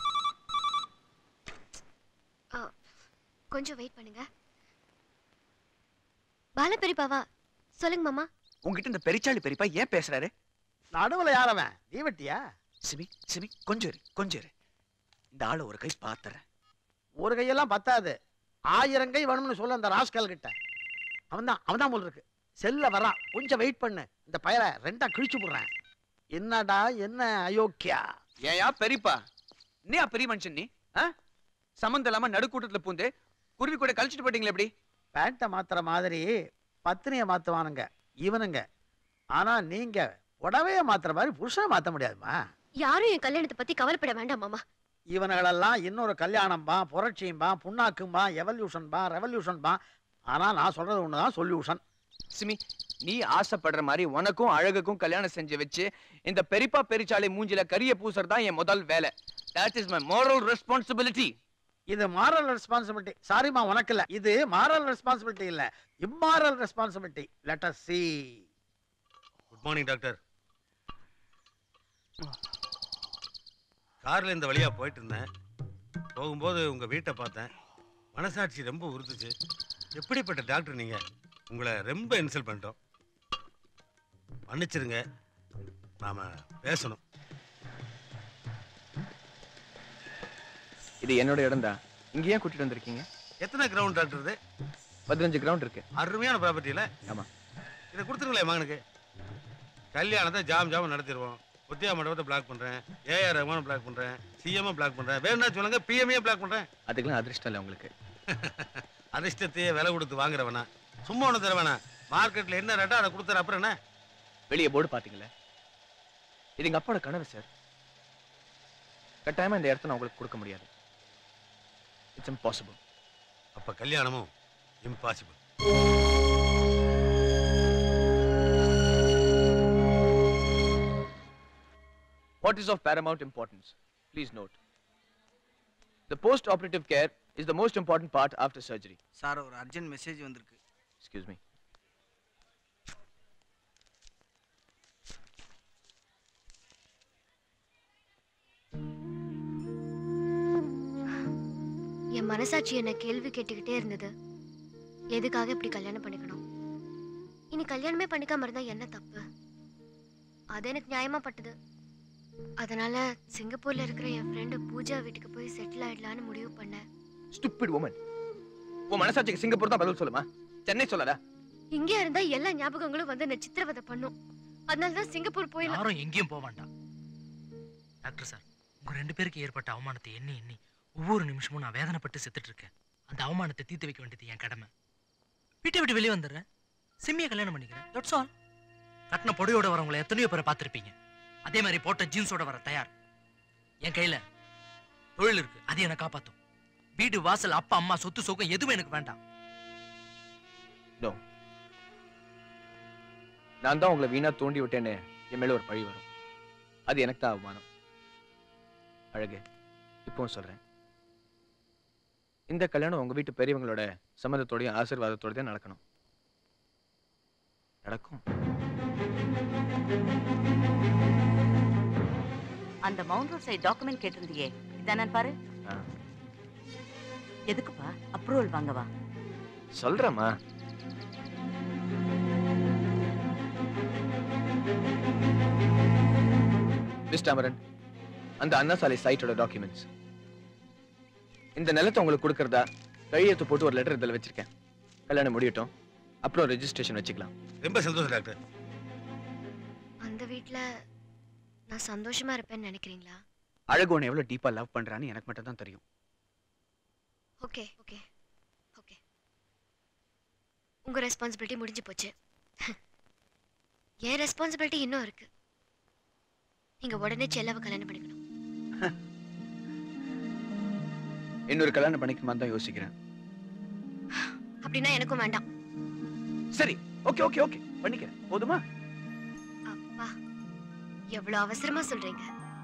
ஆ, கொஞ்சம் வெயிட் பண்ணுங்க பால பெரியப்பாவா சொல்லுங்க மாமா உங்ககிட்ட இந்த பெரிச்சாளி பெரியப்பா ஏன் பேசுறாரு நடுவுல யாரவன் நீ வெட்டியா சிமி சிமி கொஞ்சம் இரு கொஞ்சம் இரு இந்த ஆளை ஒரு கை பாத்துறேன் ஒரு கையெல்லாம் பத்தாது ஆயிரம் கை வேணும்னு சொல்ல அந்த ராஸ்கல் கிட்ட அவன் தான் அவன் தான் போல் இருக்கு செல்ல வரான் கொஞ்சம் வெயிட் பண்ணு இந்த பயலை ரெண்டா கிழிச்சு போடுறேன் என்னடா என்ன அயோக்கியா ஏயா பெரியப்பா நீயா பெரிய மனுஷன் நீ ஆ? சம்மந்தம் இல்லாம நடுக்கூட்டத்துல பூந்து குருவி கூட கழிச்சிட்டு போயிட்டீங்களே எப்படி பேண்ட்டை மாத்துற மாதிரி பத்தினியை மாத்துவானுங்க இவனுங்க ஆனா நீங்க உடவைய மாத்துற மாதிரி புருஷனை மாத்த முடியாதுமா யாரும் என் கல்யாணத்தை பத்தி கவலைப்பட வேண்டாம் மாமா இவனுகளெல்லாம் இன்னொரு கல்யாணம்பா புரட்சியும்பா புண்ணாக்கும்பா எவல்யூஷன்பா ரெவல்யூஷன்பா ஆனா நான் சொல்றது ஒண்ணுதான் சொல்யூஷன் சிமி நீ ஆசைப்படுற மாதிரி உனக்கும் அழகுக்கும் கல்யாணம் செஞ்சு வச்சு இந்த பெரியப்பா பெரிச்சாலை மூஞ்சில கரிய பூசறது தான் என் முதல் வேலை that is my moral responsibility இது மாரல் ரெஸ்பான்சிபிலிட்டி சாரிமா உனக்கு இல்ல இது மாரல் ரெஸ்பான்சிபிலிட்டி இல்ல immoral responsibility let us see good morning doctor கார்ல இந்த வழியா போயிட்டு இருந்தேன் போகும்போது உங்க வீட்டை பார்த்தேன் மனசாட்சி ரொம்ப உறுத்துச்சு எப்படிப்பட்ட டாக்டர் நீங்க உங்களை ரொம்ப இன்சல்ட் பண்ணிட்டோம் மன்னிச்சிருங்க நாம பேசணும் இது என்னோட இடம் தான் இங்க ஏன் கூட்டிட்டு வந்திருக்கீங்க எத்தனை கிரவுண்ட் டாக்டர் இது பதினஞ்சு கிரவுண்ட் இருக்கு அருமையான ப்ராப்பர்ட்டியில ஆமா இதை கொடுத்துருங்களேன் மகனுக்கு கல்யாணத்தை ஜாம் ஜாம் நடத்திடுவோம் உத்தியா மண்டபத்தை பிளாக் பண்றேன் ஏஆர் ரஹ்மான் பிளாக் பண்றேன் சிஎம் பிளாக் பண்றேன் வேணும்னா சொல்லுங்க பிஎம்ஏ பிளாக் பண்றேன் அதுக்கெல்லாம் அதிர்ஷ்டம் இல்லை உங்களுக்கு அதிர்ஷ்டத்தையே விலை கொடுத்து வாங்குறவனா சும்மா ஒன்று தருவானா மார்க்கெட்ல என்ன ரேட்டோ அதை கொடுத்துற அப்புறம் என்ன வெளியே போர்டு பாத்தீங்களா இது எங்க அப்பாவோட கனவு சார் கட்டாயமா இந்த இடத்த நான் உங்களுக்கு கொடுக்க முடியாது இட்ஸ் இம்பாசிபிள் அப்ப கல்யாணமும் impossible What is of paramount importance? Please note. The post-operative care is the most important part after surgery. Sir ஒரு அர்ஜென்ட் மெசேஜ் வந்திருக்கு Excuse me. என் மனசாட்சி என்ன கேள்வி கேட்டுக்கிட்டே இருந்தது எதுக்காக இப்படி கல்யாணம் பண்ணிக்கணும் இனி கல்யாணமே பண்ணிக்காம இருந்தா என்ன தப்பு அது எனக்கு நியாயமா பட்டது அதனால சிங்கப்பூர்ல இருக்கிற என் ஃப்ரெண்டு பூஜா வீட்டுக்கு போய் செட்டில் ஆயிடலான்னு முடிவு பண்ணேன் Stupid woman. உன் மனசாட்சிக்கு சிங்கப்பூர் தான் பதில் சொல்லுமா சென்னை சொல்லாதா இங்கே இருந்தா எல்லா ஞாபகங்களும் வந்து என்ன சித்திரவதை பண்ணும் அதனால தான் சிங்கப்பூர் போயிடலாம் யாரும் எங்கேயும் போக வேண்டாம் டாக்டர் சார் உங்க ரெண்டு பேருக்கு ஏற்பட்ட அவமானத்தை எண்ணி எண்ணி ஒவ்வொரு நிமிஷமும் நான் வேதனைப்பட்டு செத்துட்டு இருக்கேன் அந்த அவமானத்தை தீர்த்து வைக்க வேண்டியது என் கடமை வீட்டை விட்டு வெளியே வந்துடுறேன் சிம்மியை கல்யாணம் பண்ணிக்கிறேன் தட்ஸ் ஆல் கட்டின பொடியோட வரவங்களை எத்தனையோ பேரை பார்த்துருப்பீங்க அதே மாதிரி போட்ட ஜீன்ஸோட வர தயார் என் கையில தொழில் இருக்கு அது என்னை காப்பாத்தும் வீடு வாசல் அப்பா அம்மா சொத்து சொகம் எதுவும் எனக்கு வேண்டாம் நோ நான் தான் உங்களை வீணா தூண்டி விட்டேன்னு என் மேல ஒரு பழி வரும் அது எனக்கு தான் அவமானம் அழகு இப்பவும் சொல்றேன் இந்த கல்யாணம் உங்க வீட்டு பெரியவங்களோட சம்மதத்தோடையும் ஆசீர்வாதத்தோடயும் நடக்கணும் நடக்கும் அந்த மவுண்ட் ரோட் சைடு டாக்குமெண்ட் கேட்டிருந்தியே இதானு பாரு ஆ. எதுக்குப்பா அப்ரூவல் வாங்கவா சொல்றேம்மா மிஸ்டர் அமரன் அந்த அண்ணாசாலை சைட்டோட டாக்குமெண்ட்ஸ் இந்த நிலத்தை உங்களுக்கு கொடுக்கறதா கையெழுத்து போட்டு ஒரு லெட்டர் இதில் வச்சிருக்கேன் கல்யாணம் முடியட்டும் அப்புறம் ரெஜிஸ்ட்ரேஷன் வச்சுக்கலாம் ரொம்ப சந்தோஷம் டாக்டர் அந்த வீட்ல நான் சந்தோஷமா இருப்பேன்னு நினைக்கிறீங்களா அழகு உன்னை எவ்வளவு டீப்பா லவ் பண்றான்னு எனக்கு மட்டும் தான் தெரியும் ஓகே ஓகே ஓகே உங்க ரெஸ்பான்சிபிலிட்டி முடிஞ்சு போச்சு என் ரெஸ்பான்சிபிலிட்டி இன்னும் இருக்கு நீங்க உடனே செல்லவை கல்யாணம் பண்ணிக்கணும் இன்னொரு கல்யாணம் பண்ணிக்கணுமா தான் யோசிக்கிறேன் அப்படின்னா எனக்கும் வேண்டாம் சரி ஓகே ஓகே ஓகே பண்ணிக்கிறேன் போதுமா அப்பா எவ்வளவு அவசரமா சொல்றீங்க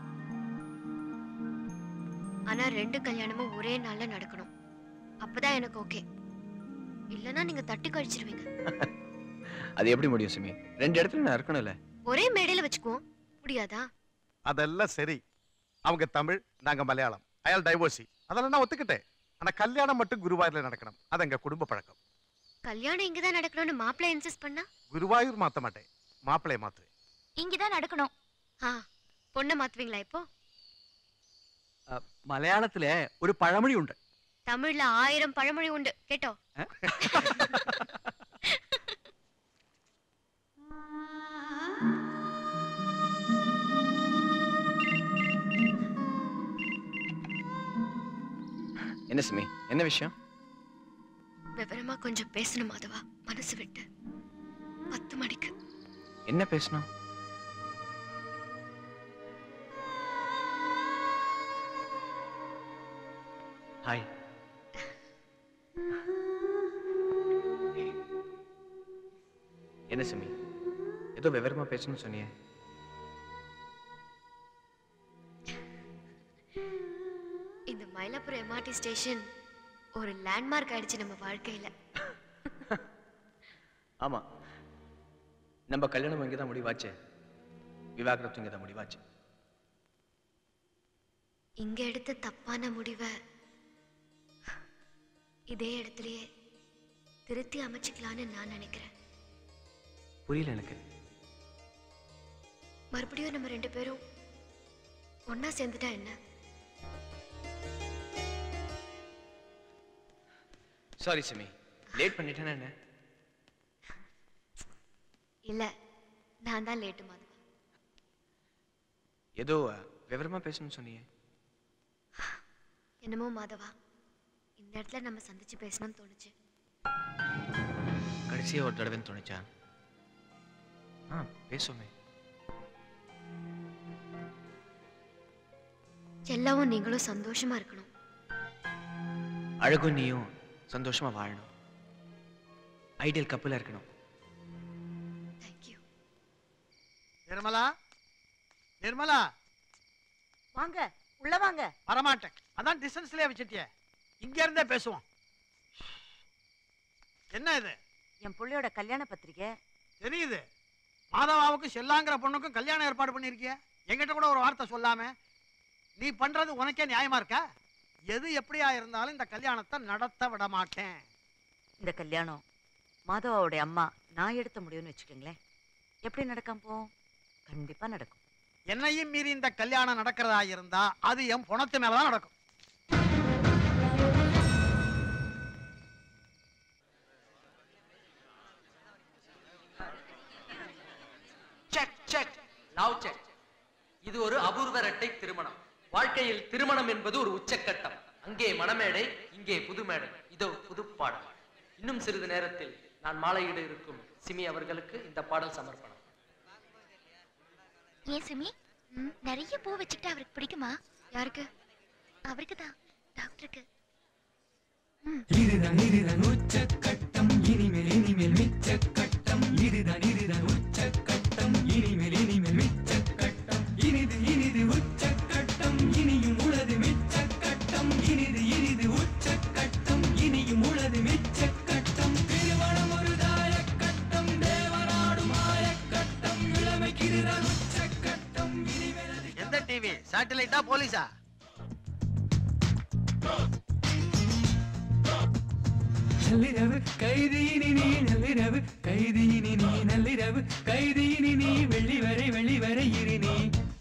ஆனா ரெண்டு கல்யாணமும் ஒரே நாள்ல நடக்கணும் அப்பதான் எனக்கு ஓகே இல்லனா நீங்க தட்டி கழிச்சிருவீங்க அது எப்படி முடியும் சிமி ரெண்டு இடத்துல நான் இருக்கணும்ல ஒரே மேடையில வச்சுக்குவோம் முடியாதா அதெல்லாம் சரி அவங்க தமிழ் நாங்க மலையாளம் அயால் டைவோர்சி அதெல்லாம் நான் ஒத்துக்கிட்டேன் ஆனா கல்யாணம் மட்டும் குருவாயூர்ல நடக்கணும் அது எங்க குடும்ப பழக்கம் கல்யாணம் இங்கதான் நடக்கணும்னு மாப்பிள்ளை இன்சிஸ்ட் பண்ணா குருவாயூர் மாத்த மாட்டேன் மாப்பிளைய மாத்துவேன் இங்கதான் நடக்கணும் ஆ பொண்ணை மாத்துவீங்களா இப்போ மலையாளத்துல ஒரு பழமொழி உண்டு தமிழ்ல ஆயிரம் பழமொழி உண்டு கேட்டோ என்ன சிமி என்ன விஷயம் விவரமா கொஞ்சம் பேசணும் மாதவா மனசு விட்டு பத்து மணிக்கு என்ன பேசணும் ஹாய் என்ன சிமி ஏதோ விவரமா பேசணும்னு சொன்னியே இந்த மயிலாப்பூர் எம்ஆர்டி ஸ்டேஷன் ஒரு லேண்ட்மார்க் ஆயிடுச்சு நம்ம வாழ்க்கையில ஆமா நம்ம கல்யாணம் இங்கே தான் முடிவாச்சு விவாகரத்தும் இங்கே தான் முடிவாச்சு இங்க எடுத்த தப்பான முடிவை இதே இடத்துலயே திருத்தி அமைச்சுக்கலான்னு நான் நினைக்கிறேன் புரியல எனக்கு மறுபடியும் நம்ம ரெண்டு பேரும் ஒண்ணா சேர்ந்துட்டா என்ன சாரி சிமி லேட் பண்ணிட்டேன்னா என்ன இல்ல நான் தான் லேட்டு மாதிரி ஏதோ அஹ், விவரமா பேசணும்னு சொன்னியே என்னமோ மாதவா இந்த இடத்துல நம்ம சந்திச்சு பேசணும்னு தோணுச்சு கடைசியா ஒரு தடவைன்னு தோணுச்சா ஆ பேசுவோமே எல்லாவும் நீங்களும் சந்தோஷமா இருக்கணும் அழகும் நீயும் சந்தோஷமா வாழணும் ஐடியல் கப்பலா இருக்கணும் நிர்மலா நிர்மலா வாங்க உள்ள வாங்க வரமாட்டேன் அதான் டிஸ்டன்ஸ்லயே வச்சுட்டியே இங்க இருந்தே பேசுவோம் என்ன இது என் புள்ளையோட கல்யாண பத்திரிக்கை தெரியுது மாதவாவுக்கும் செல்லாங்கிற பொண்ணுக்கும் கல்யாணம் ஏற்பாடு பண்ணிருக்கிய என்கிட்ட கூட ஒரு வார்த்தை சொல்லாம நீ பண்றது உனக்கே நியாயமா இருக்கா எது எப்படியா இருந்தாலும் இந்த கல்யாணத்தை நடத்த விட மாட்டேன் இந்த கல்யாணம் மாதவாவுடைய அம்மா நான் எடுத்த முடியும்னு வச்சுக்கோங்களேன் எப்படி நடக்காம போகும் கண்டிப்பா நடக்கும் என்னையும் மீறி இந்த கல்யாணம் நடக்கிறதா இருந்தா அது என் புணத்து மேலதான் நடக்கும் செக் செக் லவ் செக் இது ஒரு அபூர்வ இரட்டை திருமணம் வாழ்க்கையில் திருமணம் என்பது ஒரு உச்சக்கட்டம் அங்கே மணமேடை இங்கே புதுமேடை இதோ புது பாடல் இன்னும் சிறிது நேரத்தில் நான் மாலையிட இருக்கும் சிமி அவர்களுக்கு இந்த பாடல் சமர்ப்பணம் ஏன் சிமி நிறைய பூ வச்சுக்கிட்டு அவருக்கு பிடிக்குமா யாருக்கு அவருக்கு தான் டாக்டருக்கு இதுதான் இதுதான் உச்சக்கட்டம் இனிமேல் இனிமேல் மிச்சக்கட்டம் இதுதான் இதுதான் உச்சக்கட்டம் இனிமேல் இனிமேல் மிச்சக்கட்டம் இனிது இனிது உச்சக்கட்டம் இனியும் உளது மிச்சக்கட்டம் இனிது இனிது உச்சக்கட்டம் இனியும் உளது மிச்சக்கட்டம் திருமணம் ஒரு தாயக்கட்டம் தேவநாடும் மாயக்கட்டம் இளமைக்கு இதுதான் உச்சக்கட்டம் இனிமேல் எந்த டிவி சேட்டலைட்டா போலீஸா நள்ளிரவு கைதியினி நீ நள்ளிரவு கைதியினி நீ நள்ளிரவு கைதியினி நீ வெள்ளி வரை வெள்ளி வரை இரு நீ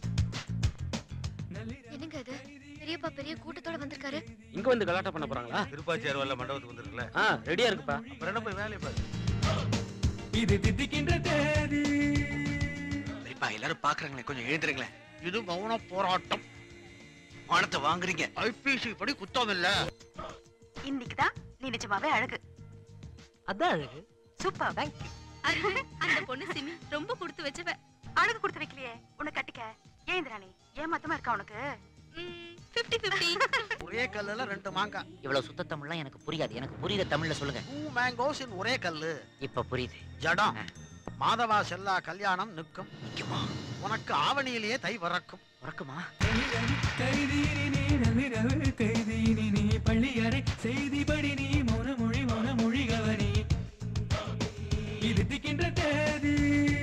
என்னங்க அது பெரியப்பா பெரிய கூட்டத்தோட வந்திருக்காரு இங்க வந்து கலாட்டா பண்ண போறாங்களா திருப்பாச்சியார் வரல மண்டபத்துக்கு வந்திருக்குல்ல ஆ ரெடியா இருக்குப்பா அப்புறம் என்ன போய் வேலையை பாரு இது தித்திக்கின்ற தேதி பெரியப்பா எல்லாரும் பாக்குறாங்களே கொஞ்சம் எழுந்துருங்களேன் இது மௌன போராட்டம் மானத்தை வாங்குறீங்க ஐபிசி படி குத்தம் இல்ல இன்னைக்கு தான் நீ நிஜமாவே அழகு அதான் அழகு சூப்பர் தேங்க் அந்த பொண்ணு சிமி ரொம்ப கொடுத்து வச்சவ அழகு கொடுத்து வைக்கலையே உன்னை கட்டிக்க ஏன் இந்திராணி ஏமாத்தமா இருக்கா உனக்கு பிப்டி பிப்டி ஒரே கல்லுல ரெண்டு மாங்காய் இவ்வளவு சுத்த தமிழ்லாம் எனக்கு புரியாது எனக்கு புரியுற தமிழ்ல சொல்லுங்க டூ மேங்கோஸ் இன் ஒரே கல்லு இப்ப புரியுது ஜடம் மாதவா செல்லா கல்யாணம் நிற்கும் நிக்குமா உனக்கு ஆவணியிலேயே தை வரக்கும் வரக்குமா கைதியினி நீ நள்ளிரவு கைதியினி நீ பள்ளியறை செய்திபடி நீ மௌனமொழி மௌனமொழி கவனி இது திக்கின்ற தேதி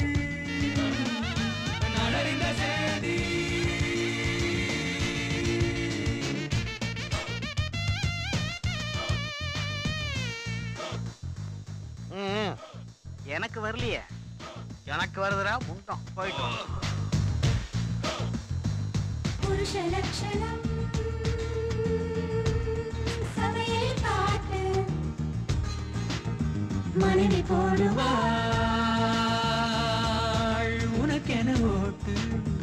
நாடறிந்த சேதி ம், எனக்கு வரலையே எனக்கு வருதுடா முண்டம் போயிட்டு வா. புருஷ லட்சணம் சமையல் காட்டு மனைவி போடுவா வாழ் உனக்கென ஓட்டு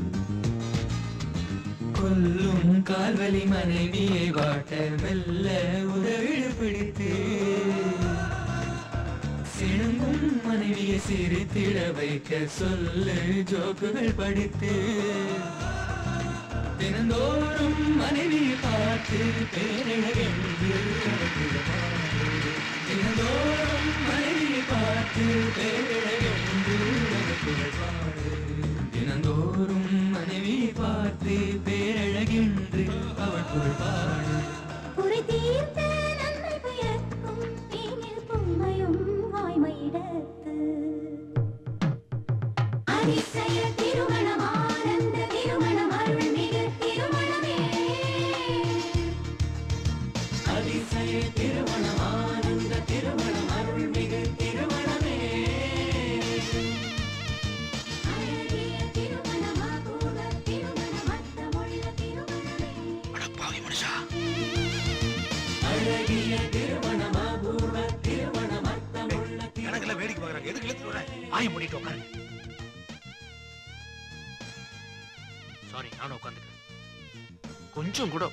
கொல்லும் கால்வலி மனைவியை வாட்ட மெல்ல உதவிடு பிடித்து சிணுங்கும் மனைவியை சிரித்திட வைக்க சொல்லு ஜோக்குகள் படித்து தினந்தோறும் மனைவி பார்த்து பேரழகென்று தினந்தோறும் மனைவி பார்த்து பேரழகென்று புகழ்பாடு தினந்தோறும் மனைவி பார்த்து பேரழகென்று அவள் புகழ்பாடு குறை தீர்த்த நன்மை பயக்கும் தீனில் பொம்மையும் வாய்மையிடத்து அதிசய திருமணம் ஆனந்த திருமணம் அருள்மிகு திருமணமே அதிசய திருமணம் ஆனந்த திருமணம் அருள்மிகு திருமணமே அழகிய திருமணம் அபூர்வ திருமணம் அர்த்தமுள்ள திருமணமே பாவி மனுஷா அழகிய திருமணம் அபூர்வ திருமணம் அர்த்தமுள்ள கணக்குல வேடிக்கை பாக்குறாங்க எதுக்கு இழுத்து விடுற வாய மூடிட்டு உட்காருங்க சாரி நானும் உட்காந்துக்கிறேன் கொஞ்சம் கூட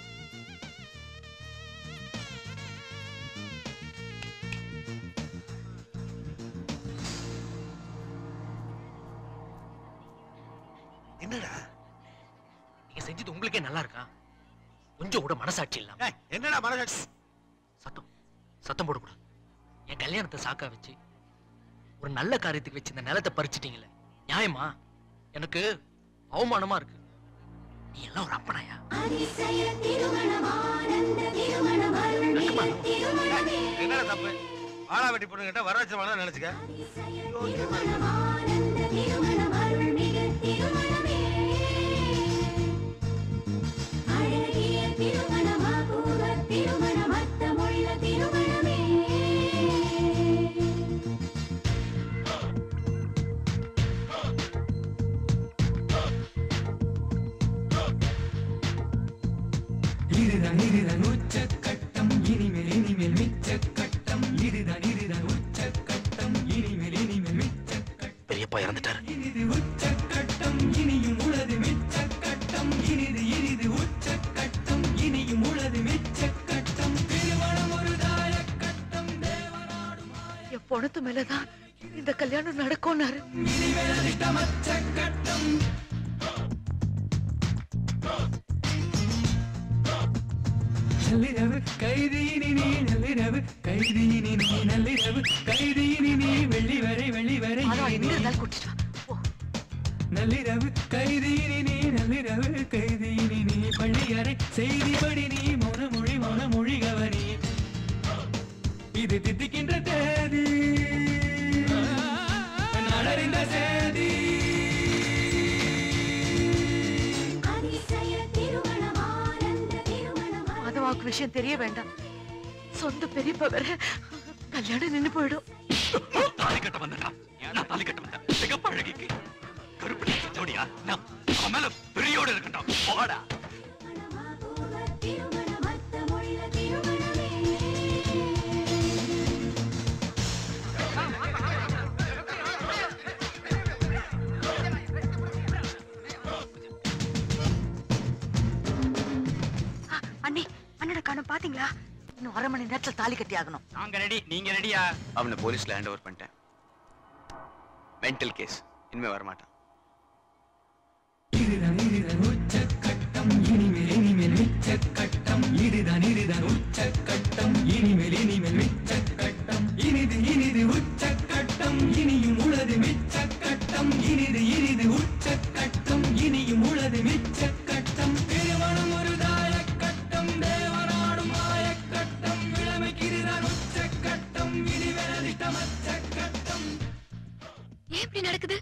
என்னடா நீங்க செஞ்சது உங்களுக்கே நல்லா இருக்கா கொஞ்சம் கூட மனசாட்சி இல்லாம என்னடா மனசாட்சி சத்தம் சத்தம் போடக்கூடாது என் கல்யாணத்தை சாக்கா வச்சு ஒரு நல்ல காரியத்துக்கு வச்சு இந்த நிலத்தை பறிச்சிட்டீங்களே நியாயமா எனக்கு அவமானமா இருக்கு நீ எல்லாம் ஒரு அப்பனாயா அதிசய திருமணம் ஆனந்த திருமணம் அருள்மிகு திருமணமே என்னடா தப்பு ஆளா வெட்டி பொண்ணு கிட்ட வரவச்சமான நினைச்சுக்க திருமணம் ஆனந்த திருமணம் அருள்மிகு திருமணமே அழகிய திருமணம் அபூர்வ திருமணம் அர்த்தமுள்ள திருமணமே இதுதான் இதுதான் உச்சக்கட்டம் இனிமேல் இனிமேல் மிச்சக்கட்டம் இதுதான் இதுதான் உச்சக்கட்டம் இனிமேல் இனிமேல் மிச்சக்கட்டம் பெரியப்பா இறந்துட்டாரு இனிது உச்சக்கட்டம் இனியும் உளது மிச்சக்கட்டம் இனிது இனிது உச்சக்கட்டம் இனியும் உளது மிச்சக்கட்டம் திருமணம் ஒரு தாயக்கட்டம் என் பொணத்து மேலதான் இந்த கல்யாணம் நடக்கும்னாரு மச்சக்கட்டம் நள்ளிரவு கைதியினி நீ நள்ளிரவு கைதியினி நீ நள்ளிரவு கைதியினி நீ வெள்ளி வரை வெள்ளி வரை நள்ளிரவு கைதியினி நீ நள்ளிரவு கைதியினி நீ பள்ளியறை செய்திப்படி நீ மௌனமொழி மௌனமொழி கவனி இது தித்திக்கின்ற தேதி நடறிந்த சேதி அதிசய திருமணம் ஆனந்த திருமணம் மாதவாவுக்கு விஷயம் தெரிய வேண்டாம் சொந்த பெரியப்பா வேற கல்யாணம் நின்னு போயிடும் தாலி கட்ட வந்தடா நான் தாலி கட்ட வந்தேன் சிகப்பு அழகிக்கு கருப்பு நிற ஜோடியா நான் அவன் மேல பெரியோட இருக்கட்டும் போடா திருமணம் அர்த்தமுள்ள திருமணமே அண்ணி அண்ணனை காணும் பாத்தீங்களா இன்னும் அரை மணி நேரத்துல தாலி கட்டி ஆகணும் நாங்க ரெடி நீங்க ரெடியா அவனை போலீஸ்ல ஹேண்ட் ஓவர் பண்ணிட்டேன் மென்டல் கேஸ் இனிமே வரமாட்டான் இதுதான் இதுதான் உச்சக்கட்டம் இனிமேல் இனிமேல் மிச்சக்கட்டம் இதுதான் இதுதான் உச்சக்கட்டம் இனிமேல் இனிமேல் மிச்சக்கட்டம் இனிது இனிது உச்சக்கட்டம் இனியும் உளது மிச்சக்கட்டம் இனிது இனிது உச்சக்கட்டம் இனியும் உளது மிச்சக்கட்டம் திருமணம் ஒரு தாயக்கட்டம் தேவனாடும் மாயக்கட்டம் இளமைக்கு இதுதான் உச்சக்கட்டம் இனிவெனதிட்ட மச்சக்கட்டம் ஏன் இப்படி நடக்குது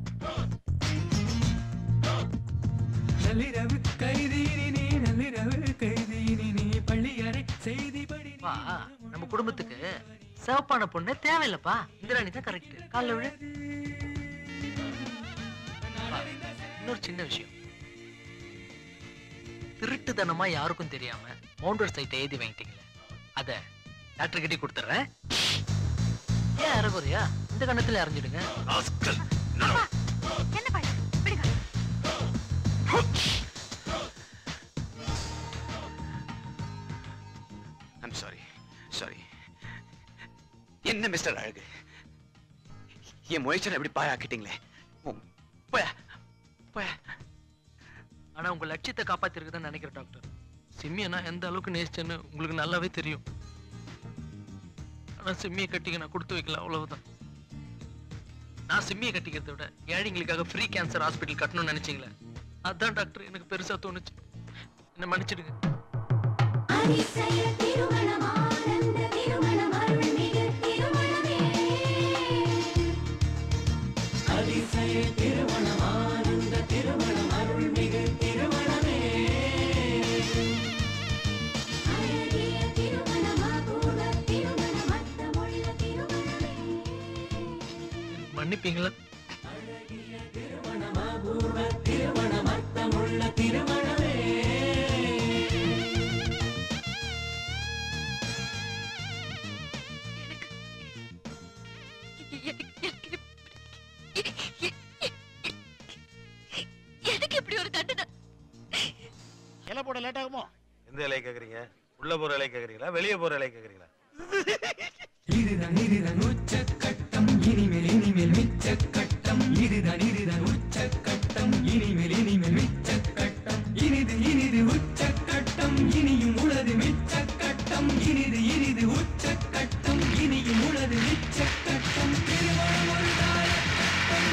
நள்ளிரவு கைதியினி நீ நள்ளிரவு கைதியினி நீ பள்ளியறை செய்திப்படி பா நம்ம குடும்பத்துக்கு சிவப்பான பொண்ணு தேவையில்லப்பா இந்திராணி தான் கரெக்ட் காலைல விழு பா, இன்னொரு சின்ன விஷயம் திருட்டுத்தனமா யாருக்கும் தெரியாம மவுண்டர் சைட்டை எழுதி வாங்கிட்டீங்களே அத டாக்டர் கிட்டே கொடுத்துட்றேன் ஏன் அறகுறையா இந்த கண்ணத்துல அறிஞ்சிடுங்க என்ன பையன் விடுங்க ஐம் சாரி சாரி என்ன மிஸ்டர் அழகு என் முயற்சியில் எப்படி பாழாக்கிட்டீங்களே உம், போயா போயா ஆனா உங்க லட்சியத்தை காப்பாத்திருக்குதுன்னு நினைக்கிறேன் டாக்டர் சிம்மியை நான் எந்த அளவுக்கு நேசிச்சேன்னு உங்களுக்கு நல்லாவே தெரியும் ஆனா சிம்மியை கட்டிக்க நான் கொடுத்து வைக்கல அவ்வளவுதான் நான் சிம்மியை கட்டிக்கிறத விட ஏழைங்களுக்காக ஃப்ரீ கேன்சர் ஹாஸ்பிட்டல் கட்டணும்னு நினைச்சீங்களே அதான் டாக்டர் எனக்கு பெருசா தோணுச்சு என்ன மன்னிச்சிடுங்க அதிசய திருமணம் ஆனந்த திருமணம் அருள்மிகு திருமணமே அதிசய திருமணம் ஆனந்த திருமணம் அருள்மிகு திருமணமே அழகிய திருமணம் அபூர்வ திருமணம் அர்த்தமுள்ள திருமணமே மன்னிப்பீங்களா திருமணம் அபூர்வ திருமணம் அர்த்தமுள்ள திருமணமே எனக்கு இப்படி ஒரு தண்டனை இலை போட லேட் ஆகுமோ எந்த இலையை கேக்குறீங்க உள்ள போற இலையை கேக்குறீங்களா வெளியே போற இலையை கேக்குறீங்களா இதுதான் இதுதான் உச்சக்கட்டம் இனிமேல் இனிமேல் மிச்சக்கட்டம் இதுதான் இதுதான் உச்சக்கட்டம் இனிமேல் இனிமேல் மிச்சக்கட்டம் இனிது இனிது உச்சக்கட்டம் இனியும் உளது மிச்சக்கட்டம் இனிது இனிது உச்சக்கட்டம் இனியும் உளது மிச்சக்கட்டம் திருமணம் ஒரு தாரக்கட்டம்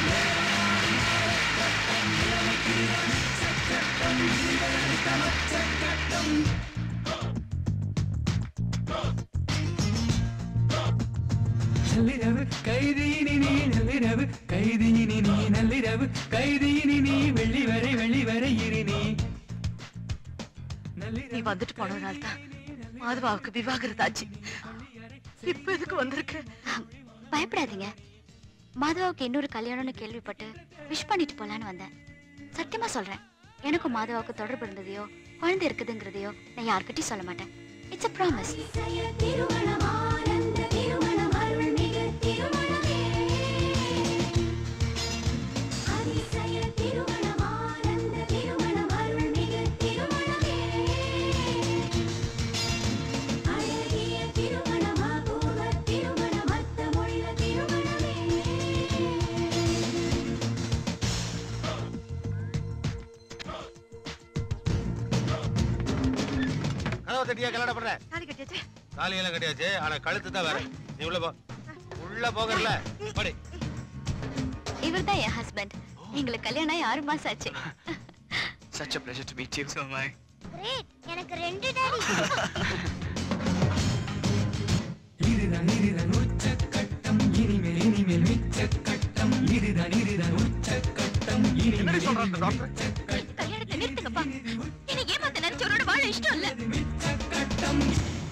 மிச்சக்கட்டம் இதுதான் சமச்சக்கட்டம் நள்ளிரவு கைதியினி நீ நள்ளிரவு கைதியினி நீ நள்ளிரவு கைதியினி நீ வெள்ளி வரை வெள்ளி வரை இரு நீ நீ வந்துட்டு போனதுனால தான் மாதவாவுக்கு விவாகரத்தாச்சு இப்ப எதுக்கு வந்திருக்க பயப்படாதீங்க மாதவாவுக்கு இன்னொரு கல்யாணம்னு கேள்விப்பட்டு விஷ் பண்ணிட்டு போலான்னு வந்தேன் சத்தியமா சொல்றேன் எனக்கும் மாதவாவுக்கு தொடர்பு இருந்ததையோ குழந்தை இருக்குதுங்கிறதையோ நான் யார்கிட்டயும் சொல்ல மாட்டேன் இட்ஸ் a ப்ராமிஸ் அதிசய திருமணம் ஆனந்த திருமணம் அருள்மிகு திருமணமே அதிசய திருமணம் ஆனந்த திருமணம் அருள்மிகு திருமணமே அழகிய திருமணம் அபூர்வ திருமணம் அர்த்தமுள்ள திருமணமே கதவை தட்டியா கல்யாணம் பண்ற தாலி கட்டியாச்சு தாலி எல்லாம் கட்டியாச்சு ஆனா கழுத்து தான் வேற நீ உள்ள போ உள்ள போகல படி இவர் தான் என் ஹஸ்பண்ட் எங்களுக்கு கல்யாணம் ஆகி ஆறு மாசம் ஆச்சு Such a pleasure to meet you. So am I. Great எனக்கு ரெண்டு டாடி இதுதான் இதுதான் உச்சக்கட்டம் இனிமேல் இனிமேல் மிச்சக்கட்டம் இதுதான் இதுதான் உச்சக்கட்டம் இனிமேல் இனிமேல் கல்யாணத்தை நிறுத்துங்கப்பா என்னை ஏமாத்த நினைச்சவரோட வாழ இஷ்டம் இல்ல மிச்சக்கட்டம்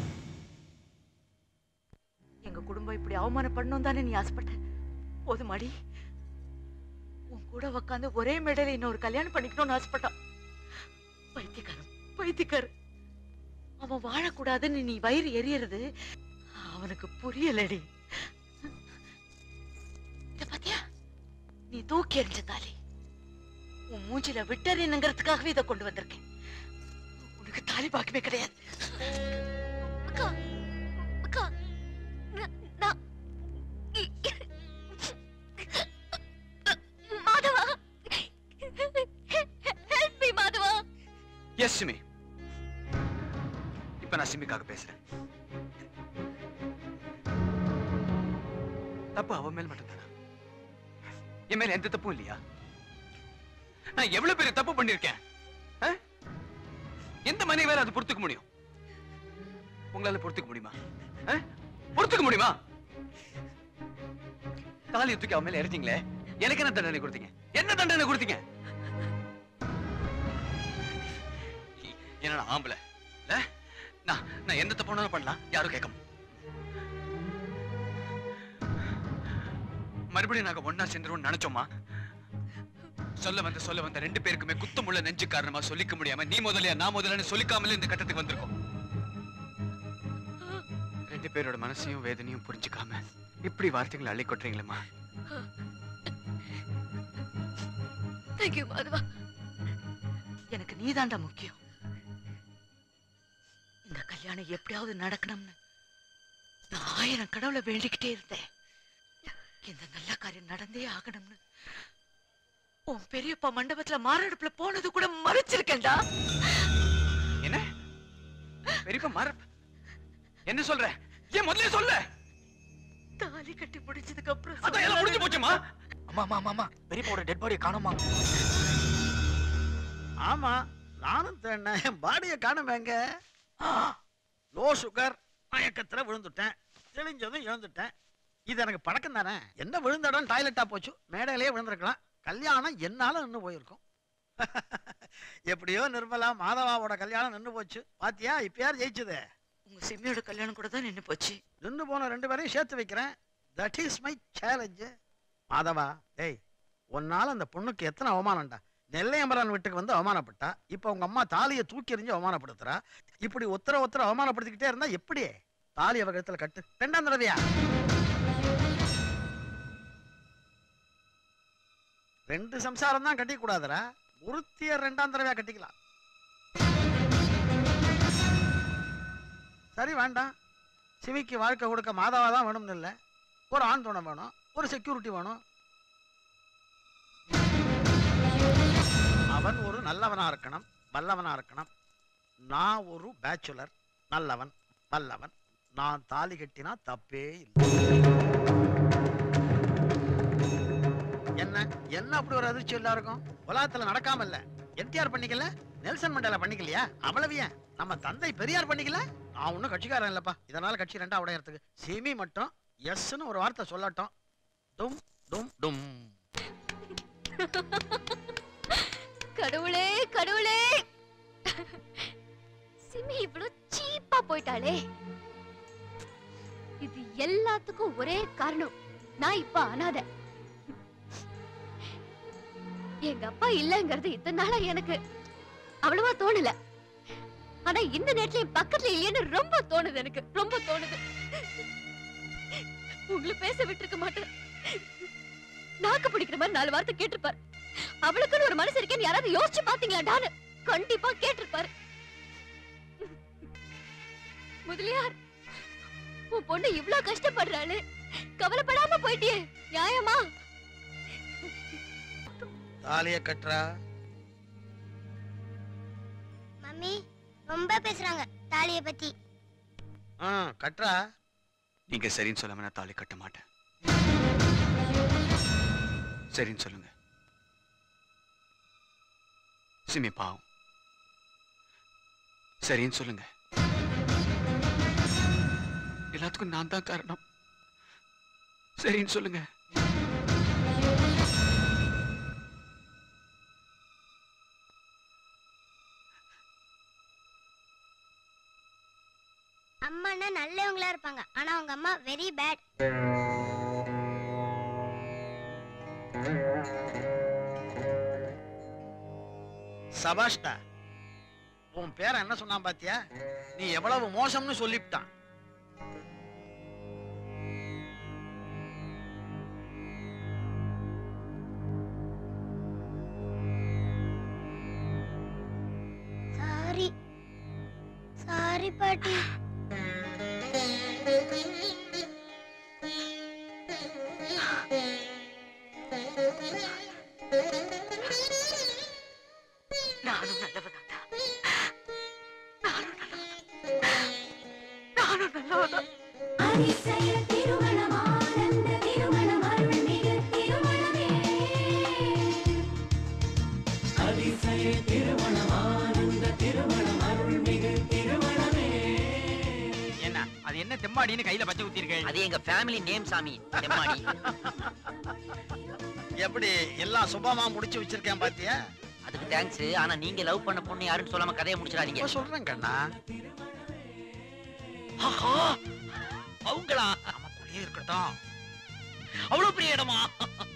எங்க குடும்பம் இப்படி அவமானப்படணும் தானே நீ ஆசைப்பட்ட போதுமாடி உன் கூட உக்காந்து ஒரே மேடையில இன்னொரு கல்யாணம் பண்ணிக்கணும்னு ஆசைப்பட்டான் பைத்தியக்காரன் பைத்தியக்காரன் அவன் வாழக்கூடாதுன்னு நீ வயிறு எரியறது அவனுக்கு புரியலடி இத பாத்தியா நீ தூக்கி எறிஞ்ச தாலி உன் மூஞ்சில விட்டறினுங்கிறதுக்காகவே இதை கொண்டு வந்திருக்கேன் உனக்கு தாலி பாக்கவே கிடையாது அக்கா அக்கா நான்- நான் Madhava help me Madhava yes Simi இப்ப நான் சிமிக்காக பேசுறேன் தப்பு அவன் மேல் மட்டும்தானா என் மேல எந்த தப்பும் இல்லையா நான் எவ்வளவு பெரிய தப்பு பண்ணிருக்கேன் ஆ? எந்த மனைவி வேற அது பொறுத்துக்க முடியும் உங்களால பொறுத்துக்க முடியுமா ஆ? பொறுத்துக்க முடியுமா தாலியை தூக்கி அவன் மேல எரிஞ்சீங்களே எனக்கு என்ன தண்டனை கொடுத்தீங்க என்ன தண்டனை கொடுத்தீங்க ஏன்னா நான் ஆம்பளை இல்ல நான் நான் எந்த தப்பு பண்ணலாம் யாரும் கேட்க மாட்டாங்க. மறுபடியும் நாங்க ஒன்னா சேர்ந்துருவோம் நினைச்சோமா சொல்ல வந்த சொல்ல வந்த ரெண்டு பேருக்குமே குத்தமுள்ள நெஞ்சு காரணமா சொல்லிக்க முடியாம நீ முதலியா நான் முதலன்னு சொல்லிக்காமலே இந்த கட்டத்துக்கு வந்திருக்கோம் ரெண்டு பேரோட மனசையும் வேதனையும் புரிஞ்சுக்காம இப்படி வார்த்தைகளை அள்ளி கொட்டுறீங்களேம்மா தேங்க்யூ மாதவா எனக்கு நீதாண்டா முக்கியம் இந்த கல்யாணம் எப்படியாவது நடக்கணும்னு நான் ஆயிரம் கடவுளை வேண்டிக்கிட்டே இருந்தேன் இந்த நல்ல காரியம் நடந்தே ஆகணும்னு உன் பெரியப்பா மண்டபத்துல மாரடைப்புல போனது கூட மறைச்சிருக்கேன்டா என்ன மர என்ன சொல்ற ஏன் முதல்ல சொல்ல தாலி கட்டி முடிச்சதுக்கு அப்புறம் அதான் எல்லாம் முடிஞ்சு போச்சுமா அம்மா அம்மா அம்மா, அம்மா பெரியப்பாவோட டெட் பாடியை காணுமா ஆமா நானும் தேடினேன் என் பாடியை காணுமேங்க லோ சுகர் மயக்கத்துல விழுந்துட்டேன் தெளிஞ்சதும் இழந்துட்டேன் இது எனக்கு பழக்கம் தானே என்ன விழுந்த இடம் டாய்லெட்டா போச்சு மேடையிலேயே விழுந்திருக்கலாம் கல்யாணம் என்னால நின்று போயிருக்கும் எப்படியோ நிர்மலா மாதவாவோட கல்யாணம் நின்று போச்சு பாத்தியா இப்ப யார் ஜெயிச்சது உங்க சிம்மியோட கல்யாணம் கூட தான் நின்னு போச்சு நின்று போன ரெண்டு பேரையும் சேர்த்து வைக்கிறேன் that is my challenge Madhava டேய் உன்னால அந்த பொண்ணுக்கு எத்தனை அவமானம்டா நெல்லையம்பரான் வீட்டுக்கு வந்து அவமானப்பட்டா இப்ப உங்க அம்மா தாலியை தூக்கி எறிஞ்சு அவமானப்படுத்துறா இப்படி ஒத்தர ஒத்தர அவமானப்படுத்திக்கிட்டே இருந்தா எப்படி தாலி அவ கழுத்துல கட்டு ரெண்டாம் தடவையா ரெண்டு சம்சாரம் தான் கட்டிக்க கூடாதுடா ஒருத்திய ரெண்டாம் தடவையா கட்டிக்கலாம் சரி வேண்டாம் சிவிக்கு வாழ்க்கை கொடுக்க மாதாவா தான் வேணும்னு இல்லை ஒரு ஆண் துணை வேணும் ஒரு செக்யூரிட்டி வேணும் அவன் ஒரு நல்லவனா இருக்கணும் வல்லவனா இருக்கணும் நான் ஒரு பேச்சுலர் நல்லவன் வல்லவன் நான் தாலி கட்டினா தப்பே இல்லை என்ன என்ன அப்படி ஒரு அதிர்ச்சி எல்லாருக்கும் உலகத்துல நடக்காம இல்ல என்டிஆர் பண்ணிக்கல நெல்சன் மண்டேலா பண்ணிக்கலையா அவ்வளவு ஏன் நம்ம தந்தை பெரியார் பண்ணிக்கல நான் ஒன்றும் கட்சிக்காரன் இல்லப்பா இதனால கட்சி ரெண்டா உடையறதுக்கு சிமி மட்டும் எஸ்ன்னு ஒரு வார்த்தை சொல்லட்டும் டும் டும் டும் கடவுளே கடவுளே சிமி இவ்வளவு சீப்பா போயிட்டாளே இது எல்லாத்துக்கும் ஒரே காரணம் நான் இப்ப அனாதை எங்க அப்பா இல்லங்கிறது இத்தனை நாளா எனக்கு அவ்வளவா தோணல ஆனா இந்த நேரத்துல என் பக்கத்துல இல்லையேன்னு ரொம்ப தோணுது எனக்கு ரொம்ப தோணுது உங்களை பேச விட்டுருக்க மாட்டேன் நாக்கு பிடிக்கிற மாதிரி நாலு வார்த்தை கேட்டிருப்பாரு அவளுக்குன்னு ஒரு மனசு இருக்கேன்னு யாராவது யோசிச்சு பாத்தீங்களாடான்னு கண்டிப்பா கேட்டிருப்பாரு முதலியார் உன் பொண்ணு இவ்ளோ கஷ்டப்படுறாளு கவலைப்படாம போயிட்டியே நியாயமா தாலிய கட்டுறா மம்மி ரொம்ப பேசுறாங்க தாலிய பத்தி ஆ கட்டுறா நீங்க சரின்னு சொல்லாம நான் தாலி கட்ட மாட்டேன் சரின்னு சொல்லுங்க சிமி பாவம் சரின்னு சொல்லுங்க எல்லாத்துக்கும் நான் தான் காரணம் சரின்னு சொல்லுங்க அம்மான்னா நல்லவங்களா இருப்பாங்க ஆனா அவங்க அம்மா வெரி பேட் சபாஷ்டா உன் பேரை என்ன சொன்னான் பாத்தியா நீ எவ்வளவு மோசம்னு சொல்லிவிட்டான் சாரி சாரி பாட்டி நானும் நல்லவதான்டா நானும் நல்லவதான் நானும் நல்லவதான் அதிசய திருமணம் ஆனந்த திருமணம் அருள்மிகு திருமணமே அதிசய திருமணம் ஆனந்த திருமணம் அருள்மிகு திருமணமே என்ன அது என்ன தெம்மாடின்னு கையில பச்சை குத்திருக்கேன் அது எங்க ஃபேமிலி நேம் சாமி தெம்மாடி எப்படி எல்லாம் சுபமா முடிச்சு வச்சிருக்கேன் பாத்தியா அதுக்கு தேங்க்ஸ் ஆனா நீங்க லவ் பண்ண பொண்ணு யாருன்னு சொல்லாம கதையை முடிச்சிடாதீங்க இப்ப சொல்றேன் கண்ணா ஆஹா அவங்களா நமக்குள்ளேயே இருக்கட்டும் அவ்வளவு பெரிய இடமா